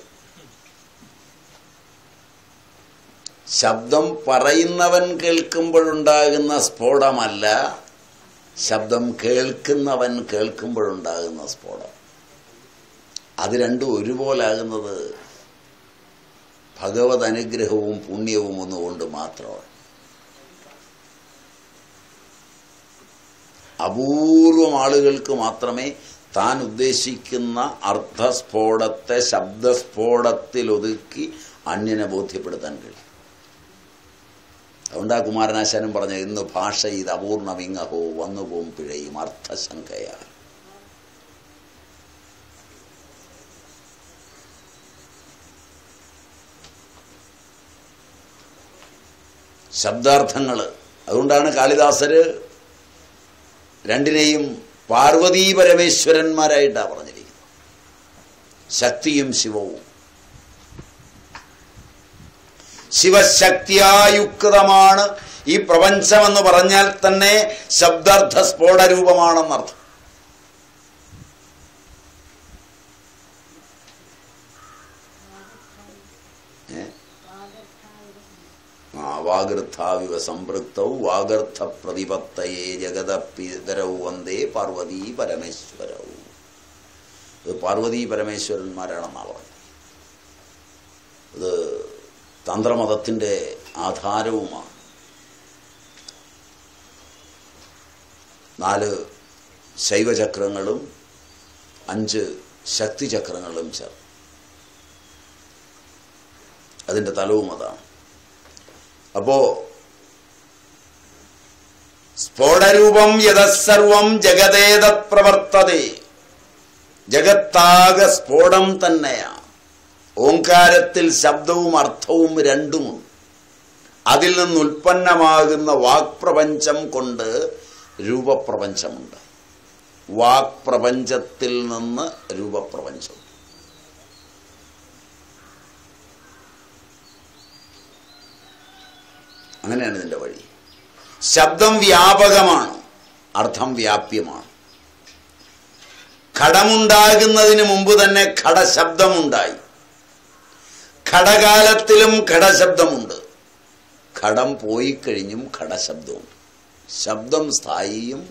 ശബ്ദം പറയുന്നവൻ കേൾക്കുമ്പോഴുണ്ടാകുന്ന സ്ഫോടമല്ല ശബ്ദം കേൾക്കുന്നവൻ കേൾക്കുമ്പോഴുണ്ടാകുന്ന സ്ഫോടം അത് രണ്ടും ഒരുപോലാകുന്നത് ഭഗവത് അനുഗ്രഹവും പുണ്യവും ഒന്നുകൊണ്ട് മാത്രമാണ് അപൂർവം ആളുകൾക്ക് മാത്രമേ താൻ ഉദ്ദേശിക്കുന്ന അർത്ഥസ്ഫോടത്തെ ശബ്ദസ്ഫോടത്തിൽ ഒതുക്കി അന്യനെ ബോധ്യപ്പെടുത്താൻ കഴിയും അതുകൊണ്ടാ കുമാരനാശാനും പറഞ്ഞ ഇന്ന് ഭാഷ ഇത് അപൂർണമിങ്ങഹോ വന്നുപോകും പിഴയും അർത്ഥശങ്കയാൽ ശബ്ദാർത്ഥങ്ങൾ അതുകൊണ്ടാണ് കാളിദാസര് രണ്ടിനെയും പാർവതീ പരമേശ്വരന്മാരായിട്ടാണ് പറഞ്ഞിരിക്കുന്നത് ശക്തിയും ശിവവും ശിവശക്തിയായുക്തമാണ് ഈ പ്രപഞ്ചമെന്ന് പറഞ്ഞാൽ തന്നെ ശബ്ദാർത്ഥ സ്ഫോടരൂപമാണെന്നർത്ഥം ഏ? ആ വാഗർത്ഥാവിവ സംപൃക്തവും വാഗർത്ഥ പ്രതിപത്തയെ ജഗതപിതരവും വന്ദേ പാർവതീ പരമേശ്വരവും ഇത് പാർവതീ പരമേശ്വരന്മാരാണെന്നാണ് പറഞ്ഞത് ഇത് തന്ത്രമതത്തിൻ്റെ ആധാരവുമാണ് നാല് ശൈവചക്രങ്ങളും അഞ്ച് ശക്തിചക്രങ്ങളും ചേർന്ന് അതിൻ്റെ തലവും അതാണ് അപ്പോ സ്ഫോടരൂപം യഥസർവം ജഗതേത പ്രവർത്തതേ ജഗത്താകെ സ്ഫോടം തന്നെയാണ് ഓങ്കാരത്തിൽ ശബ്ദവും അർത്ഥവും രണ്ടുമുണ്ട് അതിൽ നിന്ന് ഉൽപ്പന്നമാകുന്ന വാക്പ്രപഞ്ചം കൊണ്ട് രൂപപ്രപഞ്ചമുണ്ട് വാക്പ്രപഞ്ചത്തിൽ നിന്ന് രൂപപ്രപഞ്ചം അങ്ങനെയാണ് ഇതിൻ്റെ വഴി ശബ്ദം വ്യാപകമാണ് അർത്ഥം വ്യാപ്യമാണ് ഘടമുണ്ടാകുന്നതിന് മുമ്പ് തന്നെ ഘടശബ്ദമുണ്ടായി ഘടകാലത്തിലും ഘടശബ്ദമുണ്ട് ഘടം പോയി കഴിഞ്ഞും ഘടശബ്ദവും ശബ്ദം സ്ഥായിയും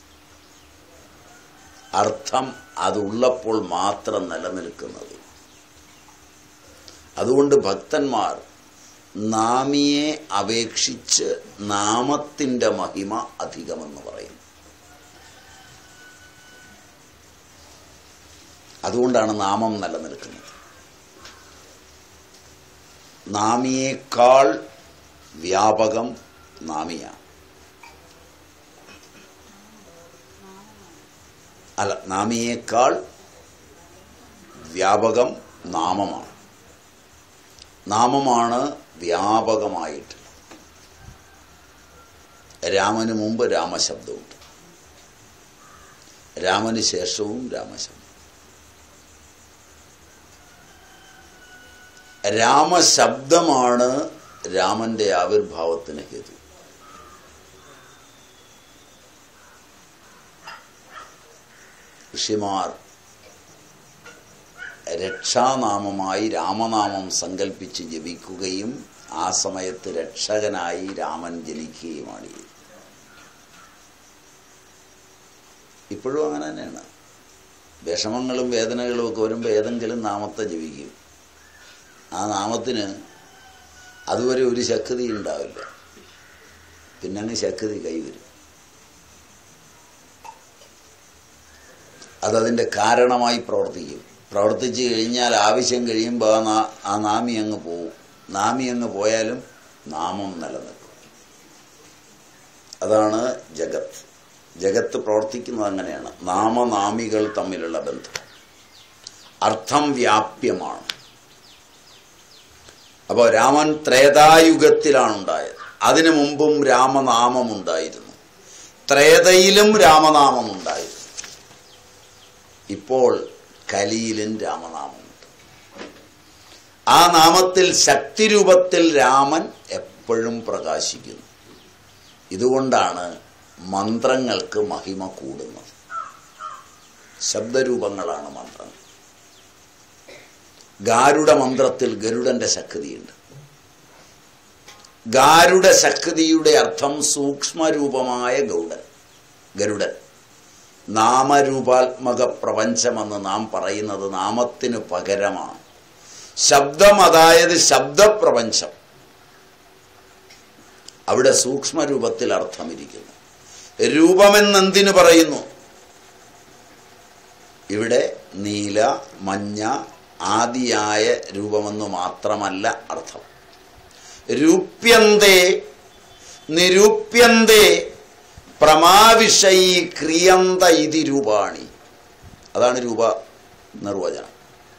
അർത്ഥം അതുള്ളപ്പോൾ മാത്രം നിലനിൽക്കുന്നത് അതുകൊണ്ട് ഭക്തന്മാർ നാമിയെ അപേക്ഷിച്ച് നാമത്തിൻ്റെ മഹിമ അധികമെന്ന് പറയും അതുകൊണ്ടാണ് നാമം നിലനിൽക്കുന്നത് നാമിയേക്കാൾ വ്യാപകം നാമിയാണ് അല്ല നാമിയേക്കാൾ വ്യാപകം നാമമാണ് നാമമാണ് വ്യാപകമായിട്ട് രാമന് മുമ്പ് രാമശബ്ദമുണ്ട് രാമന് ശേഷവും രാമശബ്ദം രാമശബ്ദമാണ് രാമന്റെ ആവിർഭാവത്തിന് ഹേതു ഋഷിമാർ രക്ഷാനാമമായി രാമനാമം സങ്കല്പിച്ച് ജപിക്കുകയും ആ സമയത്ത് രക്ഷകനായി രാമൻ ജനിക്കുകയുമാണ് ചെയ്തത് ഇപ്പോഴും അങ്ങനെ തന്നെയാണ് വിഷമങ്ങളും വേദനകളും ഒക്കെ വരുമ്പോൾ ഏതെങ്കിലും നാമത്തെ ജപിക്കും ആ നാമത്തിന് അതുവരെ ഒരു ശക്തി ഉണ്ടാവില്ല പിന്നെ അങ്ങ് ശക്തി കൈവരും അതതിൻ്റെ കാരണമായി പ്രവർത്തിക്കും പ്രവർത്തിച്ചു കഴിഞ്ഞാൽ ആവശ്യം കഴിയുമ്പോൾ ആ നാ ആ നാമി അങ്ങ് പോവും നാമി അങ്ങ് പോയാലും നാമം നിലനിൽക്കും അതാണ് ജഗത്ത് ജഗത്ത് പ്രവർത്തിക്കുന്നത് അങ്ങനെയാണ് നാമനാമികൾ തമ്മിലുള്ള ബന്ധം അർത്ഥം വ്യാപ്യമാണ് അപ്പോൾ രാമൻ ത്രേതായുഗത്തിലാണ് ഉണ്ടായത് അതിനു മുമ്പും രാമനാമം ഉണ്ടായിരുന്നു ത്രേതയിലും രാമനാമം ഉണ്ടായിരുന്നു ഇപ്പോൾ കലിയിലും രാമനാമമുണ്ട് ആ നാമത്തിൽ ശക്തിരൂപത്തിൽ രാമൻ എപ്പോഴും പ്രകാശിക്കുന്നു ഇതുകൊണ്ടാണ് മന്ത്രങ്ങൾക്ക് മഹിമ കൂടുന്നത് ശബ്ദരൂപങ്ങളാണ് മന്ത്രങ്ങൾ ഗാരുഡ മന്ത്രത്തിൽ ഗരുഡന്റെ ശക്തിയുണ്ട് ഗാരുഡ ശക്തിയുടെ അർത്ഥം സൂക്ഷ്മരൂപമായ ഗൗഡൻ ഗരുഡൻ നാമരൂപാത്മക പ്രപഞ്ചമെന്ന് നാം പറയുന്നത് നാമത്തിന് പകരമാണ് ശബ്ദം അതായത് ശബ്ദപ്രപഞ്ചം അവിടെ സൂക്ഷ്മരൂപത്തിൽ അർത്ഥമിരിക്കുന്നു രൂപമെന്നെന്തിനു പറയുന്നു ഇവിടെ നീല മഞ്ഞ ആദിയായ രൂപമെന്ന് മാത്രമല്ല അർത്ഥം രൂപ്യന്തേ നിരൂപ്യന്തേ പ്രമാവിഷയി ക്രിയന്ത ഇതി രൂപാണി അതാണ് രൂപ നിർവചനം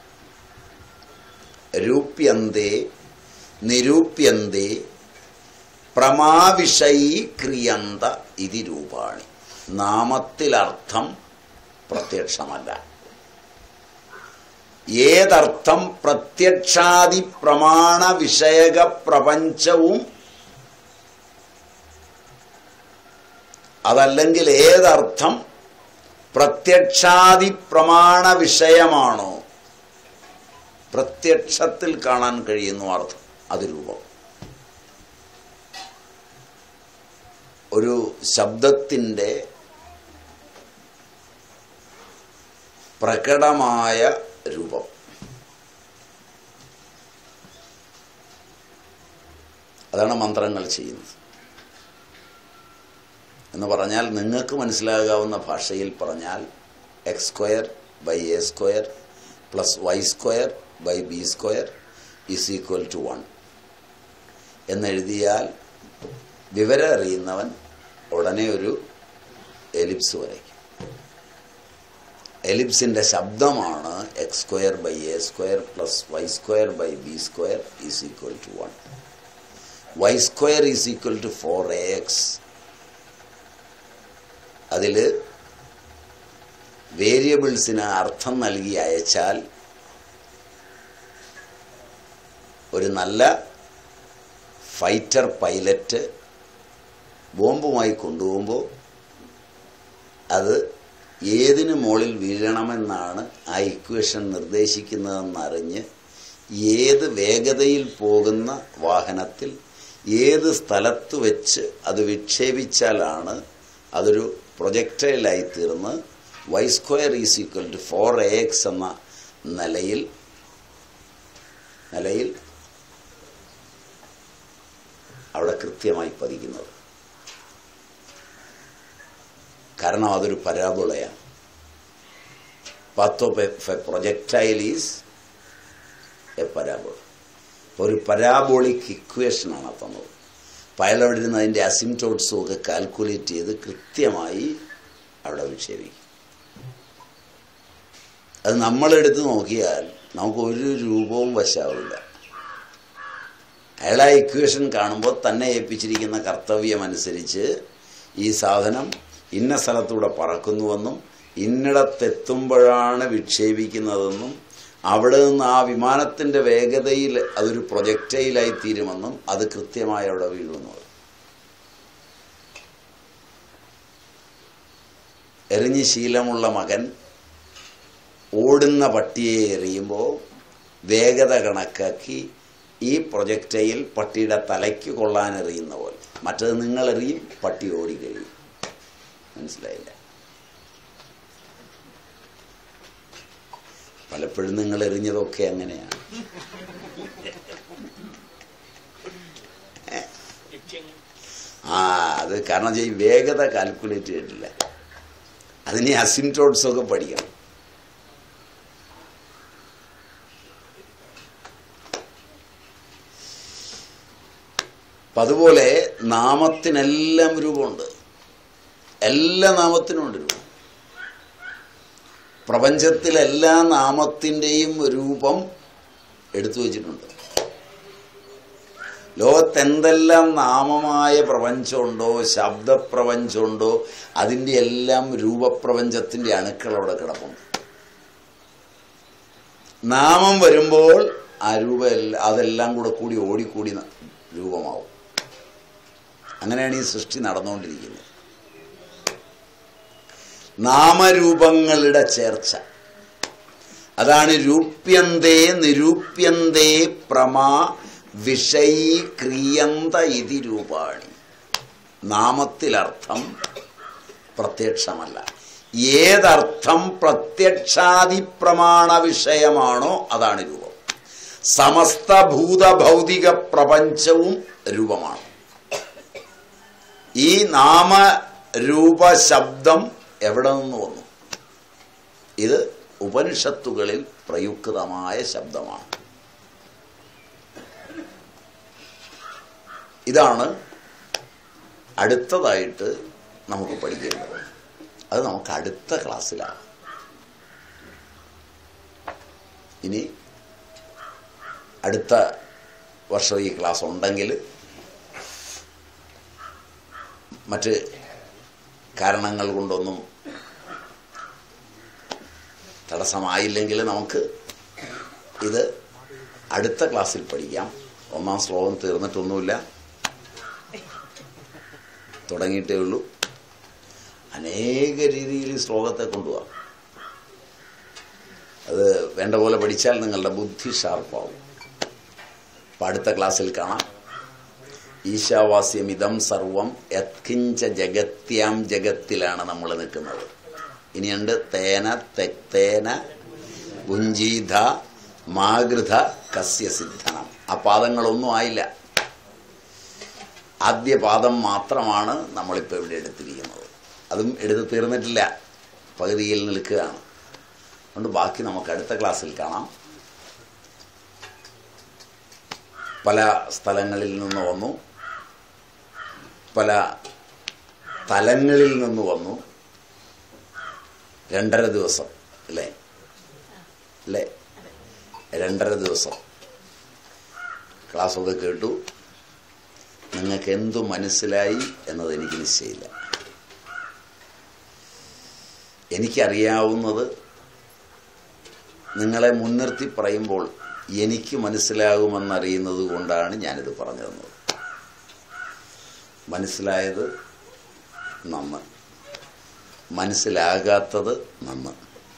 രൂപ്യന്തേ നിരൂപ്യന്തേ പ്രമാവിഷയി ക്രിയന്ത ഇതി രൂപാണി നാമത്തിലർത്ഥം പ്രത്യക്ഷമല്ല ഏതർത്ഥം പ്രത്യക്ഷാദി പ്രമാണ വിഷയക പ്രപഞ്ചവും അതല്ലെങ്കിൽ ഏതർത്ഥം പ്രത്യക്ഷാദി പ്രമാണ വിഷയമാണോ പ്രത്യക്ഷത്തിൽ കാണാൻ കഴിയുന്നു അർത്ഥം അത് രൂപം ഒരു ശബ്ദത്തിൻ്റെ പ്രകടമായ രൂപം അതാണ് മന്ത്രങ്ങൾ ചെയ്യുന്നത് എന്ന് പറഞ്ഞാൽ നിങ്ങൾക്ക് മനസ്സിലാകാവുന്ന ഭാഷയിൽ പറഞ്ഞാൽ X square by A square plus Y square by B square is equal to one എന്നെഴുതിയാൽ വിവരം അറിയുന്നവൻ ഉടനെ ഒരു എലിപ്സ് വരയ്ക്കും എലിപ്സിൻ്റെ ശബ്ദമാണ് X square by A square plus Y square by B square is equal to one Y square is equal to four A X അതിൽ വേരിയബിൾസിന് അർത്ഥം നൽകി അയച്ചാൽ ഒരു നല്ല ഫൈറ്റർ പൈലറ്റ് ബോംബുമായി കൊണ്ടുപോകുമ്പോൾ അത് ഏതിനു മുകളിൽ വീഴണമെന്നാണ് ആ ഇക്വേഷൻ നിർദ്ദേശിക്കുന്നതെന്നറിഞ്ഞ് ഏത് വേഗതയിൽ പോകുന്ന വാഹനത്തിൽ ഏത് സ്ഥലത്ത് വെച്ച് അത് വിക്ഷേപിച്ചാലാണ് അതൊരു പ്രൊജക്ടൈലായി തീർന്ന് Y square is equal to four A X എന്ന നിലയിൽ നിലയിൽ അവിടെ കൃത്യമായി പതിക്കുന്നത് കാരണം അതൊരു പരാബോളയാണ് path of a, a projectile is a parabola അപ്പോൾ ഒരു പരാബോളിക് ഇക്വേഷനാണ് തന്നത് അപ്പോൾ അയാൾ അവിടെ ഇരുന്ന് അതിൻ്റെ അസിംറ്റോട്സും ഒക്കെ കാൽക്കുലേറ്റ് ചെയ്ത് കൃത്യമായി അവിടെ വിക്ഷേപിക്കും അത് നമ്മളെടുത്ത് നോക്കിയാൽ നമുക്ക് ഒരു രൂപവും വശാവില്ല അയാൾ ആ ഇക്വേഷൻ കാണുമ്പോൾ തന്നെ ഏൽപ്പിച്ചിരിക്കുന്ന കർത്തവ്യം അനുസരിച്ച് ഈ സാധനം ഇന്ന സ്ഥലത്തൂടെ പറക്കുന്നുവെന്നും ഇന്നിടത്തെത്തുമ്പോഴാണ് വിക്ഷേപിക്കുന്നതെന്നും അവിടെ നിന്ന് ആ വിമാനത്തിൻ്റെ വേഗതയിൽ അതൊരു പ്രൊജക്റ്റൈലായി തീരുമെന്നും അത് കൃത്യമായി അവിടെ വീഴുന്നു എറിഞ്ഞ് ശീലമുള്ള മകൻ ഓടുന്ന പട്ടിയെ എറിയുമ്പോൾ വേഗത കണക്കാക്കി ഈ പ്രൊജക്റ്റയിൽ പട്ടിയുടെ തലയ്ക്ക് കൊള്ളാൻ എറിയുന്ന പോലെ മറ്റത് നിങ്ങൾ എറിയും പട്ടി ഓടിക്കഴിയും മനസ്സിലായില്ല പലപ്പോഴും നിങ്ങൾ എറിഞ്ഞതൊക്കെ അങ്ങനെയാണ് ആ അത് കാരണം വെച്ചാൽ ഈ വേഗത കാൽക്കുലേറ്റ് ചെയ്തിട്ടില്ല അതിന് അസിംറ്റോട്സ് ഒക്കെ പഠിക്കണം അപ്പം അതുപോലെ നാമത്തിനെല്ലാം രൂപമുണ്ട് എല്ലാ നാമത്തിനും ഉണ്ട് രൂപം പ്രപഞ്ചത്തിൽ എല്ലാ നാമത്തിൻ്റെയും രൂപം എടുത്തു വച്ചിട്ടുണ്ട് ലോകത്തെന്തെല്ലാം നാമമായ പ്രപഞ്ചമുണ്ടോ ശബ്ദപ്രപഞ്ചമുണ്ടോ അതിൻ്റെ എല്ലാം രൂപപ്രപഞ്ചത്തിൻ്റെ അണുക്കൾ അവിടെ കിടപ്പുണ്ട് നാമം വരുമ്പോൾ ആ രൂപ എല്ല- അതെല്ലാം കൂടെ കൂടി ഓടിക്കൂടി ന- രൂപമാവും അങ്ങനെയാണ് ഈ സൃഷ്ടി നടന്നുകൊണ്ടിരിക്കുന്നത് നാമരൂപങ്ങളുടെ ചേർച്ച അതാണ് രൂപ്യന്തേ നിരൂപ്യന്തേ പ്രമാ വിഷയീക്രിയന്ത ഇതി രൂപാണി നാമത്തിലർത്ഥം പ്രത്യക്ഷമല്ല ഏതർത്ഥം പ്രത്യക്ഷാദി പ്രമാണ വിഷയമാണോ അതാണ് രൂപം സമസ്ത ഭൂതഭൗതിക പ്രപഞ്ചവും രൂപമാണ് ഈ നാമരൂപ ശബ്ദം എവിടെ നിന്ന് വന്നു ഇത് ഉപനിഷത്തുകളിൽ പ്രയുക്തമായ ശബ്ദമാണ് ഇതാണ് അടുത്തതായിട്ട് നമുക്ക് പഠിക്കേണ്ടത് അത് നമുക്ക് അടുത്ത ക്ലാസ്സിലാണ് ഇനി അടുത്ത വർഷം ഈ ക്ലാസ് ഉണ്ടെങ്കിൽ മറ്റ് കാരണങ്ങൾ കൊണ്ടൊന്നും തടസ്സമായില്ലെങ്കിൽ നമുക്ക് ഇത് അടുത്ത ക്ലാസ്സിൽ പഠിക്കാം ഒന്നാം ശ്ലോകം തീർന്നിട്ടൊന്നുമില്ല തുടങ്ങിയിട്ടേ ഉള്ളൂ അനേക രീതിയിൽ ഈ ശ്ലോകത്തെ കൊണ്ടുപോകാം അത് വേണ്ട പോലെ പഠിച്ചാൽ നിങ്ങളുടെ ബുദ്ധി ഷാർപ്പാവും അപ്പം അടുത്ത ക്ലാസ്സിൽ കാണാം ഈശാവാസ്യം ഇതം സർവം യത്കിഞ്ച ജഗത്യാം ജഗത്തിലാണ് നമ്മൾ നിൽക്കുന്നത് ഇനിയുണ്ട് തേന തെക്തേന ഗുഞ്ചീധ മാഗൃത കസ്യ സിദ്ധനം ആ പാദങ്ങളൊന്നും ആയില്ല ആദ്യ പാദം മാത്രമാണ് നമ്മളിപ്പോൾ ഇവിടെ എടുത്തിരിക്കുന്നത് അതും എടുത്ത് തീർന്നിട്ടില്ല പകുതിയിൽ നിൽക്കുകയാണ് അതുകൊണ്ട് ബാക്കി നമുക്ക് അടുത്ത ക്ലാസ്സിൽ കാണാം പല സ്ഥലങ്ങളിൽ നിന്ന് വന്നു പല തലങ്ങളിൽ നിന്ന് വന്നു രണ്ടര ദിവസം അല്ലേ അല്ലേ രണ്ടര ദിവസം ക്ലാസ്സൊക്കെ കേട്ടു നിങ്ങൾക്ക് എന്തു മനസ്സിലായി എന്നത് എനിക്ക് നിശ്ചയില്ല എനിക്കറിയാവുന്നത് നിങ്ങളെ മുൻനിർത്തി പറയുമ്പോൾ എനിക്ക് മനസ്സിലാകുമെന്നറിയുന്നത് കൊണ്ടാണ് ഞാനിത് പറഞ്ഞു തന്നത് മനസ്സിലായത് നന്ന് മനസ്സിലാകാത്തത് നന്ന്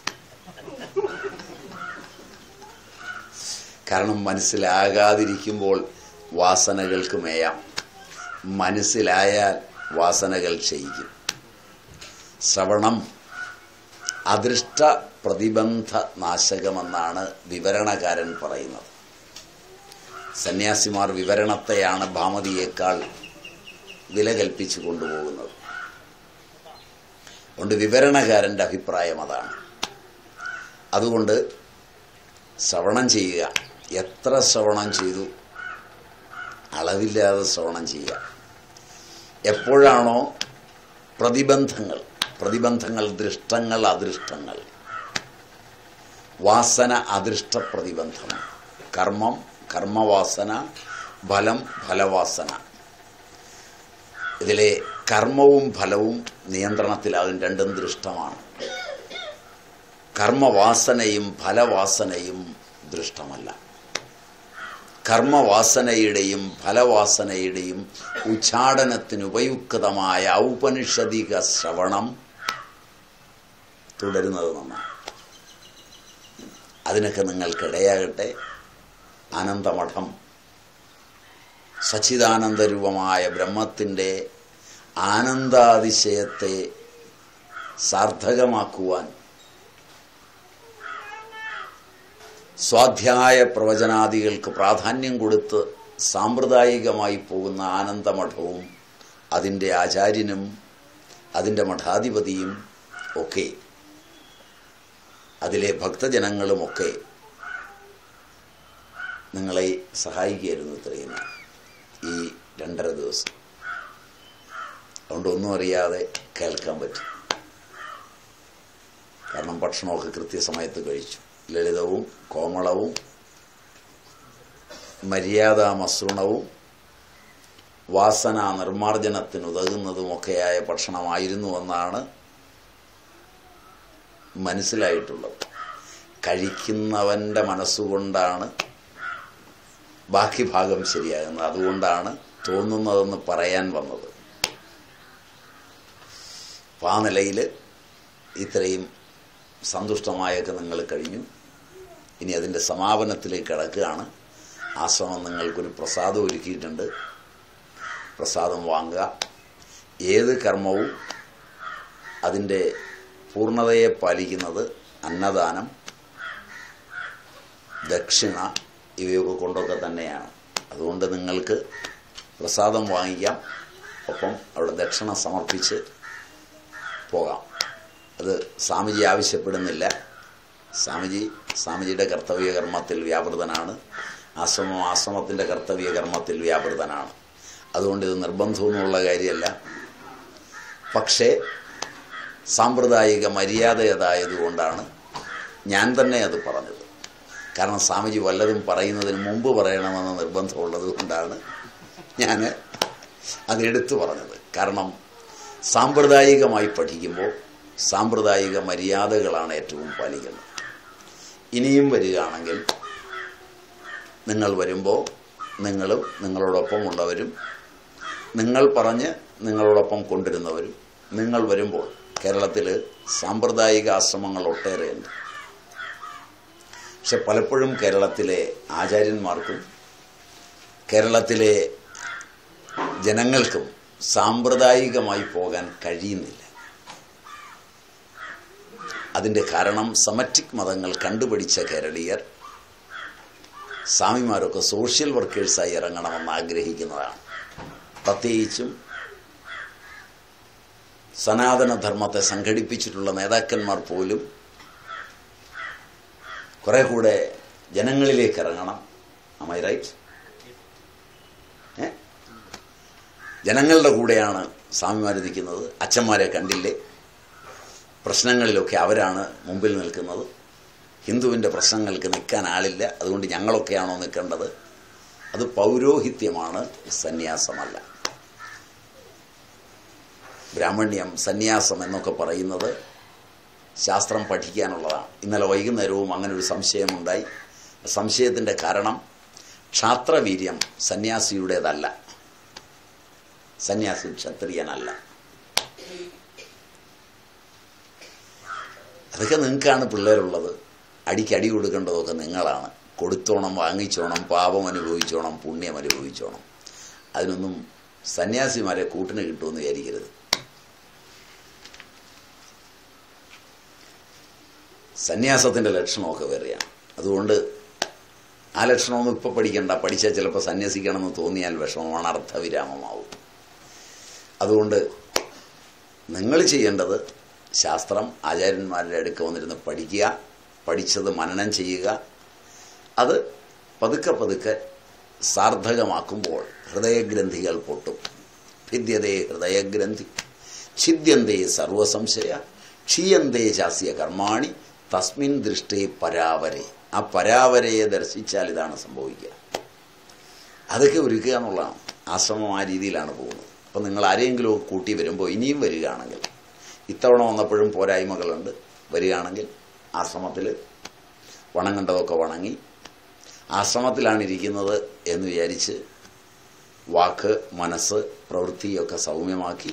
കാരണം മനസ്സിലാകാതിരിക്കുമ്പോൾ വാസനകൾക്ക് മേയാം മനസ്സിലായാൽ വാസനകൾ ക്ഷയിക്കും ശ്രവണം അദൃഷ്ട പ്രതിബന്ധ നാശകമെന്നാണ് വിവരണകാരൻ പറയുന്നത് സന്യാസിമാർ വിവരണത്തെയാണ് ഭാമതിയേക്കാൾ വില കൽപ്പിച്ചു കൊണ്ടുപോകുന്നത് അതുകൊണ്ട് വിവരണകാരൻ്റെ അഭിപ്രായം അതാണ് അതുകൊണ്ട് ശ്രവണം ചെയ്യുക എത്ര ശ്രവണം ചെയ്തു അളവില്ലാതെ ശ്രവണം ചെയ്യുക എപ്പോഴാണോ പ്രതിബന്ധങ്ങൾ പ്രതിബന്ധങ്ങൾ ദൃഷ്ടങ്ങൾ അദൃഷ്ടങ്ങൾ വാസന അദൃഷ്ട പ്രതിബന്ധം കർമ്മം കർമ്മവാസന ഫലം ഫലവാസന ഇതിലെ കർമ്മവും ഫലവും നിയന്ത്രണത്തിലാകും രണ്ടും ദൃഷ്ടമാണ് കർമ്മവാസനയും ഫലവാസനയും ദൃഷ്ടമല്ല കർമ്മവാസനയുടെയും ഫലവാസനയുടെയും ഉച്ചാടനത്തിന് ഉപയുക്തമായ ഔപനിഷദിക ശ്രവണം തുടരുന്നത് നന്നാണ് അതിനൊക്കെ നിങ്ങൾക്കിടയാകട്ടെ ആനന്ദമഠം സച്ചിദാനന്ദരൂപമായ ബ്രഹ്മത്തിൻ്റെ ആനന്ദാതിശയത്തെ സാർത്ഥകമാക്കുവാൻ സ്വാധ്യായ പ്രവചനാദികൾക്ക് പ്രാധാന്യം കൊടുത്ത് സാമ്പ്രദായികമായി പോകുന്ന ആനന്ദമഠവും അതിൻ്റെ ആചാര്യനും അതിൻ്റെ മഠാധിപതിയും ഒക്കെ അതിലെ ഭക്തജനങ്ങളുമൊക്കെ നിങ്ങളെ സഹായിക്കുകയായിരുന്നു ഇത്രയും നാൾ. ഈ രണ്ടര ദിവസം അതുകൊണ്ട് ഒന്നും അറിയാതെ കേൾക്കാൻ പറ്റും കാരണം ഭക്ഷണമൊക്കെ കൃത്യസമയത്ത് കഴിച്ചു ലളിതവും കോമളവും മര്യാദാമസൃണവും വാസന നിർമാർജനത്തിനുതകുന്നതുമൊക്കെയായ ഭക്ഷണമായിരുന്നുവെന്നാണ് മനസ്സിലായിട്ടുള്ളത് കഴിക്കുന്നവൻ്റെ മനസ്സുകൊണ്ടാണ് ബാക്കി ഭാഗം ശരിയാകുന്നത് അതുകൊണ്ടാണ് തോന്നുന്നതെന്ന് പറയാൻ വന്നത് അപ്പം ആ നിലയിൽ ഇത്രയും സന്തുഷ്ടമായൊക്കെ നിങ്ങൾ കഴിഞ്ഞു ഇനി അതിൻ്റെ സമാപനത്തിലേക്ക് കിടക്കുകയാണ് ആശ്രമം നിങ്ങൾക്കൊരു പ്രസാദം ഒരുക്കിയിട്ടുണ്ട് പ്രസാദം വാങ്ങുക ഏത് കർമ്മവും അതിൻ്റെ പൂർണ്ണതയെ പാലിക്കുന്നത് അന്നദാനം ദക്ഷിണ ഇവയൊക്കെ കൊണ്ടൊക്കെ തന്നെയാണ് അതുകൊണ്ട് നിങ്ങൾക്ക് പ്രസാദം വാങ്ങിക്കാം ഒപ്പം അവിടെ ദക്ഷിണ സമർപ്പിച്ച് പോകാം അത് സ്വാമിജി ആവശ്യപ്പെടുന്നില്ല സ്വാമിജി സ്വാമിജിയുടെ കർത്തവ്യ കർമ്മത്തിൽ വ്യാപൃതനാണ് ആശ്രമം ആശ്രമത്തിൻ്റെ കർത്തവ്യ കർമ്മത്തിൽ വ്യാപൃതനാണ് അതുകൊണ്ട് ഇത് നിർബന്ധമൊന്നുമുള്ള കാര്യമല്ല പക്ഷേ സാമ്പ്രദായിക മര്യാദ അതായതുകൊണ്ടാണ് ഞാൻ തന്നെ അത് പറഞ്ഞത് കാരണം സ്വാമിജി വല്ലതും പറയുന്നതിന് മുമ്പ് പറയണമെന്ന് നിർബന്ധമുള്ളത് കൊണ്ടാണ് ഞാൻ അത് എടുത്തു പറഞ്ഞത് കാരണം സാമ്പ്രദായികമായി പഠിക്കുമ്പോൾ സാമ്പ്രദായിക മര്യാദകളാണ് ഏറ്റവും പാലിക്കുന്നത് ഇനിയും വരികയാണെങ്കിൽ നിങ്ങൾ വരുമ്പോൾ നിങ്ങളും നിങ്ങളോടൊപ്പം ഉള്ളവരും നിങ്ങൾ പറഞ്ഞ് നിങ്ങളോടൊപ്പം കൊണ്ടിരുന്നവരും നിങ്ങൾ വരുമ്പോൾ കേരളത്തിൽ സാമ്പ്രദായിക ആശ്രമങ്ങൾ ഒട്ടേറെയുണ്ട് പക്ഷെ പലപ്പോഴും കേരളത്തിലെ ആചാര്യന്മാർക്കും കേരളത്തിലെ ജനങ്ങൾക്കും സാമ്പ്രദായികമായി പോകാൻ കഴിയുന്നില്ല അതിൻ്റെ കാരണം സമറ്റിക് മതങ്ങൾ കണ്ടുപിടിച്ച കേരളീയർ സ്വാമിമാരൊക്കെ സോഷ്യൽ വർക്കേഴ്സായി ഇറങ്ങണമെന്ന് ആഗ്രഹിക്കുന്നതാണ് പ്രത്യേകിച്ചും സനാതനധർമ്മത്തെ സംഘടിപ്പിച്ചിട്ടുള്ള നേതാക്കന്മാർ പോലും കുറെ കൂടെ ജനങ്ങളിലേക്ക് ഇറങ്ങണം അമൈ റൈറ്റ് ഏ ജനങ്ങളുടെ കൂടെയാണ് സ്വാമിമാർ നിൽക്കുന്നത് അച്ഛന്മാരെ കണ്ടില്ലേ പ്രശ്നങ്ങളിലൊക്കെ അവരാണ് മുമ്പിൽ നിൽക്കുന്നത് ഹിന്ദുവിൻ്റെ പ്രശ്നങ്ങൾക്ക് നിൽക്കാൻ ആളില്ല അതുകൊണ്ട് ഞങ്ങളൊക്കെയാണോ നിൽക്കേണ്ടത് അത് പൗരോഹിത്യമാണ് സന്യാസമല്ല ബ്രാഹ്മണ്യം സന്യാസം എന്നൊക്കെ പറയുന്നത് ശാസ്ത്രം പഠിക്കാനുള്ളതാണ് ഇന്നലെ വൈകുന്നേരവും അങ്ങനെ ഒരു സംശയമുണ്ടായി സംശയത്തിൻ്റെ കാരണം ക്ഷാത്രവീര്യം സന്യാസിയുടേതല്ല സന്യാസി ക്ഷത്രിയനല്ല അതൊക്കെ നിങ്ങൾക്കാണ് പിള്ളേരുള്ളത് അടിക്ക് അടി കൊടുക്കേണ്ടതൊക്കെ നിങ്ങളാണ് കൊടുത്തോണം വാങ്ങിച്ചോണം പാപം അനുഭവിച്ചോണം പുണ്യം അനുഭവിച്ചോണം അതിനൊന്നും സന്യാസിമാരെ കൂട്ടിന് കിട്ടുമെന്ന് വിചാരിക്കരുത് സന്യാസത്തിൻ്റെ ലക്ഷണമൊക്കെ വേറെയാണ് അതുകൊണ്ട് ആ ലക്ഷണമൊന്നും ഇപ്പോൾ പഠിക്കണ്ട പഠിച്ചാൽ ചിലപ്പോൾ സന്യസിക്കണമെന്ന് തോന്നിയാൽ വിഷമമാണ് അർത്ഥവിരാമമാവും അതുകൊണ്ട് നിങ്ങൾ ചെയ്യേണ്ടത് ശാസ്ത്രം ആചാര്യന്മാരുടെ അടുക്ക വന്നിരുന്ന് പഠിക്കുക പഠിച്ചത് മനനം ചെയ്യുക അത് പതുക്കെ പതുക്കെ സാർത്ഥകമാക്കുമ്പോൾ ഹൃദയഗ്രന്ഥികൾ പൊട്ടും ഭിദ്യതേ ഹൃദയഗ്രന്ഥി ഛിദ്യന്തേ സർവസംശയ ക്ഷീയന്തേ ചാസ്യ കർമാണി തസ്മിൻ ദൃഷ്ടേ പരാവരെ ആ പരാവരയെ ദർശിച്ചാൽ ഇതാണ് സംഭവിക്കുക അതൊക്കെ ഒരുക്കുക എന്നുള്ളതാണ് ആശ്രമം ആ രീതിയിലാണ് പോകുന്നത് അപ്പം നിങ്ങൾ ആരെങ്കിലും ഒക്കെ കൂട്ടി വരുമ്പോൾ ഇനിയും വരികയാണെങ്കിൽ ഇത്തവണ വന്നപ്പോഴും പോരായ്മകളുണ്ട് വരികയാണെങ്കിൽ ആശ്രമത്തിൽ വണങ്ങേണ്ടതൊക്കെ വണങ്ങി ആശ്രമത്തിലാണ് ഇരിക്കുന്നത് എന്ന് വിചാരിച്ച് വാക്ക് മനസ്സ് പ്രവൃത്തിയൊക്കെ സൗമ്യമാക്കി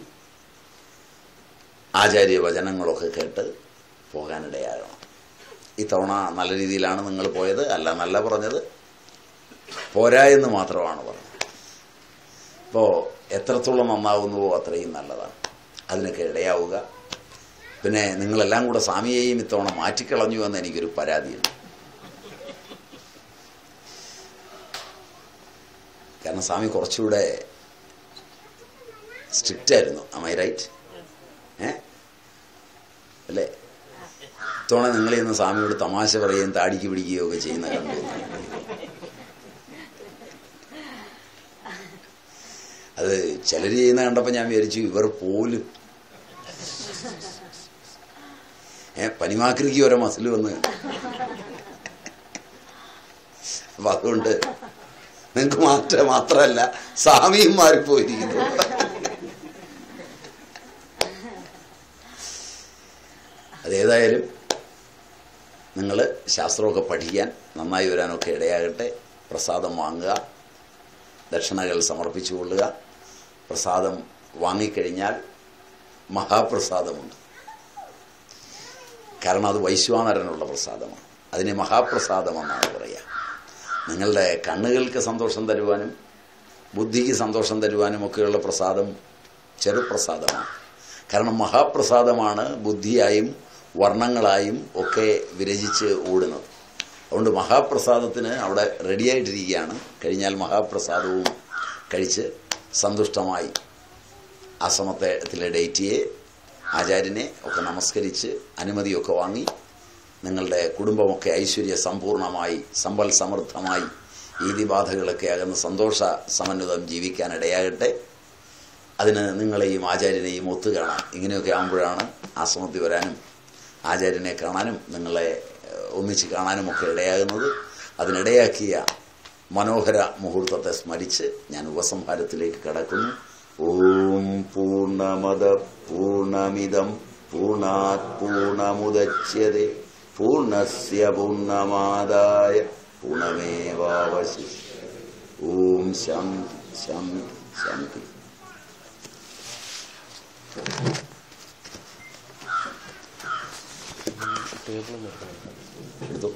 ആചാര്യ വചനങ്ങളൊക്കെ കേട്ട് പോകാനിടയാകണം ഇത്തവണ നല്ല രീതിയിലാണ് നിങ്ങൾ പോയത് അല്ല നല്ല പറഞ്ഞത് പോരാ എന്ന് മാത്രമാണ് പറഞ്ഞത് ഇപ്പോൾ എത്രത്തോളം നന്നാവുന്നുവോ അത്രയും നല്ലതാണ് അതിനൊക്കെ ഇടയാവുക പിന്നെ നിങ്ങളെല്ലാം കൂടെ സ്വാമിയെയും ഇത്തവണ മാറ്റിക്കളഞ്ഞു എന്ന് എനിക്കൊരു പരാതിയുണ്ട് കാരണം സ്വാമി കുറച്ചുകൂടെ സ്ട്രിക്റ്റ് ആയിരുന്നു അമൈ റൈറ്റ് ഏ അല്ലേ ഇത്തവണ നിങ്ങൾ ഇന്ന് സ്വാമിയോട് തമാശ പറയുകയും താടിക്ക് പിടിക്കുകയോ ഒക്കെ ചെയ്യുന്ന കണ്ടു അത് ചിലർ ചെയ്യുന്ന കണ്ടപ്പോൾ ഞാൻ വിചാരിച്ചു ഇവർ പോലും ഏ പനിമാക്രിക്ക് ഓരോ മസിൽ വന്ന് അപ്പൊ അതുകൊണ്ട് നിങ്ങൾക്ക് മാത്രം മാത്രമല്ല സ്വാമിയും മാറിപ്പോയിരിക്കുന്നു അതേതായാലും നിങ്ങൾ ശാസ്ത്രമൊക്കെ പഠിക്കാൻ നന്നായി വരാനൊക്കെ ഇടയാകട്ടെ പ്രസാദം വാങ്ങുക ദക്ഷിണകൾ സമർപ്പിച്ചു കൊള്ളുക പ്രസാദം വാങ്ങിക്കഴിഞ്ഞാൽ മഹാപ്രസാദമുണ്ട് കാരണം അത് വൈശ്വാനരനുള്ള പ്രസാദമാണ് അതിനെ മഹാപ്രസാദമെന്നാണ് പറയുക നിങ്ങളുടെ കണ്ണുകൾക്ക് സന്തോഷം തരുവാനും ബുദ്ധിക്ക് സന്തോഷം തരുവാനും ഒക്കെയുള്ള പ്രസാദം ചെറുപ്രസാദമാണ് കാരണം മഹാപ്രസാദമാണ് ബുദ്ധിയായും വർണ്ണങ്ങളായും ഒക്കെ വിരചിച്ച് ഓടുന്നത് അതുകൊണ്ട് മഹാപ്രസാദത്തിന് അവിടെ റെഡിയായിട്ടിരിക്കുകയാണ് കഴിഞ്ഞാൽ മഹാപ്രസാദവും കഴിച്ച് സന്തുഷ്ടമായി ആശ്രമത്തിലെ ഡേറ്റിയെ ആചാര്യനെ ഒക്കെ നമസ്കരിച്ച് അനുമതിയൊക്കെ വാങ്ങി നിങ്ങളുടെ കുടുംബമൊക്കെ ഐശ്വര്യ സമ്പൂർണമായി സമ്പൽ സമൃദ്ധമായി ഈതിബാധകളൊക്കെ അകന്ന് സന്തോഷ സമന്വിതം ജീവിക്കാൻ ഇടയാകട്ടെ അതിന് നിങ്ങളെയും ആചാര്യനെയും ഒത്തുകാണാൻ ഇങ്ങനെയൊക്കെ ആകുമ്പോഴാണ് ആശ്രമത്തിൽ വരാനും ആചാര്യനെ കാണാനും നിങ്ങളെ ഏഹ്, ഒന്നിച്ച് കാണാനും ഒക്കെ ഇടയാകുന്നത് അതിനിടയാക്കിയ മനോഹര മുഹൂർത്തത്തെ സ്മരിച്ച് ഞാൻ ഉപസംഹാരത്തിലേക്ക് കടക്കുന്നു ഓം പൂർണ്ണമത പൂർണ്ണമിതം പൂർണ്ണാത് പൂർണ്ണമുദച്യത്തെ പൂർണ്ണസ്യ പൂർണ്ണമാദായ പൂർണ്ണമേവാവശിഷ്യ ഓം ശാന്തി ശാന്തി ശാന്തി എടുത്തു